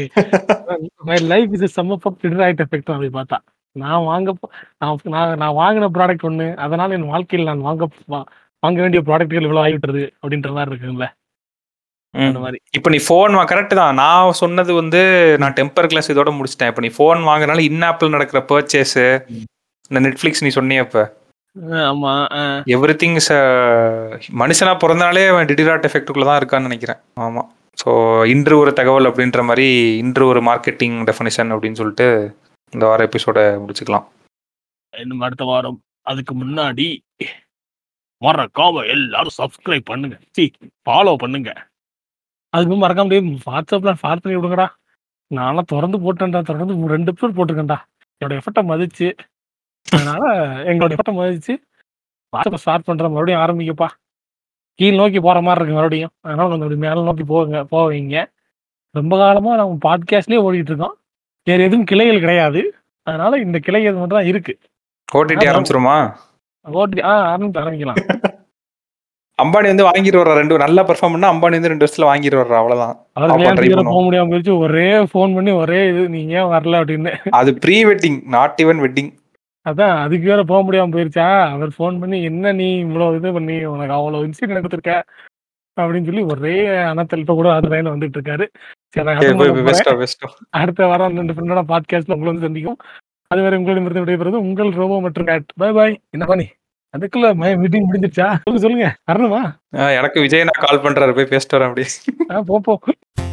my life is sum up of Diderot effect தான் அப்படி பார்த்தா நான் வாங்க போ- நான் நான் நான் வாங்கின ப்ராடக்ட் ஒன்று அதனால என் வாழ்க்கையில் நான் வாங்க வா- வாங்க வேண்டிய ப்ராடக்ட்கள் இவ்வளோ ஆகிவிட்டது அப்படின்ற மாதிரி இருக்குங்களே அந்த மாதிரி இப்போ நீ ஃபோன் கரெக்ட் தான் நான் சொன்னது வந்து நான் டெம்பர் கிளாஸ் இதோட முடிச்சிட்டேன் இப்போ நீ ஃபோன் வாங்குறனால இன் ஆப்பிள் நடக்கிற பர்ச்சேஸ் ம். இந்த நெட்ஃபிளிக்ஸ் நீ சொன்னியே இப்போ ஆ, ஆமா ஆ. எவ்ரி திங் மனுஷனா பிறந்தனாலே அவன் டிடிராட் எஃபெக்ட்டுக்குள்ள தான் இருக்கான்னு நினைக்கிறேன் ஆமா ஸோ இன்று ஒரு தகவல் அப்படின்ற மாதிரி இன்று ஒரு மார்க்கெட்டிங் டெஃபினிஷன் அப்படின்னு சொல்லிட்டு இந்த வார எபிசோட முடிச்சுக்கலாம் இன்னும் அடுத்த வாரம் அதுக்கு முன்னாடி மறக்காம எல்லாரும் சப்ஸ்கிரைப் பண்ணுங்க சி ஃபாலோ பண்ணுங்க அதுக்கு மறக்காம டேய் வாட்ஸ்அப்ல ஃபார் பண்ணி விடுங்கடா நான்லாம் திறந்து போட்டேன்டா தொடர்ந்து ஒரு ரெண்டு எபிசோட் போட்டிருக்கேன்டா என்னோட எஃபர்ட்டை மதிச்சு அதனால எங்களோட எஃபர்ட்டை மதிச்சு வாட்ஸ்அப்பை ஸ்டார்ட் பண்ற மறுபடியும் ஆரம்பிக்கப்பா கீழ் நோக்கி போற மாதிரி இருக்கு மறுபடியும் அதனால கொஞ்சம் அப்படி மேல நோக்கி போங்க போவீங்க ரொம்ப காலமா நம்ம பாட்காஸ்ட்லயே ஓடிட்டு இருக்கோம் வேற எதுவும் கிளைகள் கிடையாது அதனால இந்த கிளைகள் மட்டும் தான் இருக்கு ஓடிடி ஆமா. ஆரம்பிச்சிருமா ஓட்டி ஆ ஆரம்பிச்சு ஆரம்பிக்கலாம் அம்பானி வந்து வாங்கிட்டு வர்றா ரெண்டு நல்லா பெர்ஃபார்ம் பண்ணா அம்பானி வந்து ரெண்டு வருஷத்துல வாங்கிட்டு வர்றா அவ்வளவுதான் அவர் அப்ப try கல்யாணத்துக்கு வேற பண்ணுவோம். போக முடியாம போயிடுச்சு ஒரே ஃபோன் பண்ணி ஒரே இது நீங்க ஏன் வரல அப்படின்னு அது pre wedding not even wedding அதான் அதுக்கு வேற போக முடியாம போயிருச்சா அவர் ஃபோன் பண்ணி என்ன நீ இவ்வளவு இது பண்ணி உனக்கு அவ்வளவு இன்சிடென்ட் எடுத்திருக்க அப்படின்னு சொல்லி ஒரே அனத்தல் இப்ப கூட அது லைன்ல வந்துட்டு இருக்காரு சரி நான் attend பண்ண போறேன். பெஸ்டா பெஸ்டா அடுத்த வாரம் ரெண்டு ஃப்ரெண்டோட பாட்காஸ்ட்ல உங்களை வந்து சந்திக்கும் அதுவரை உங்களிடமிருந்து விடைபெறுவது உங்கள் ரோபோ மற்றும் கேட் பை பாய் என்ன பண்ணி அதுக்குள்ள மீட்டிங் முடிஞ்சிருச்சா சொல்லுங்க சொல்லுங்க வரணுமா எனக்கு விஜய் நான் கால் பண்றாரு போய் பேசிட்டு வரேன் அப்படியே ஆ, போ போ